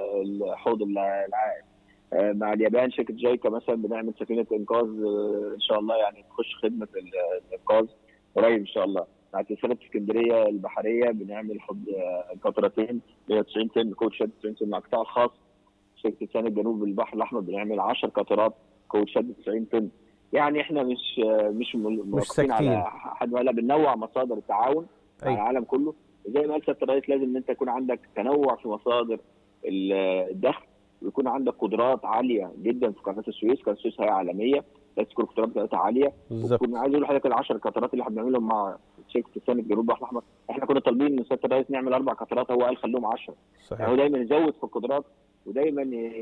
الحوض الع- العائم آه، مع اليابان شركه جايكا مثلا بنعمل سفينه انقاذ آه، ان شاء الله يعني تخش خدمه ال- الانقاذ قريب ان شاء الله مع ترسانه اسكندريه البحريه بنعمل حوض آه، قطرتين 190 طن كوتشات 90 طن مع القطاع الخاص شركه ترسانه جنوب البحر الاحمر بنعمل 10 قطارات كوتشات 90 طن يعني احنا مش آه، مش مل- موقفين ساكتين. على حد لا بننوع مصادر التعاون مع أيوة. العالم كله زي ما قال سياده الرئيس لازم ان انت يكون عندك تنوع في مصادر ال- الدخل ويكون عندك قدرات عاليه جدا في قناه السويس، قناه السويس هي عالميه لازم تكون القدرات بتاعتها عاليه بالظبط وكنا عايز اقول لحضرتك ال 10 قطارات اللي احنا بنعملهم مع شركه السنه الجنوب البحر الاحمر احنا كنا طالبين من سياده الرئيس نعمل اربع قطارات هو قال خليهم 10 يعني هو صحيح دايما يزود في القدرات ودايما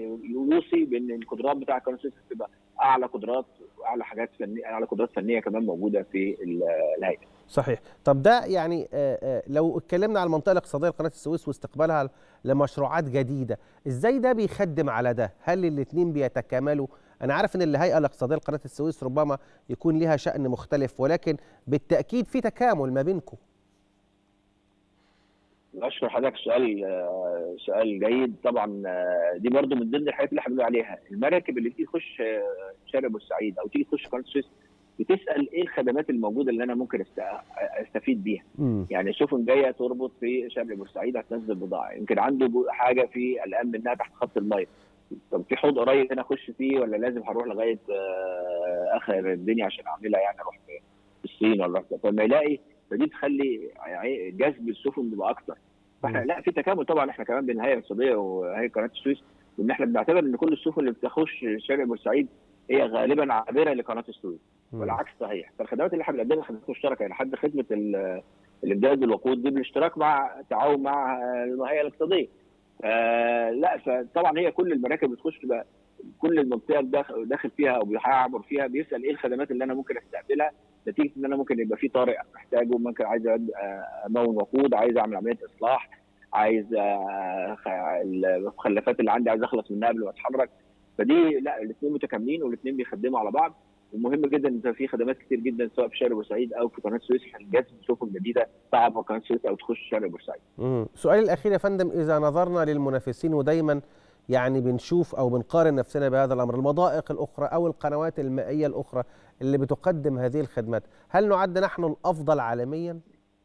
يوصي بان القدرات بتاع قناه السويس تبقى اعلى قدرات واعلى حاجات فنيه اعلى قدرات فنيه كمان موجوده في ال- الهيئه صحيح طب ده يعني آه، آه، لو اتكلمنا على المنطقه الاقتصاديه لقناه السويس واستقبالها لمشروعات جديده ازاي ده بيخدم على ده هل الاثنين بيتكاملوا انا عارف ان الهيئه الاقتصاديه لقناه السويس ربما يكون لها شان مختلف ولكن بالتاكيد في تكامل ما بينكم اشكر حضرتك سؤال آه، سؤال جيد طبعا آه، دي برضو من ضمن الحاجات اللي احنا بنقول عليها المراكب اللي تيجي تخش آه، شارع بورسعيد او تيجي تخش قناه السويس بتسال ايه الخدمات الموجوده اللي انا ممكن است- استفيد بيها امم يعني سفن جايه تربط في شارع بورسعيد هتنزل بضاعه يمكن عنده جو- حاجه في الامن انها تحت خط الميه طب في حوض قريب هنا اخش فيه ولا لازم هروح لغايه آه، اخر الدنيا عشان اعملها يعني اروح في في الصين ولا أروح- فلما يلاقي فدي تخلي عي- جذب السفن بيبقى اكتر فاحنا لا في تكامل طبعا احنا كمان بين الهيئه الاقتصاديه وهيئه قناه السويس وان احنا بنعتبر ان كل السفن اللي بتخش شارع بورسعيد هي غالبا عابره لقناه السويس والعكس صحيح فالخدمات اللي احنا بنقدمها خدمات مشتركه لحد خدمه ال- الامداد بالوقود دي بالاشتراك مع التعاون مع الهيئه الاقتصاديه آه لا فطبعا هي كل المراكب بتخش بقى كل المنطقه داخل, داخل فيها او بيعبر فيها بيسال ايه الخدمات اللي انا ممكن استقبلها نتيجه ان انا ممكن يبقى في طارئ محتاجه ممكن عايز امون وقود عايز اعمل عمليه اصلاح عايز المخلفات اللي عندي عايز اخلص منها قبل ما اتحرك فدي لا الاثنين متكاملين والاثنين بيخدموا على بعض ومهم جدا ان في خدمات كتير جدا سواء في شرق بورسعيد او في قناه السويس عشان الجهاز السفن الجديده تعبر قناه السويس او تخش شرق بورسعيد. سؤالي الاخير يا فندم اذا نظرنا للمنافسين ودايما يعني بنشوف او بنقارن نفسنا بهذا الامر المضائق الاخرى او القنوات المائيه الاخرى اللي بتقدم هذه الخدمات هل نعد نحن الافضل عالميا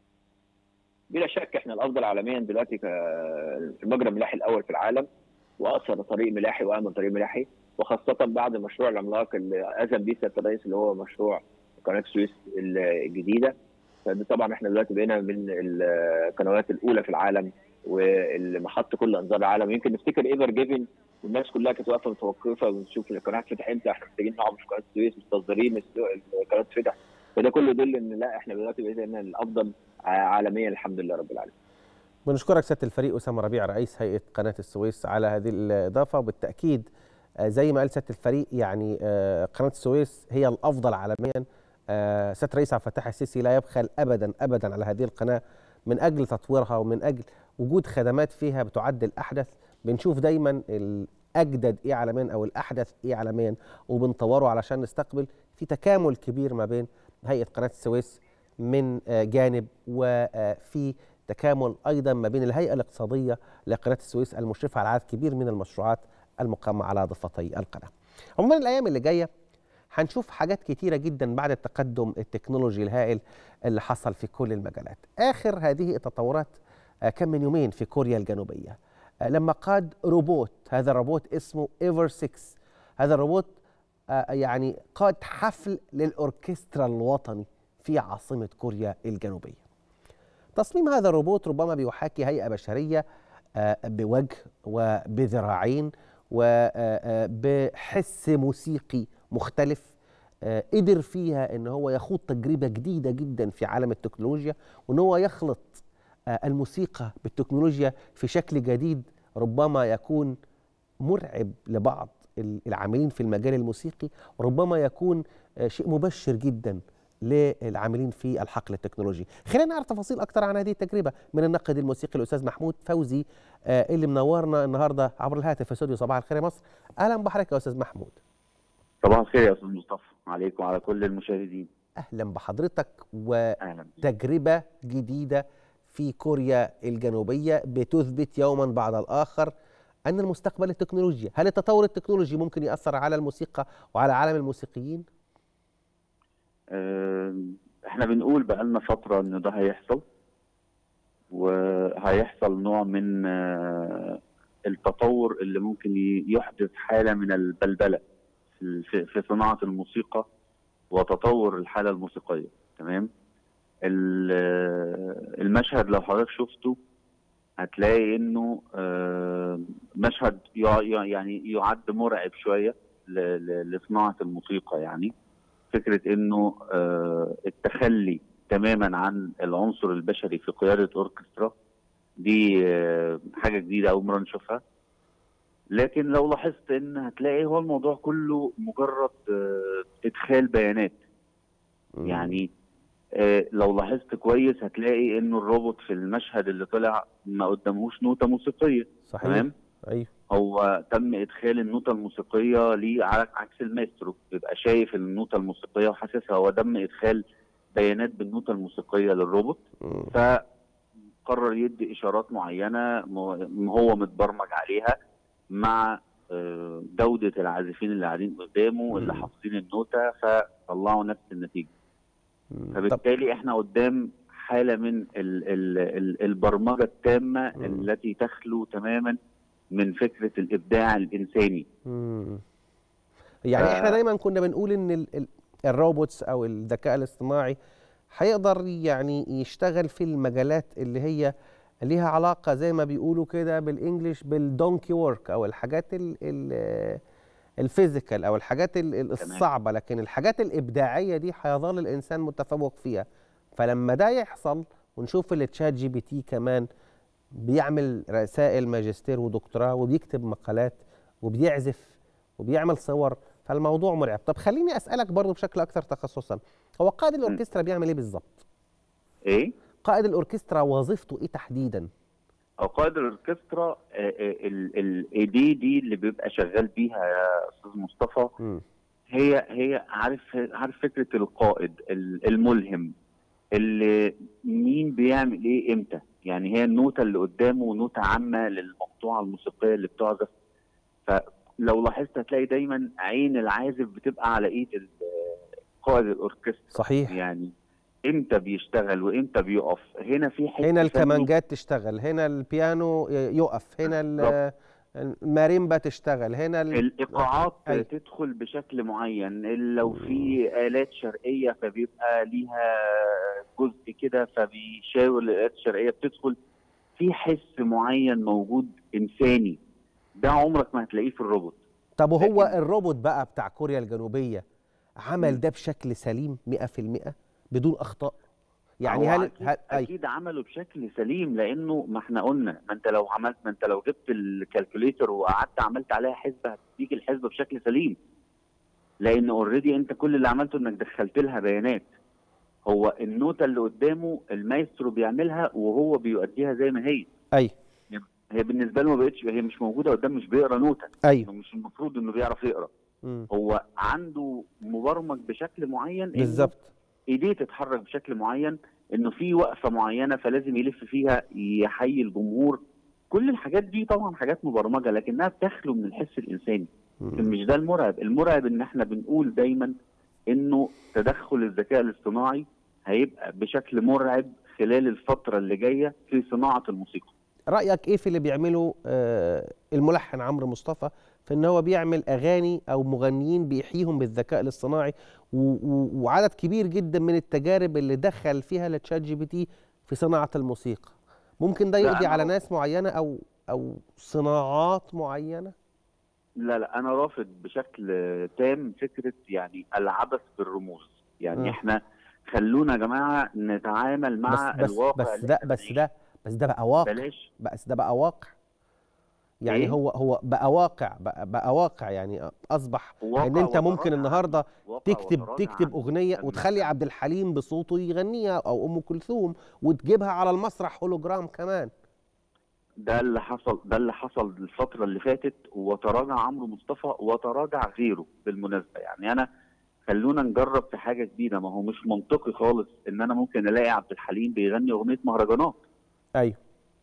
بلا شك احنا الافضل عالميا دلوقتي المجرى الملاحي الاول في العالم واقصر طريق ملاحي وامن طريق ملاحي وخاصه بعد المشروع العملاق اللي اذن به سياده الرئيس اللي هو مشروع قناه السويس الجديده فده طبعا احنا دلوقتي بقينا من القنوات الاولى في العالم واللي محط كل انظار العالم يمكن نفتكر ايفر جيفن والناس كلها كانت واقفه متوقفه ونشوف القناه هتفتح امتى احنا محتاجين نقعد في قناه السويس منتظرين القناه تفتح فده كله يدل ان لا احنا دلوقتي بقينا الافضل عالميا الحمد لله رب العالمين. بنشكرك سياده الفريق اسامه ربيع رئيس هيئه قناه السويس على هذه الاضافه وبالتاكيد زي ما قال سياده الفريق يعني قناه السويس هي الافضل عالميا سياده الرئيس عبد الفتاح السيسي لا يبخل ابدا ابدا على هذه القناه من اجل تطويرها ومن اجل وجود خدمات فيها بتعد الاحدث بنشوف دايما الاجدد ايه عالميا او الاحدث ايه عالميا وبنطوره علشان نستقبل في تكامل كبير ما بين هيئه قناه السويس من جانب وفي تكامل ايضا ما بين الهيئه الاقتصاديه لقناه السويس المشرفه على عدد كبير من المشروعات المقامه على ضفتي القناه. عموما الايام اللي جايه هنشوف حاجات كتيره جدا بعد التقدم التكنولوجي الهائل اللي حصل في كل المجالات. اخر هذه التطورات كان من يومين في كوريا الجنوبيه لما قاد روبوت هذا الروبوت اسمه ايفر 6 هذا الروبوت يعني قاد حفل للاوركسترا الوطني في عاصمه كوريا الجنوبيه. تصميم هذا الروبوت ربما بيحاكي هيئه بشريه بوجه وبذراعين وبحس موسيقي مختلف قدر فيها ان هو يخوض تجربه جديده جدا في عالم التكنولوجيا وان هو يخلط الموسيقى بالتكنولوجيا في شكل جديد ربما يكون مرعب لبعض العاملين في المجال الموسيقي وربما يكون شيء مبشر جدا للعاملين في الحقل التكنولوجي خلينا نعرف تفاصيل اكتر عن هذه التجربه من الناقد الموسيقي الاستاذ محمود فوزي اللي منورنا النهارده عبر الهاتف في استوديو صباح الخير يا مصر اهلا بحضرتك يا استاذ محمود صباح الخير يا استاذ مصطفى عليكم وعلى كل المشاهدين اهلا بحضرتك وتجربه جديده في كوريا الجنوبيه بتثبت يوما بعد الاخر ان المستقبل التكنولوجيا هل التطور التكنولوجي ممكن ياثر على الموسيقى وعلى عالم الموسيقيين احنا بنقول بقالنا فتره ان ده هيحصل وهيحصل نوع من التطور اللي ممكن يحدث حاله من البلبله في صناعه الموسيقى وتطور الحاله الموسيقيه تمام المشهد لو حضرتك شفته هتلاقي انه مشهد يعني يعد مرعب شويه لصناعه الموسيقى يعني فكره انه التخلي تماما عن العنصر البشري في قياده اوركسترا دي حاجه جديده اول مره نشوفها لكن لو لاحظت ان هتلاقي هو الموضوع كله مجرد ادخال بيانات يعني لو لاحظت كويس هتلاقي انه الروبوت في المشهد اللي طلع ما قدامهوش نوته موسيقيه صحيح تمام ايوه هو تم ادخال النوته الموسيقيه ليه على عكس الماسترو بيبقى شايف النوته الموسيقيه وحاسسها هو تم ادخال بيانات بالنوته الموسيقيه للروبوت فقرر يدي اشارات معينه هو متبرمج عليها مع جوده العازفين اللي قاعدين قدامه اللي حافظين النوته فطلعوا نفس النتيجه فبالتالي احنا قدام حاله من ال ال ال البرمجه التامه مم. التي تخلو تماما من فكره الابداع الانساني مم. يعني احنا دايما كنا بنقول ان ال ال الروبوتس او الذكاء الاصطناعي هيقدر يعني يشتغل في المجالات اللي هي ليها علاقه زي ما بيقولوا كده بالانجلش بالدونكي وورك او الحاجات ال ال الفيزيكال او الحاجات ال- ال- الصعبه لكن الحاجات الابداعيه دي هيظل الانسان متفوق فيها فلما ده يحصل ونشوف التشات جي بي تي كمان بيعمل رسائل ماجستير ودكتوراه وبيكتب مقالات وبيعزف وبيعمل صور فالموضوع مرعب طب خليني اسالك برضو بشكل اكثر تخصصا هو قائد الاوركسترا بيعمل ايه بالظبط ايه قائد الاوركسترا وظيفته ايه تحديدا او قائد الاوركسترا آه، آه، ال- الايدي دي اللي بيبقى شغال بيها يا استاذ مصطفى مم. هي هي عارف عارف فكره القائد ال- الملهم اللي مين بيعمل ايه امتى يعني هي النوتة اللي قدامه نوتة عامة للمقطوعة الموسيقية اللي بتعزف فلو لاحظت هتلاقي دايما عين العازف بتبقى على ايد ال- قائد الاوركسترا صحيح يعني امتى بيشتغل وامتى بيقف هنا في حته هنا فني. الكمانجات تشتغل هنا البيانو يقف هنا ال- الماريمبا تشتغل هنا ال- الايقاعات أيوة. تدخل بشكل معين لو في الات شرقيه فبيبقى ليها جزء كده فبيشاور الالات الشرقيه بتدخل في حس معين موجود انساني ده عمرك ما هتلاقيه في الروبوت طب وهو الروبوت بقى بتاع كوريا الجنوبية عمل ده بشكل سليم 100% بدون أخطاء يعني هو هل أكيد, هل أي اكيد عمله بشكل سليم لانه ما احنا قلنا ما انت لو عملت ما انت لو جبت الكالكوليتر وقعدت عملت عليها حسبه هتديك الحسبه بشكل سليم لان اوريدي انت كل اللي عملته انك دخلت لها بيانات هو النوتة اللي قدامه المايسترو بيعملها وهو بيؤديها زي ما هي أي هي بالنسبه له ما بقتش هي مش موجوده قدام مش بيقرا نوتة أيوه مش المفروض انه بيعرف يقرا مم. هو عنده مبرمج بشكل معين إنه بالظبط ايديه تتحرك بشكل معين انه في وقفه معينه فلازم يلف فيها يحيي الجمهور كل الحاجات دي طبعا حاجات مبرمجه لكنها بتخلو من الحس الانساني لكن مش ده المرعب المرعب ان احنا بنقول دايما انه تدخل الذكاء الاصطناعي هيبقى بشكل مرعب خلال الفتره اللي جايه في صناعه الموسيقى رأيك إيه في اللي بيعمله آه، الملحن عمرو مصطفى في إن هو بيعمل أغاني أو مغنيين بيحييهم بالذكاء الاصطناعي و- و- وعدد كبير جدا من التجارب اللي دخل فيها لتشات جي بي تي في صناعة الموسيقى ممكن ده لا، يقضي أنا- على ناس معينة أو أو صناعات معينة لا لا انا رافض بشكل تام فكره يعني العبث بالرموز يعني مم. احنا خلونا يا جماعه نتعامل مع بس بس الواقع بس اللي ده إحنا بس ده بس ده بقى واقع بلاش بس ده بقى واقع يعني إيه؟ هو هو بقى واقع بقى, بقى واقع يعني اصبح واقع ان انت ممكن وتراجع النهارده واقع تكتب وتراجع تكتب عن اغنيه وتخلي عبد الحليم بصوته يغنيها او ام كلثوم وتجيبها على المسرح هولوجرام كمان ده اللي حصل ده اللي حصل الفتره اللي فاتت وتراجع عمرو مصطفى وتراجع غيره بالمناسبه يعني انا خلونا نجرب في حاجه جديده ما هو مش منطقي خالص ان انا ممكن الاقي عبد الحليم بيغني اغنيه مهرجانات ايوه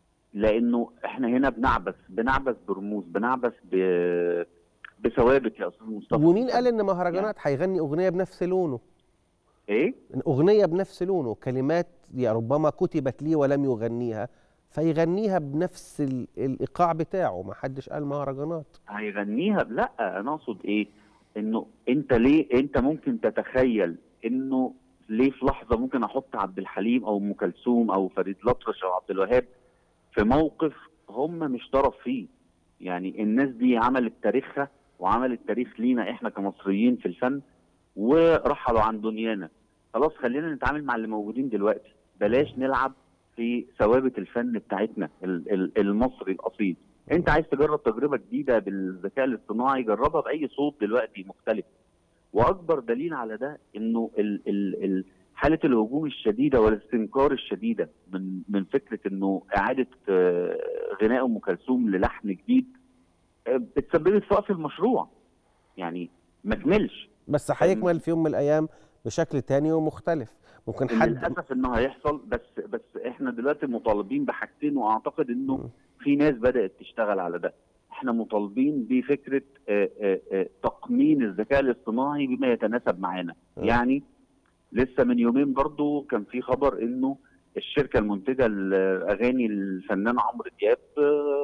لانه احنا هنا بنعبث بنعبث برموز بنعبث ب... بثوابت يا استاذ مصطفى ومين قال ان مهرجانات هيغني اغنيه بنفس لونه ايه اغنيه بنفس لونه كلمات يا ربما كتبت لي ولم يغنيها فيغنيها بنفس ال- الايقاع بتاعه ما حدش قال مهرجانات هيغنيها لا انا اقصد ايه انه انت ليه انت ممكن تتخيل انه ليه في لحظه ممكن احط عبد الحليم او ام كلثوم او فريد الأطرش او عبد الوهاب في موقف هم مش طرف فيه يعني الناس دي عملت تاريخها وعملت تاريخ لينا احنا كمصريين في الفن ورحلوا عن دنيانا خلاص خلينا نتعامل مع اللي موجودين دلوقتي بلاش نلعب في ثوابت الفن بتاعتنا ال- ال- المصري الاصيل انت عايز تجرب تجربه جديده بالذكاء الاصطناعي جربها باي صوت دلوقتي مختلف واكبر دليل على ده انه ال ال ال حاله الهجوم الشديده والاستنكار الشديده من من فكره انه اعاده آه، غناء ام كلثوم للحن جديد آه، اتسببت في وقف المشروع يعني ما كملش بس هيكمل في يوم من الايام بشكل تاني ومختلف ممكن حد للاسف انه هيحصل بس بس احنا دلوقتي مطالبين بحاجتين واعتقد انه في ناس بدات تشتغل على ده احنا مطالبين بفكره آه، آه، آه، تقنين الذكاء الاصطناعي بما يتناسب معانا يعني لسه من يومين برضو كان في خبر انه الشركه المنتجه لاغاني الفنان عمرو دياب آه،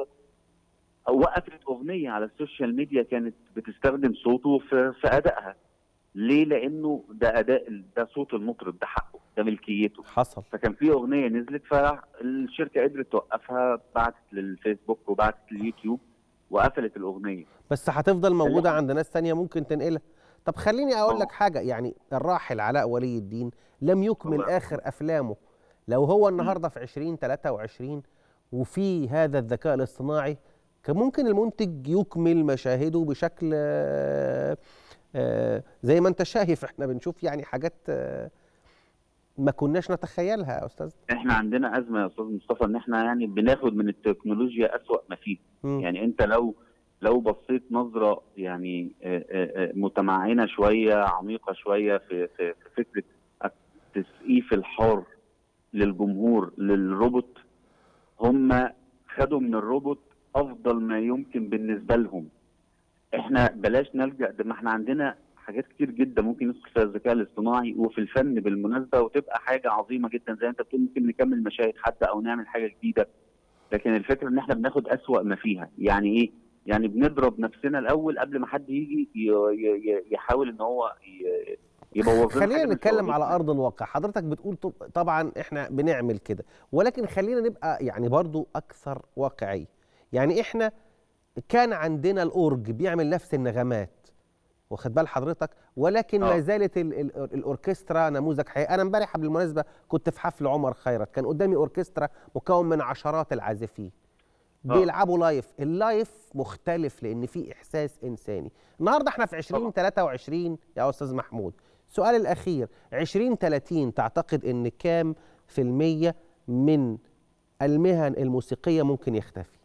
وقفت اغنيه على السوشيال ميديا كانت بتستخدم صوته في, في ادائها ليه لانه ده اداء ده صوت المطرب ده حقه ده ملكيته حصل فكان في اغنيه نزلت فالشركه قدرت توقفها بعتت للفيسبوك وبعتت لليوتيوب وقفلت الاغنيه بس هتفضل موجوده عند ناس تانية ممكن تنقلها طب خليني اقول لك حاجه يعني الراحل علاء ولي الدين لم يكمل اخر افلامه لو هو النهارده في 2023 وفي هذا الذكاء الاصطناعي كان ممكن المنتج يكمل مشاهده بشكل آه، آه، زي ما انت شايف احنا بنشوف يعني حاجات آه، ما كناش نتخيلها يا استاذ احنا عندنا ازمه يا استاذ مصطفى ان احنا يعني بناخد من التكنولوجيا اسوأ ما فيه مم. يعني انت لو لو بصيت نظره يعني آه، آه، آه، متمعنه شويه عميقه شويه في في في فكره التسقيف الحار للجمهور للروبوت هم خدوا من الروبوت افضل ما يمكن بالنسبه لهم احنا بلاش نلجا ده ما احنا عندنا حاجات كتير جدا ممكن ندخل فيها الذكاء الاصطناعي وفي الفن بالمناسبه وتبقى حاجه عظيمه جدا زي انت بتقول ممكن نكمل مشاهد حتى او نعمل حاجه جديده لكن الفكره ان احنا بناخد اسوأ ما فيها يعني ايه يعني بنضرب نفسنا الاول قبل ما حد يجي ي- ي- ي- يحاول ان هو ي- يبوظ لنا خلينا حاجة من نتكلم على شغلتنا. ارض الواقع حضرتك بتقول طب طبعا احنا بنعمل كده ولكن خلينا نبقى يعني برضو اكثر واقعي يعني احنا كان عندنا الاورج بيعمل نفس النغمات واخد بال حضرتك ولكن ما آه. زالت ال ال الاوركسترا نموذج حقيقي انا امبارح بالمناسبه كنت في حفل عمر خيرت كان قدامي اوركسترا مكون من عشرات العازفين آه. بيلعبوا لايف اللايف مختلف لان فيه احساس انساني النهارده احنا في 2023 يا استاذ محمود السؤال الاخير 2030 تعتقد ان كام في المية من المهن الموسيقيه ممكن يختفي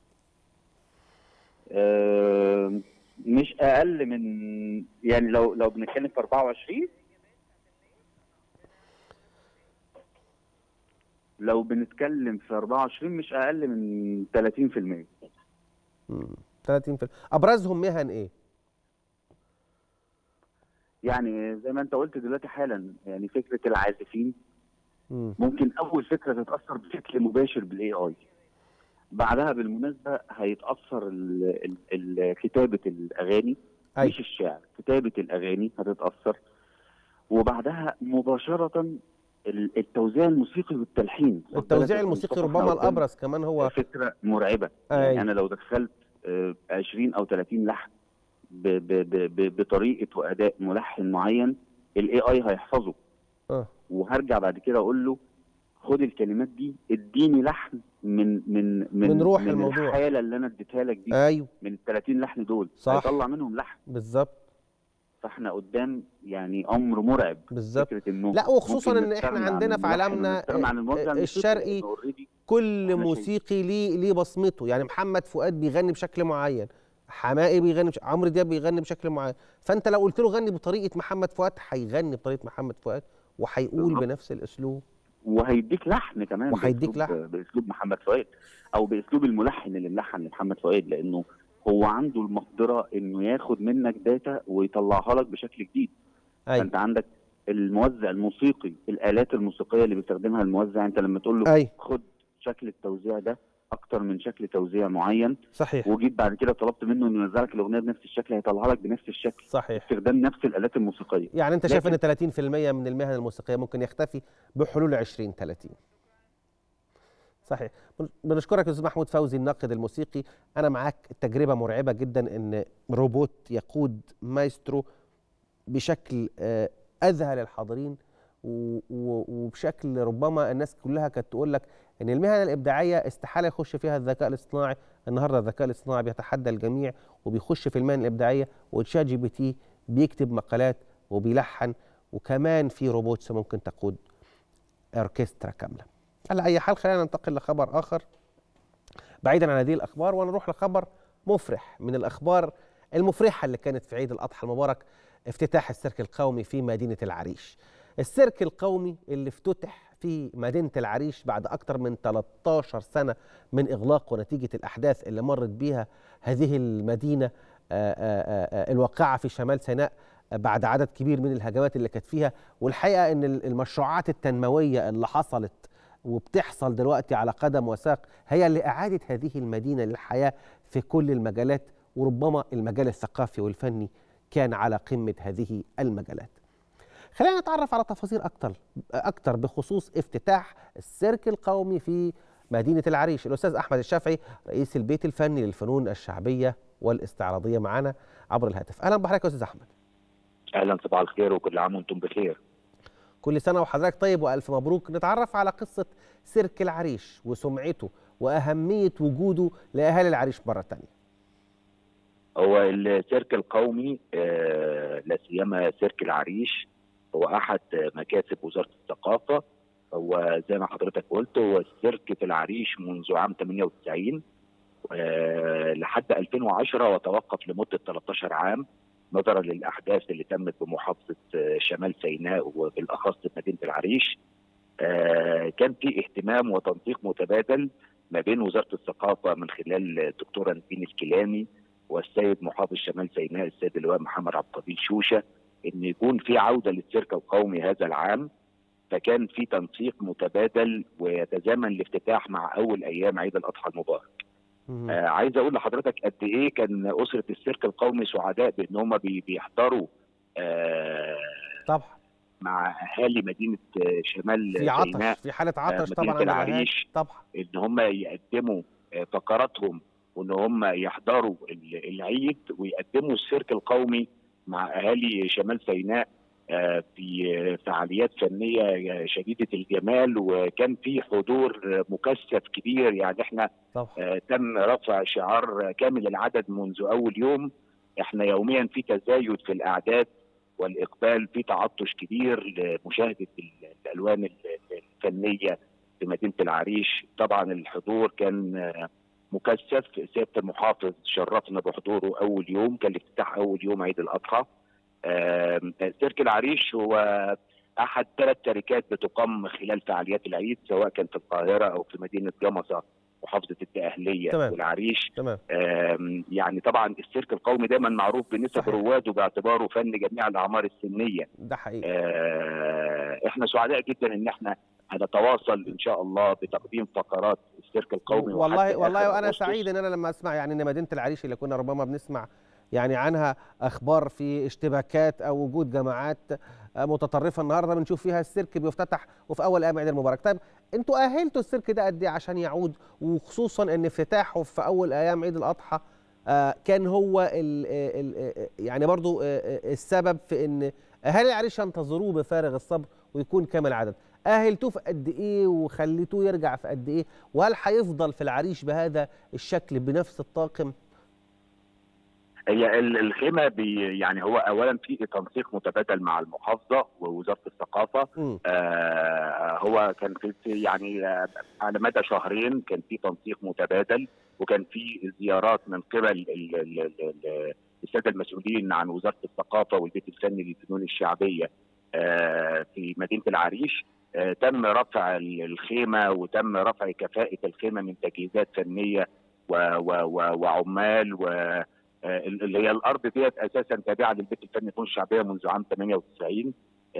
آه، مش اقل من يعني لو لو بنتكلم في 24 لو بنتكلم في 24 مش اقل من 30% مم. 30 في ابرزهم مهن ايه يعني زي ما انت قلت دلوقتي حالا يعني فكره العازفين مم. ممكن اول فكره تتاثر بشكل مباشر بالاي اي بعدها بالمناسبه هيتاثر ال- ال- ال- كتابه الاغاني أي. مش الشعر كتابه الاغاني هتتاثر وبعدها مباشره ال- التوزيع الموسيقي والتلحين خد بالك التوزيع يا الموسيقي مصطفى، ربما إحنا قدام الابرز كمان هو فكره مرعبه أي. يعني انا لو دخلت آه، 20 او 30 لحن ب- ب- ب- ب- بطريقه واداء ملحن معين الاي اي هيحفظه اه وهرجع بعد كده اقول له خد الكلمات دي اديني لحن من من من من روح من الموضوع. الحاله اللي انا اديتها لك دي ايوه من ال 30 لحن دول صح. هيطلع منهم لحن بالظبط فاحنا قدام يعني امر مرعب بالظبط فكره انه لا وخصوصا ممكن ان احنا نستغنى عن عندنا في الملحن عالمنا ونستغنى عن الموزع الموسيقي، الشرقي لأنه already كل إحنا موسيقي ليه ليه بصمته يعني محمد فؤاد بيغني بشكل معين حمائي بيغني بش... عمرو دياب بيغني بشكل معين فانت لو قلت له غني بطريقه محمد فؤاد هيغني بطريقه محمد فؤاد وهيقول بالظبط. بنفس الاسلوب وهيديك لحن كمان وهيديك بأسلوب- لحن. باسلوب محمد فؤاد او باسلوب الملحن اللي ملحن لمحمد فؤاد لانه هو عنده المقدره انه ياخد منك داتا ويطلعها لك بشكل جديد ايوه فانت عندك الموزع الموسيقي الالات الموسيقيه اللي بيستخدمها الموزع انت لما تقول له ايوه خد شكل التوزيع ده اكتر من شكل توزيع معين صحيح وجيت بعد كده طلبت منه انه ينزل لك الاغنيه بنفس الشكل هيطلعها لك بنفس الشكل صحيح استخدام نفس الالات الموسيقيه يعني انت شايف لكن- ان 30% من المهن الموسيقيه ممكن يختفي بحلول 2030 صحيح بن- بنشكرك يا استاذ محمود فوزي الناقد الموسيقي انا معاك تجربه مرعبه جدا ان روبوت يقود مايسترو بشكل آه، اذهل الحاضرين و- و- وبشكل ربما الناس كلها كانت تقول لك ان المهن الابداعيه استحاله يخش فيها الذكاء الاصطناعي النهارده الذكاء الاصطناعي بيتحدى الجميع وبيخش في المهن الابداعيه وتشات جي بي تي بيكتب مقالات وبيلحن وكمان في روبوتس ممكن تقود اوركسترا كامله على اي حال خلينا ننتقل لخبر اخر بعيدا عن هذه الاخبار ونروح لخبر مفرح من الاخبار المفرحه اللي كانت في عيد الاضحى المبارك افتتاح السيرك القومي في مدينه العريش السيرك القومي اللي افتتح في مدينه العريش بعد اكثر من 13 سنه من اغلاق ونتيجه الاحداث اللي مرت بيها هذه المدينه آآ آآ الواقعه في شمال سيناء بعد عدد كبير من الهجمات اللي كانت فيها والحقيقه ان المشروعات التنمويه اللي حصلت وبتحصل دلوقتي على قدم وساق هي اللي اعادت هذه المدينه للحياه في كل المجالات وربما المجال الثقافي والفني كان على قمه هذه المجالات. خلينا نتعرف على تفاصيل اكتر اكتر بخصوص افتتاح السيرك القومي في مدينه العريش، الاستاذ احمد الشافعي رئيس البيت الفني للفنون الشعبيه والاستعراضيه معنا عبر الهاتف. اهلا بحضرتك يا استاذ احمد. اهلا صباح الخير وكل عام وانتم بخير كل سنه وحضرتك طيب والف مبروك نتعرف على قصه سيرك العريش وسمعته واهميه وجوده لاهالي العريش مره ثانيه هو السيرك القومي آه، لا سيما سيرك العريش هو احد مكاسب وزاره الثقافه هو زي ما حضرتك قلت هو السيرك في العريش منذ عام 98 آه، لحد 2010 وتوقف لمده 13 عام نظرا للاحداث اللي تمت بمحافظه آه، شمال سيناء وبالاخص مدينه العريش آه، كان في اهتمام وتنسيق متبادل ما بين وزاره الثقافه من خلال الدكتوره نبيل الكيلاني والسيد محافظ شمال سيناء السيد اللواء محمد عبد القدير شوشه ان يكون في عوده للسيرك القومي هذا العام فكان في تنسيق متبادل ويتزامن الافتتاح مع اول ايام عيد الاضحى المبارك. آه عايز اقول لحضرتك قد ايه كان اسره السيرك القومي سعداء بان هم بي- بيحضروا آه طبعا مع اهالي مدينه آه، شمال في عطش سيناء في حاله آه، عطش مدينة طبعا عند الأهالي. العريش طبعا ان هم يقدموا آه، فقراتهم وان هم يحضروا ال- العيد ويقدموا السيرك القومي مع اهالي شمال سيناء آه، في آه، فعاليات فنيه آه، شديده الجمال وكان في حضور آه، مكثف كبير يعني احنا طبعا آه، تم رفع شعار آه، كامل العدد منذ اول يوم احنا يوميا في تزايد في الاعداد والاقبال في تعطش كبير لمشاهده ال- الالوان ال- الفنيه في مدينه العريش طبعا الحضور كان آه، مكثف سياده المحافظ شرفنا بحضوره اول يوم كان الافتتاح اول يوم عيد الاضحى آم، سيرك العريش هو احد ثلاث شركات بتقام خلال فعاليات العيد سواء كان في القاهره او في مدينه جمصه محافظه الدقهليه تمام. والعريش تمام آم، يعني طبعا السيرك القومي دايما معروف بنسب رواده باعتباره فن جميع الاعمار السنيه ده حقيقي آه، احنا سعداء جدا ان احنا هنتواصل ان شاء الله بتقديم فقرات السيرك القومي والله وحتى والله آخر وانا أغسطس. سعيد ان انا لما اسمع يعني ان مدينه العريش اللي كنا ربما بنسمع يعني عنها اخبار في اشتباكات او وجود جماعات آه، متطرفه النهارده بنشوف فيها السيرك بيفتتح وفي اول ايام عيد المبارك طيب انتوا اهلتوا السيرك ده قد ايه عشان يعود وخصوصا ان افتتاحه في اول ايام عيد الاضحى آه، كان هو ال ال يعني برضو آه، آه، السبب في ان اهالي العريش ينتظروه بفارغ الصبر ويكون كامل عدد اهلتوه في قد ايه وخليتوه يرجع في قد ايه وهل هيفضل في العريش بهذا الشكل بنفس الطاقم هي ال- الخيمه بي يعني هو اولا في تنسيق متبادل مع المحافظه ووزاره الثقافه مم. آه هو كان في في يعني آه، على مدى شهرين كان في تنسيق متبادل وكان في زيارات من قبل ال- ال- ال- ال- الساده المسؤولين عن وزاره الثقافه والبيت الفني للفنون الشعبيه آه، في مدينه العريش آه، تم رفع ال- الخيمه وتم رفع كفاءه الخيمه من تجهيزات فنيه و- و- و- وعمال و آه، اللي هي الارض ديت اساسا تابعه للبيت الفني للفنون الشعبيه منذ عام 98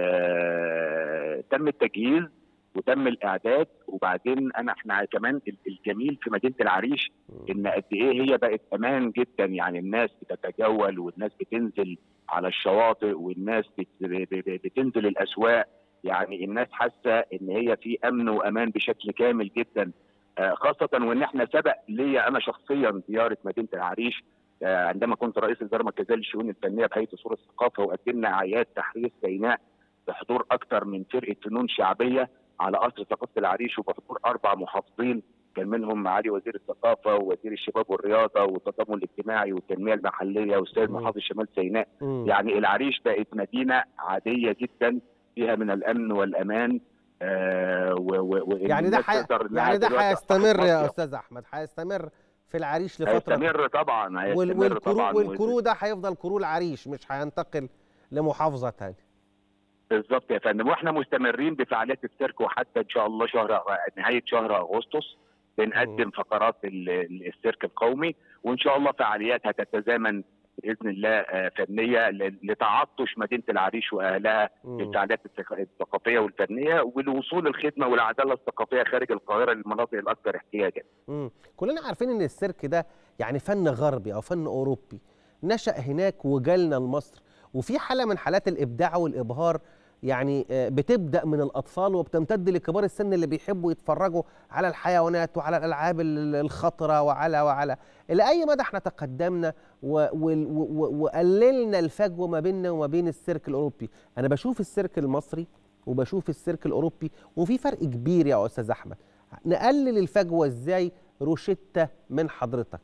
آه، تم التجهيز وتم الاعداد وبعدين انا احنا كمان ال- الجميل في مدينه العريش ان قد ايه هي بقت امان جدا يعني الناس بتتجول والناس بتنزل على الشواطئ والناس بت- ب- ب- بتنزل الاسواق يعني الناس حاسه ان هي في امن وامان بشكل كامل جدا آه، خاصه وان احنا سبق ليا انا شخصيا زياره مدينه العريش آه، عندما كنت رئيس الاداره المركزيه للشؤون الفنيه بهيئه اصول الثقافه وقدمنا اعياد تحرير سيناء بحضور اكثر من فرقه فنون شعبيه على قصر ثقافه العريش وبحضور اربع محافظين كان منهم معالي وزير الثقافه ووزير الشباب والرياضه والتضامن الاجتماعي والتنميه المحليه والسيد محافظ شمال سيناء مم. يعني العريش بقت مدينه عاديه جدا فيها من الامن والامان آه و و و يعني ده الناس حي... تقدر إنها يعني ده دلوقتي هيستمر يا تحتفظ. استاذ احمد هيستمر في العريش لفتره هيستمر طبعا وال... هيستمر والكرو... طبعا والكرو ده هيفضل كرو العريش مش هينتقل لمحافظه ثانيه بالظبط يا فندم واحنا مستمرين بفعاليات السيرك وحتى ان شاء الله شهر نهايه شهر اغسطس بنقدم فقرات ال- ال- السيرك القومي وان شاء الله فعاليات هتتزامن باذن الله آه، فنيه ل- لتعطش مدينه العريش واهلها مم. بالفعاليات الثق- الثقافيه والفنيه ولوصول الخدمه والعداله الثقافيه خارج القاهره للمناطق الاكثر احتياجا. مم. كلنا عارفين ان السيرك ده يعني فن غربي او فن اوروبي نشأ هناك وجالنا لمصر وفي حاله من حالات الابداع والابهار يعني آه، بتبدا من الاطفال وبتمتد لكبار السن اللي بيحبوا يتفرجوا على الحيوانات وعلى الالعاب ال- الخطره وعلى وعلى الى اي مدى احنا تقدمنا و- وال- و- و- وقللنا الفجوه ما بيننا وما بين السيرك الاوروبي انا بشوف السيرك المصري وبشوف السيرك الاوروبي وفي فرق كبير يا استاذ احمد نقلل الفجوه ازاي روشته من حضرتك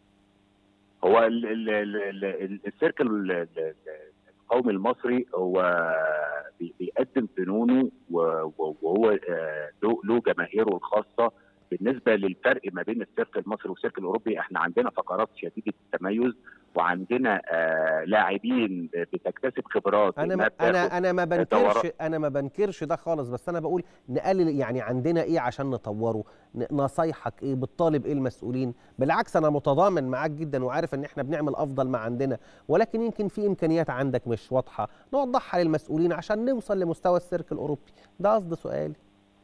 هو ال ال ال ال ال السيرك ال- ال- ال- القومي المصري هو بي- بيقدم فنونه و- و- وهو آه، له له جماهيره الخاصه بالنسبه للفرق ما بين السيرك المصري والسيرك الاوروبي احنا عندنا فقرات شديده التميز وعندنا آه، لاعبين بتكتسب خبرات انا إنها ما بتاخد انا انا ما بنكرش دورات. انا ما بنكرش ده خالص بس انا بقول نقلل يعني عندنا ايه عشان نطوره ن- نصايحك ايه بتطالب ايه المسؤولين بالعكس انا متضامن معاك جدا وعارف ان احنا بنعمل افضل ما عندنا ولكن يمكن في امكانيات عندك مش واضحه نوضحها للمسؤولين عشان نوصل لمستوى السيرك الاوروبي ده قصد سؤالي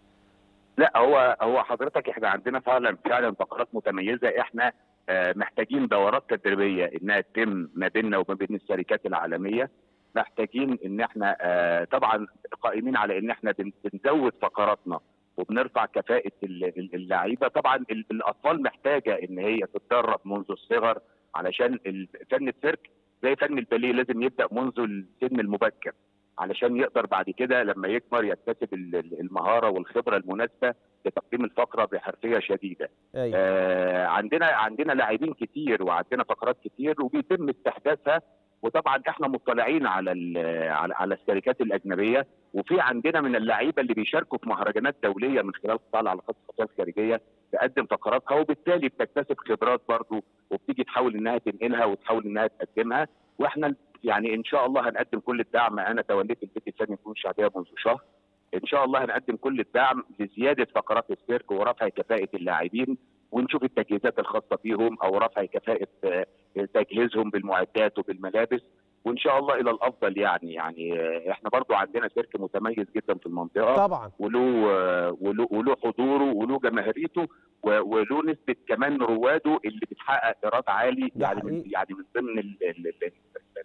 لا هو هو حضرتك احنا عندنا فعلا فعلا فقرات متميزه احنا آه، محتاجين دورات تدريبيه انها تتم ما بيننا وما بين الشركات العالميه محتاجين ان احنا آه، طبعا قائمين على ان احنا بن- بنزود فقراتنا وبنرفع كفاءه ال- ال- اللعيبه طبعا ال- الاطفال محتاجه ان هي تتدرب منذ الصغر علشان ال- فن السيرك زي فن الباليه لازم يبدا منذ السن المبكر علشان يقدر بعد كده لما يكبر يكتسب ال- ال- المهاره والخبره المناسبه لتقديم الفقره بحرفيه شديده. أيوة. آه عندنا عندنا لاعبين كتير وعندنا فقرات كتير وبيتم استحداثها وطبعا احنا مطلعين على ال- على على الشركات الاجنبيه وفي عندنا من اللعيبه اللي بيشاركوا في مهرجانات دوليه من خلال قطاع العلاقات الخارجيه الخارجيه تقدم فقراتها وبالتالي بتكتسب خبرات برضو وبتيجي تحاول انها تنقلها وتحاول انها تقدمها واحنا يعني ان شاء الله هنقدم كل الدعم انا توليت البيت الفني الفنون الشعبيه منذ شهر ان شاء الله هنقدم كل الدعم لزياده فقرات السيرك ورفع كفاءه اللاعبين ونشوف التجهيزات الخاصه بيهم او رفع كفاءه آه، تجهيزهم بالمعدات وبالملابس وان شاء الله الى الافضل يعني يعني آه، احنا برضو عندنا سيرك متميز جدا في المنطقه طبعا وله آه، وله وله حضوره وله جماهيريته و- وله نسبه كمان رواده اللي بتحقق ايراد عالي ده يعني من حقيقي. يعني من ضمن ال ال ال ال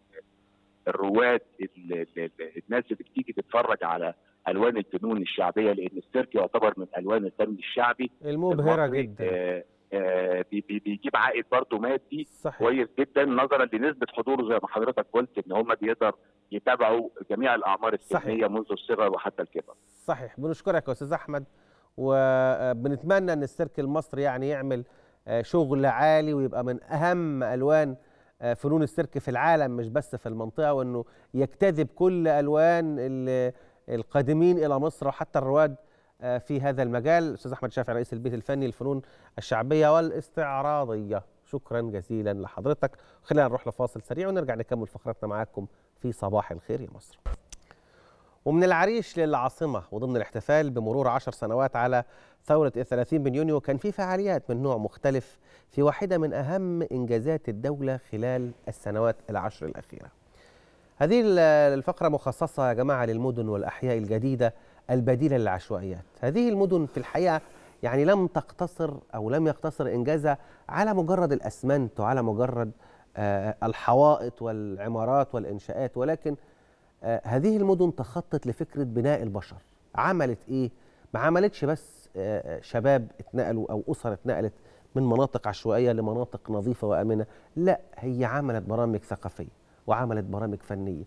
الرواد ال- ال- ال- الناس اللي بتيجي تتفرج على الوان الفنون الشعبيه لان السيرك يعتبر من الوان الفن الشعبي المبهره المصري. جدا آه، آه، بي- بي- بيجيب عائد برضه مادي صحيح. كويس جدا نظرا لنسبه حضوره زي ما حضرتك قلت ان هم بيقدر يتابعوا جميع الاعمار السنيه منذ الصغر وحتى الكبر صحيح بنشكرك يا استاذ احمد وبنتمنى ان السيرك المصري يعني يعمل آه، شغل عالي ويبقى من اهم الوان آه، فنون السيرك في العالم مش بس في المنطقه وانه يجتذب كل الوان ال- القادمين الى مصر وحتى الرواد آه، في هذا المجال استاذ احمد شافعي رئيس البيت الفني للفنون الشعبيه والاستعراضيه شكرا جزيلا لحضرتك خلينا نروح لفاصل سريع ونرجع نكمل فقرتنا معاكم في صباح الخير يا مصر ومن العريش للعاصمة وضمن الاحتفال بمرور عشر سنوات على ثورة 30 من يونيو كان في فعاليات من نوع مختلف في واحدة من أهم إنجازات الدولة خلال السنوات العشر الأخيرة هذه ال- الفقرة مخصصة يا جماعة للمدن والأحياء الجديدة البديلة للعشوائيات هذه المدن في الحقيقة يعني لم تقتصر أو لم يقتصر إنجازها على مجرد الأسمنت وعلى مجرد آه، الحوائط والعمارات والإنشاءات ولكن آه، هذه المدن تخطط لفكرة بناء البشر عملت إيه؟ ما عملتش بس آه، آه، شباب اتنقلوا أو أسر اتنقلت من مناطق عشوائية لمناطق نظيفة وآمنة لا هي عملت برامج ثقافية وعملت برامج فنية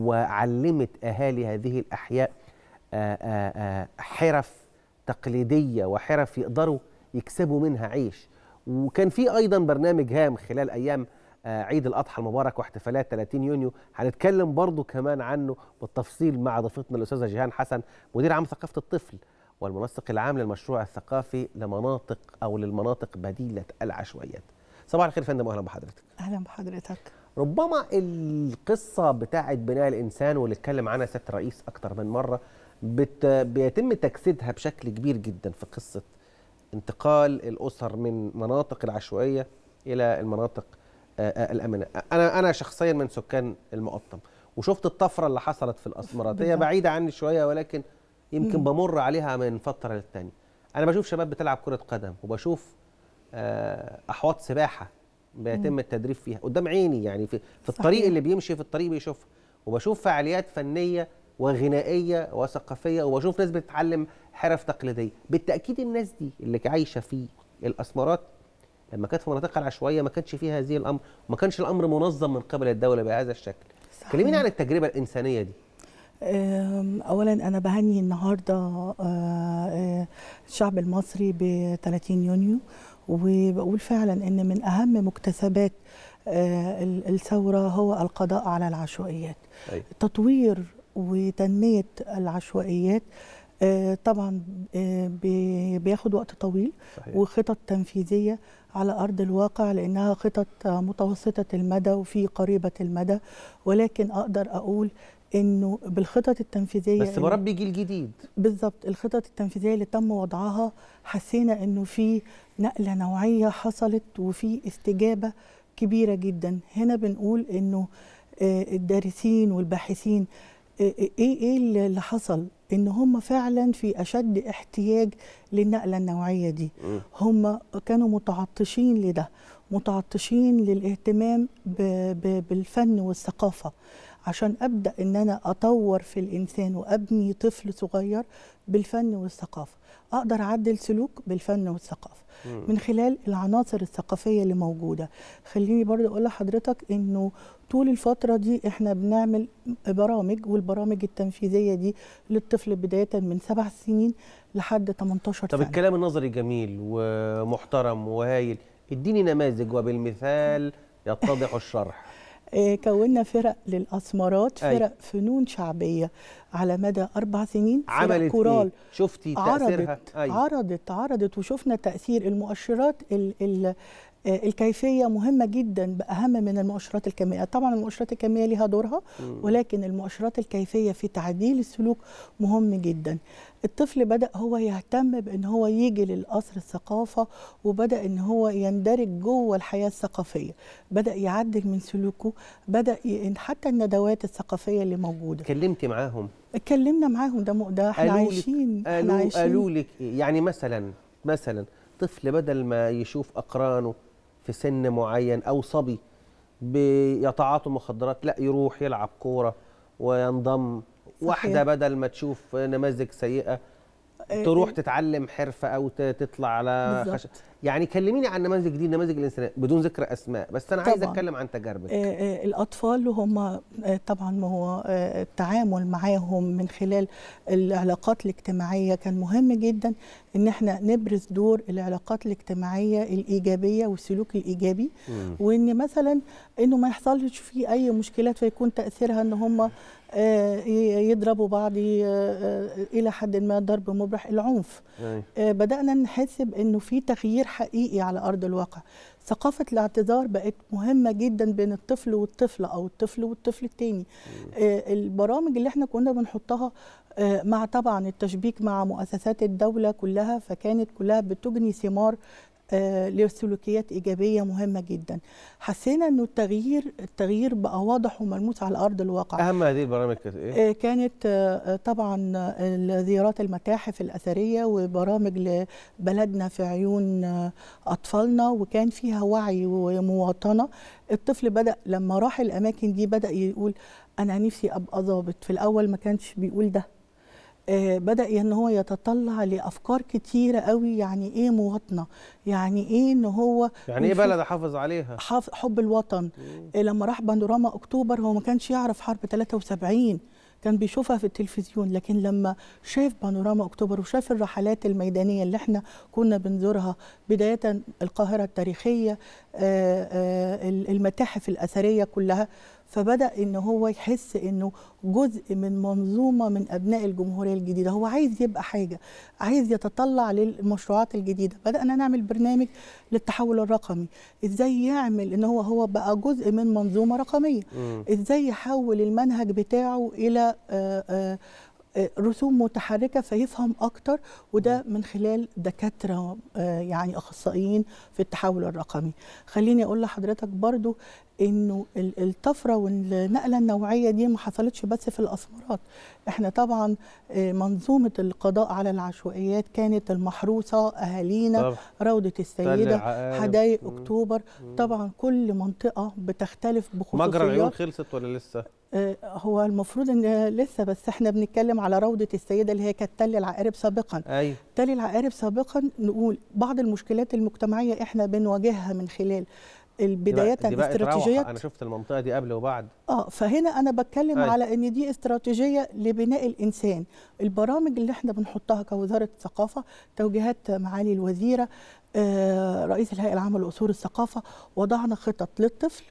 وعلمت أهالي هذه الأحياء آه، آه، آه، حرف تقليدية وحرف يقدروا يكسبوا منها عيش وكان في أيضا برنامج هام خلال أيام آه، عيد الأضحى المبارك واحتفالات 30 يونيو هنتكلم برضو كمان عنه بالتفصيل مع ضيفتنا الأستاذة جيهان حسن مدير عام ثقافة الطفل والمنسق العام للمشروع الثقافي لمناطق أو للمناطق بديلة العشوائيات صباح الخير يا فندم أهلا بحضرتك اهلا بحضرتك ربما القصة بتاعت بناء الإنسان واللي اتكلم عنها سيادة الرئيس أكتر من مرة بت... بيتم تجسيدها بشكل كبير جدا في قصة انتقال الأسر من مناطق العشوائية إلى المناطق آه، آه، الآمنة أنا أنا شخصيا من سكان المقطم وشفت الطفرة اللي حصلت في الأسمرات هي بالظبط. بعيدة عني شوية ولكن يمكن مم. بمر عليها من فترة للتانية أنا بشوف شباب بتلعب كرة قدم وبشوف آه، أحواض سباحة بيتم مم. التدريب فيها قدام عيني يعني في, في الطريق صحيح. اللي بيمشي في الطريق بيشوفها وبشوف فعاليات فنية وغنائية وثقافية وبشوف ناس بتتعلم حرف تقليدية بالتأكيد الناس دي اللي عايشة في الأسمرات لما كانت في مناطقها العشوائية ما كانش فيها هذه الأمر وما كانش الأمر منظم من قبل الدولة بهذا الشكل كلميني عن التجربة الإنسانية دي أم، اولا انا بهني النهارده آه، آه، الشعب المصري ب 30 يونيو وبقول فعلا ان من اهم مكتسبات آه، ال- الثوره هو القضاء على العشوائيات أيوة. تطوير وتنميه العشوائيات آه، طبعا آه، بي- بياخد وقت طويل صحيح. وخطط تنفيذيه على ارض الواقع لانها خطط آه، متوسطه المدى وفي قريبه المدى ولكن اقدر اقول انه بالخطط التنفيذيه بس اللي- بربي جيل جديد بالظبط الخطط التنفيذيه اللي تم وضعها حسينا انه في نقله نوعيه حصلت وفي استجابه كبيره جدا هنا بنقول انه آه، الدارسين والباحثين آه، ايه ايه اللي حصل ان هم فعلا في اشد احتياج للنقله النوعيه دي هم كانوا متعطشين لده متعطشين للاهتمام ب- ب- بالفن والثقافه عشان ابدا ان انا اطور في الانسان وابني طفل صغير بالفن والثقافه اقدر اعدل سلوك بالفن والثقافه مم. من خلال العناصر الثقافيه اللي موجوده خليني برضه اقول لحضرتك انه طول الفتره دي احنا بنعمل برامج والبرامج التنفيذيه دي للطفل بدايه من سبع سنين لحد 18 طب سنه الكلام النظري جميل ومحترم وهايل اديني نماذج وبالمثال يتضح الشرح آه، كونا فرق للأسمرات أي. فرق فنون شعبية على مدى أربع سنين فرق عملت كورال ايه شفتي تاثيرها عرضت أيوة. عرضت عرضت وشفنا تأثير المؤشرات ال ال آه، الكيفية مهمة جدا بأهم من المؤشرات الكمية طبعا المؤشرات الكمية لها دورها مم. ولكن المؤشرات الكيفية في تعديل السلوك مهم جدا الطفل بدأ هو يهتم بأن هو يجي للقصر الثقافة وبدأ أن هو يندرج جوه الحياة الثقافية بدأ يعدل من سلوكه بدأ ي... حتى الندوات الثقافية اللي موجودة اتكلمتي معاهم اتكلمنا معاهم ده م- ده احنا قالوا لك- عايشين احنا قالوا عايشين قالوا لك إيه؟ يعني مثلا مثلا طفل بدل ما يشوف اقرانه في سن معين او صبي بيتعاطوا مخدرات لا يروح يلعب كوره وينضم واحده بدل ما تشوف نماذج سيئه آه، تروح آه. تتعلم حرفه او ت- تطلع على بالظبط. خشب يعني كلميني عن نماذج دي نماذج الانسانيه بدون ذكر اسماء بس انا عايز طبعاً. اتكلم عن تجاربك آه، آه، الأطفال هم آه، طبعا ما هو آه، التعامل معاهم من خلال العلاقات الاجتماعية كان مهم جدا إن احنا نبرز دور العلاقات الاجتماعية الإيجابية والسلوك الإيجابي مم. وإن مثلا إنه ما يحصلش فيه أي مشكلات فيكون تأثيرها إن هم آه، ي- يضربوا بعض ي- آه، إلى حد ما ضرب مبرح العنف أيوة. آه، بدأنا نحس بأنه في تغيير حقيقي على أرض الواقع ثقافة الاعتذار بقت مهمة جدا بين الطفل والطفلة أو الطفل والطفل التاني آه، البرامج اللي احنا كنا بنحطها آه، مع طبعا التشبيك مع مؤسسات الدولة كلها فكانت كلها بتجني ثمار آه، لسلوكيات إيجابية مهمة جدا حسينا أنه التغيير التغيير بقى واضح وملموس على أرض الواقع اهم هذه البرامج كانت ايه آه، كانت آه، آه، طبعا آه، زيارات المتاحف الأثرية وبرامج لبلدنا في عيون آه، أطفالنا وكان فيها وعي ومواطنة الطفل بدأ لما راح الأماكن دي بدأ يقول أنا نفسي أبقى ضابط في الأول ما كانش بيقول ده آه، بدأ ان هو يتطلع لافكار كتيره قوي يعني ايه مواطنه يعني ايه ان هو يعني ايه يشوف بلد احافظ عليها حف- حب الوطن إيه لما راح بانوراما اكتوبر هو ما كانش يعرف حرب 73 كان بيشوفها في التلفزيون لكن لما شاف بانوراما اكتوبر وشاف الرحلات الميدانيه اللي احنا كنا بنزورها بدايه القاهره التاريخيه آه، آه، المتاحف الاثريه كلها فبدا ان هو يحس انه جزء من منظومه من ابناء الجمهوريه الجديده هو عايز يبقى حاجه عايز يتطلع للمشروعات الجديده بدانا نعمل برنامج للتحول الرقمي ازاي يعمل ان هو هو بقى جزء من منظومه رقميه مم. ازاي يحول المنهج بتاعه الى آه، آه، آه، رسوم متحركه فيفهم اكتر وده من خلال دكاتره آه، يعني اخصائيين في التحول الرقمي خليني اقول لحضرتك برضو انه ال- الطفره والنقله النوعيه دي ما حصلتش بس في الاسمرات احنا طبعا آه، منظومه القضاء على العشوائيات كانت المحروسه اهالينا طبعا. روضه تل السيده العقارب. حدائق مم. اكتوبر طبعا كل منطقه بتختلف بخصوصيات مجرى العيون خلصت ولا لسه آه، هو المفروض ان لسه بس احنا بنتكلم على روضه السيده اللي هي كانت تل العقارب سابقا ايوه تل العقارب سابقا نقول بعض المشكلات المجتمعيه احنا بنواجهها من خلال البدايات دي بقت روعة. الاستراتيجيات انا شفت المنطقه دي قبل وبعد اه فهنا انا بتكلم أيوة. على ان دي استراتيجيه لبناء الانسان البرامج اللي احنا بنحطها كوزاره الثقافه توجيهات معالي الوزيره آه، رئيس الهيئه العامه لاصول الثقافه وضعنا خطط للطفل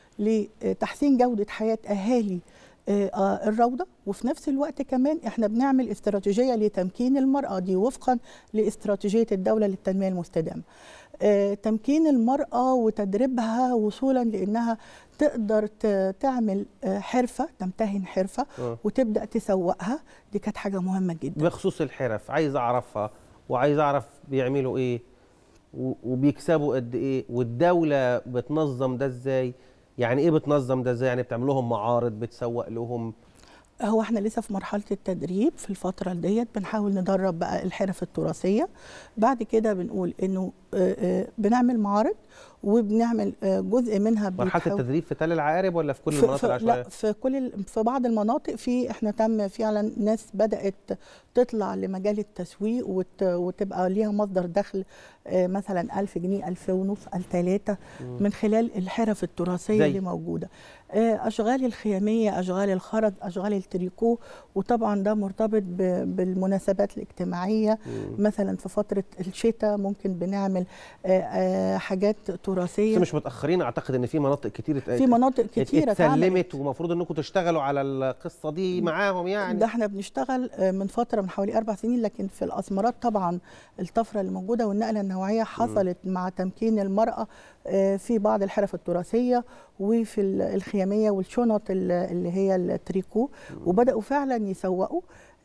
لتحسين جوده حياه اهالي آه، آه، الروضه وفي نفس الوقت كمان احنا بنعمل استراتيجيه لتمكين المراه دي وفقا لاستراتيجيه الدوله للتنميه المستدامه. آه، تمكين المراه وتدريبها وصولا لانها تقدر ت- تعمل آه، حرفه تمتهن حرفه آه. وتبدا تسوقها دي كانت حاجه مهمه جدا. بخصوص الحرف عايز اعرفها وعايز اعرف بيعملوا ايه و- وبيكسبوا قد ايه والدوله بتنظم ده ازاي يعني ايه بتنظم ده ازاي يعني بتعمل لهم معارض بتسوق لهم هو احنا لسه في مرحله التدريب في الفتره ديت بنحاول ندرب بقى الحرف التراثيه بعد كده بنقول انه آه، آه، بنعمل معارض وبنعمل آه، جزء منها مرحله بيتحول- التدريب في تل العقارب ولا في كل في المناطق في لا العشوائيه في كل ال- في بعض المناطق في احنا تم فعلا ناس بدات تطلع لمجال التسويق وت وتبقى ليها مصدر دخل آه، مثلا 1000 جنيه 2000 ونص 3000 مم. من خلال الحرف التراثيه زي؟ اللي موجوده آه، اشغال الخياميه اشغال الخرز اشغال التريكو وطبعا ده مرتبط ب- بالمناسبات الاجتماعيه مم. مثلا في فتره الشتاء ممكن بنعمل آه، آه، حاجات بس تراثيه مش متاخرين اعتقد ان في مناطق كتير ات- في مناطق ات- كتيرة اتسلمت اتعملت. ومفروض انكم تشتغلوا على القصه دي معاهم يعني ده احنا بنشتغل آه، من فتره من حوالي اربع سنين لكن في الاسمرات طبعا الطفره اللي موجوده والنقله النوعيه حصلت مع تمكين المراه آه، في بعض الحرف التراثيه وفي ال- الخياميه والشنط ال- اللي هي التريكو وبداوا فعلا يسوقوا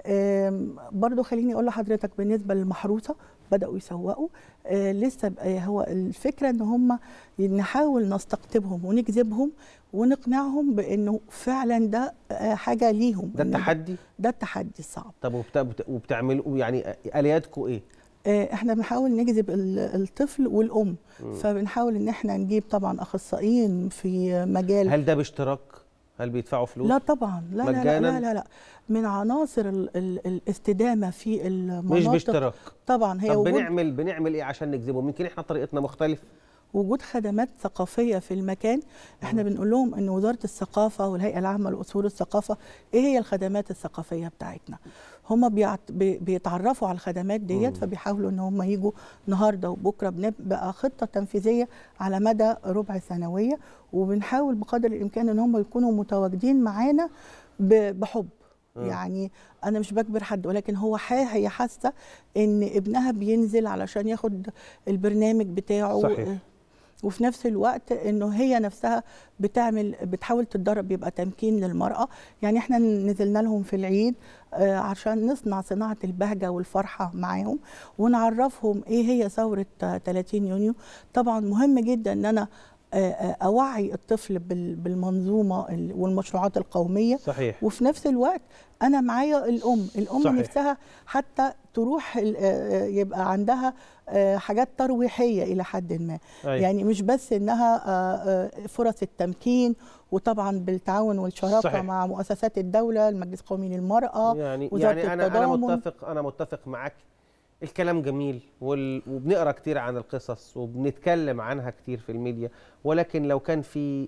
آم، برضو خليني اقول لحضرتك بالنسبه للمحروسه بداوا يسوقوا آه، لسه بقى هو الفكره ان هم نحاول نستقطبهم ونجذبهم ونقنعهم بانه فعلا ده آه، حاجه ليهم ده إن التحدي ده التحدي الصعب طب وبت- وبت- وبتعملوا يعني الياتكم ايه آه، احنا بنحاول نجذب ال- الطفل والام مم. فبنحاول ان احنا نجيب طبعا اخصائيين في مجال هل ده باشتراك هل بيدفعوا فلوس لا طبعا لا لا لا, مجاناً؟ لا لا لا من عناصر ال ال الاستدامه في المناطق مش باشتراك طبعا هي طب وجود بنعمل بنعمل ايه عشان نجذبهم يمكن احنا طريقتنا مختلفه وجود خدمات ثقافيه في المكان احنا بنقول لهم ان وزاره الثقافه والهيئه العامه لاصول الثقافه ايه هي الخدمات الثقافيه بتاعتنا هم بيعت... بي- بيتعرفوا على الخدمات ديت فبيحاولوا ان هم يجوا النهارده وبكره بنبقى خطه تنفيذيه على مدى ربع سنويه وبنحاول بقدر الامكان ان هم يكونوا متواجدين معانا ب... بحب آه. يعني انا مش بجبر حد ولكن هو ح- هي حاسه ان ابنها بينزل علشان ياخد البرنامج بتاعه صحيح. وفي نفس الوقت انه هي نفسها بتعمل بتحاول تتدرب يبقى تمكين للمراه يعني احنا نزلنا لهم في العيد آه، عشان نصنع صناعه البهجه والفرحه معاهم ونعرفهم ايه هي ثوره آه، 30 يونيو طبعا مهم جدا ان انا آه، آه، اوعي الطفل بال- بالمنظومه ال- والمشروعات القوميه صحيح. وفي نفس الوقت انا معايا الام الام صحيح. نفسها حتى تروح ال- آه، آه، يبقى عندها آه، حاجات ترويحيه الى حد ما أيوة. يعني مش بس انها آه، آه، فرص التمكين وطبعا بالتعاون والشراكه صحيح. مع مؤسسات الدوله المجلس القومي للمراه يعني وزاره يعني انا انا التضامن متفق انا متفق معاك الكلام جميل وال... وبنقرا كتير عن القصص وبنتكلم عنها كتير في الميديا ولكن لو كان في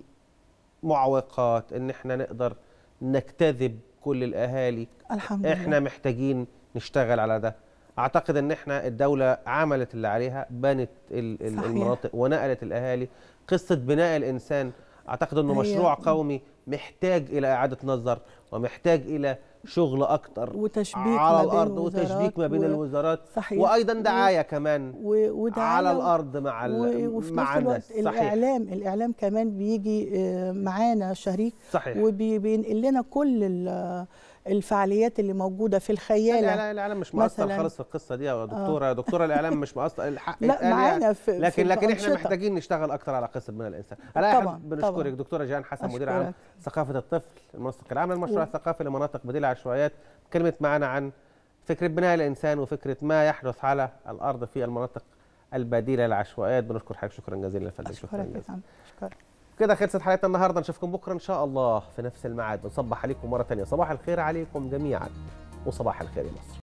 معوقات ان احنا نقدر نجتذب كل الاهالي الحمد احنا لله محتاجين نشتغل على ده اعتقد ان احنا الدوله عملت اللي عليها بنت ال- ال- صحيح. المناطق ونقلت الاهالي قصه بناء الانسان اعتقد انه هي- مشروع قومي محتاج الى اعاده نظر ومحتاج الى شغل اكتر وتشبيك على ما بين الارض الوزارات وتشبيك ما بين و- الوزارات صحيح. وايضا و- دعايه كمان و- ودعاية على و- الارض مع ال- و- وفي مع نفس الوقت الناس صحيح الاعلام الاعلام كمان بيجي آه، معانا شريك صحيح. وبينقل لنا كل ال- الفعاليات اللي موجوده في الخياله لا الاعلام مش مقصر مثلاً. خالص في القصه دي يا دكتوره يا دكتوره الاعلام مش مقصر الحق لا، يتقال معانا يعني. في- لكن في لكن احنا الأنشطة. محتاجين نشتغل اكتر على قصه بناء الانسان على طبعاً، بنشكرك طبعاً. دكتوره جيهان حسن مدير عام أشكرك. ثقافه الطفل المنسق العام للمشروع و- الثقافي لمناطق بديل العشوائيات كلمت معنا عن فكره بناء الانسان وفكره ما يحدث على الارض في المناطق البديله للعشوائيات بنشكر حضرتك شكرا جزيلا يا فندم شكرا اشكرك جزيلا يا فندم اشكرك كده خلصت حلقتنا النهارده نشوفكم بكره ان شاء الله في نفس الميعاد بنصبح عليكم مره ثانيه صباح الخير عليكم جميعا وصباح الخير يا مصر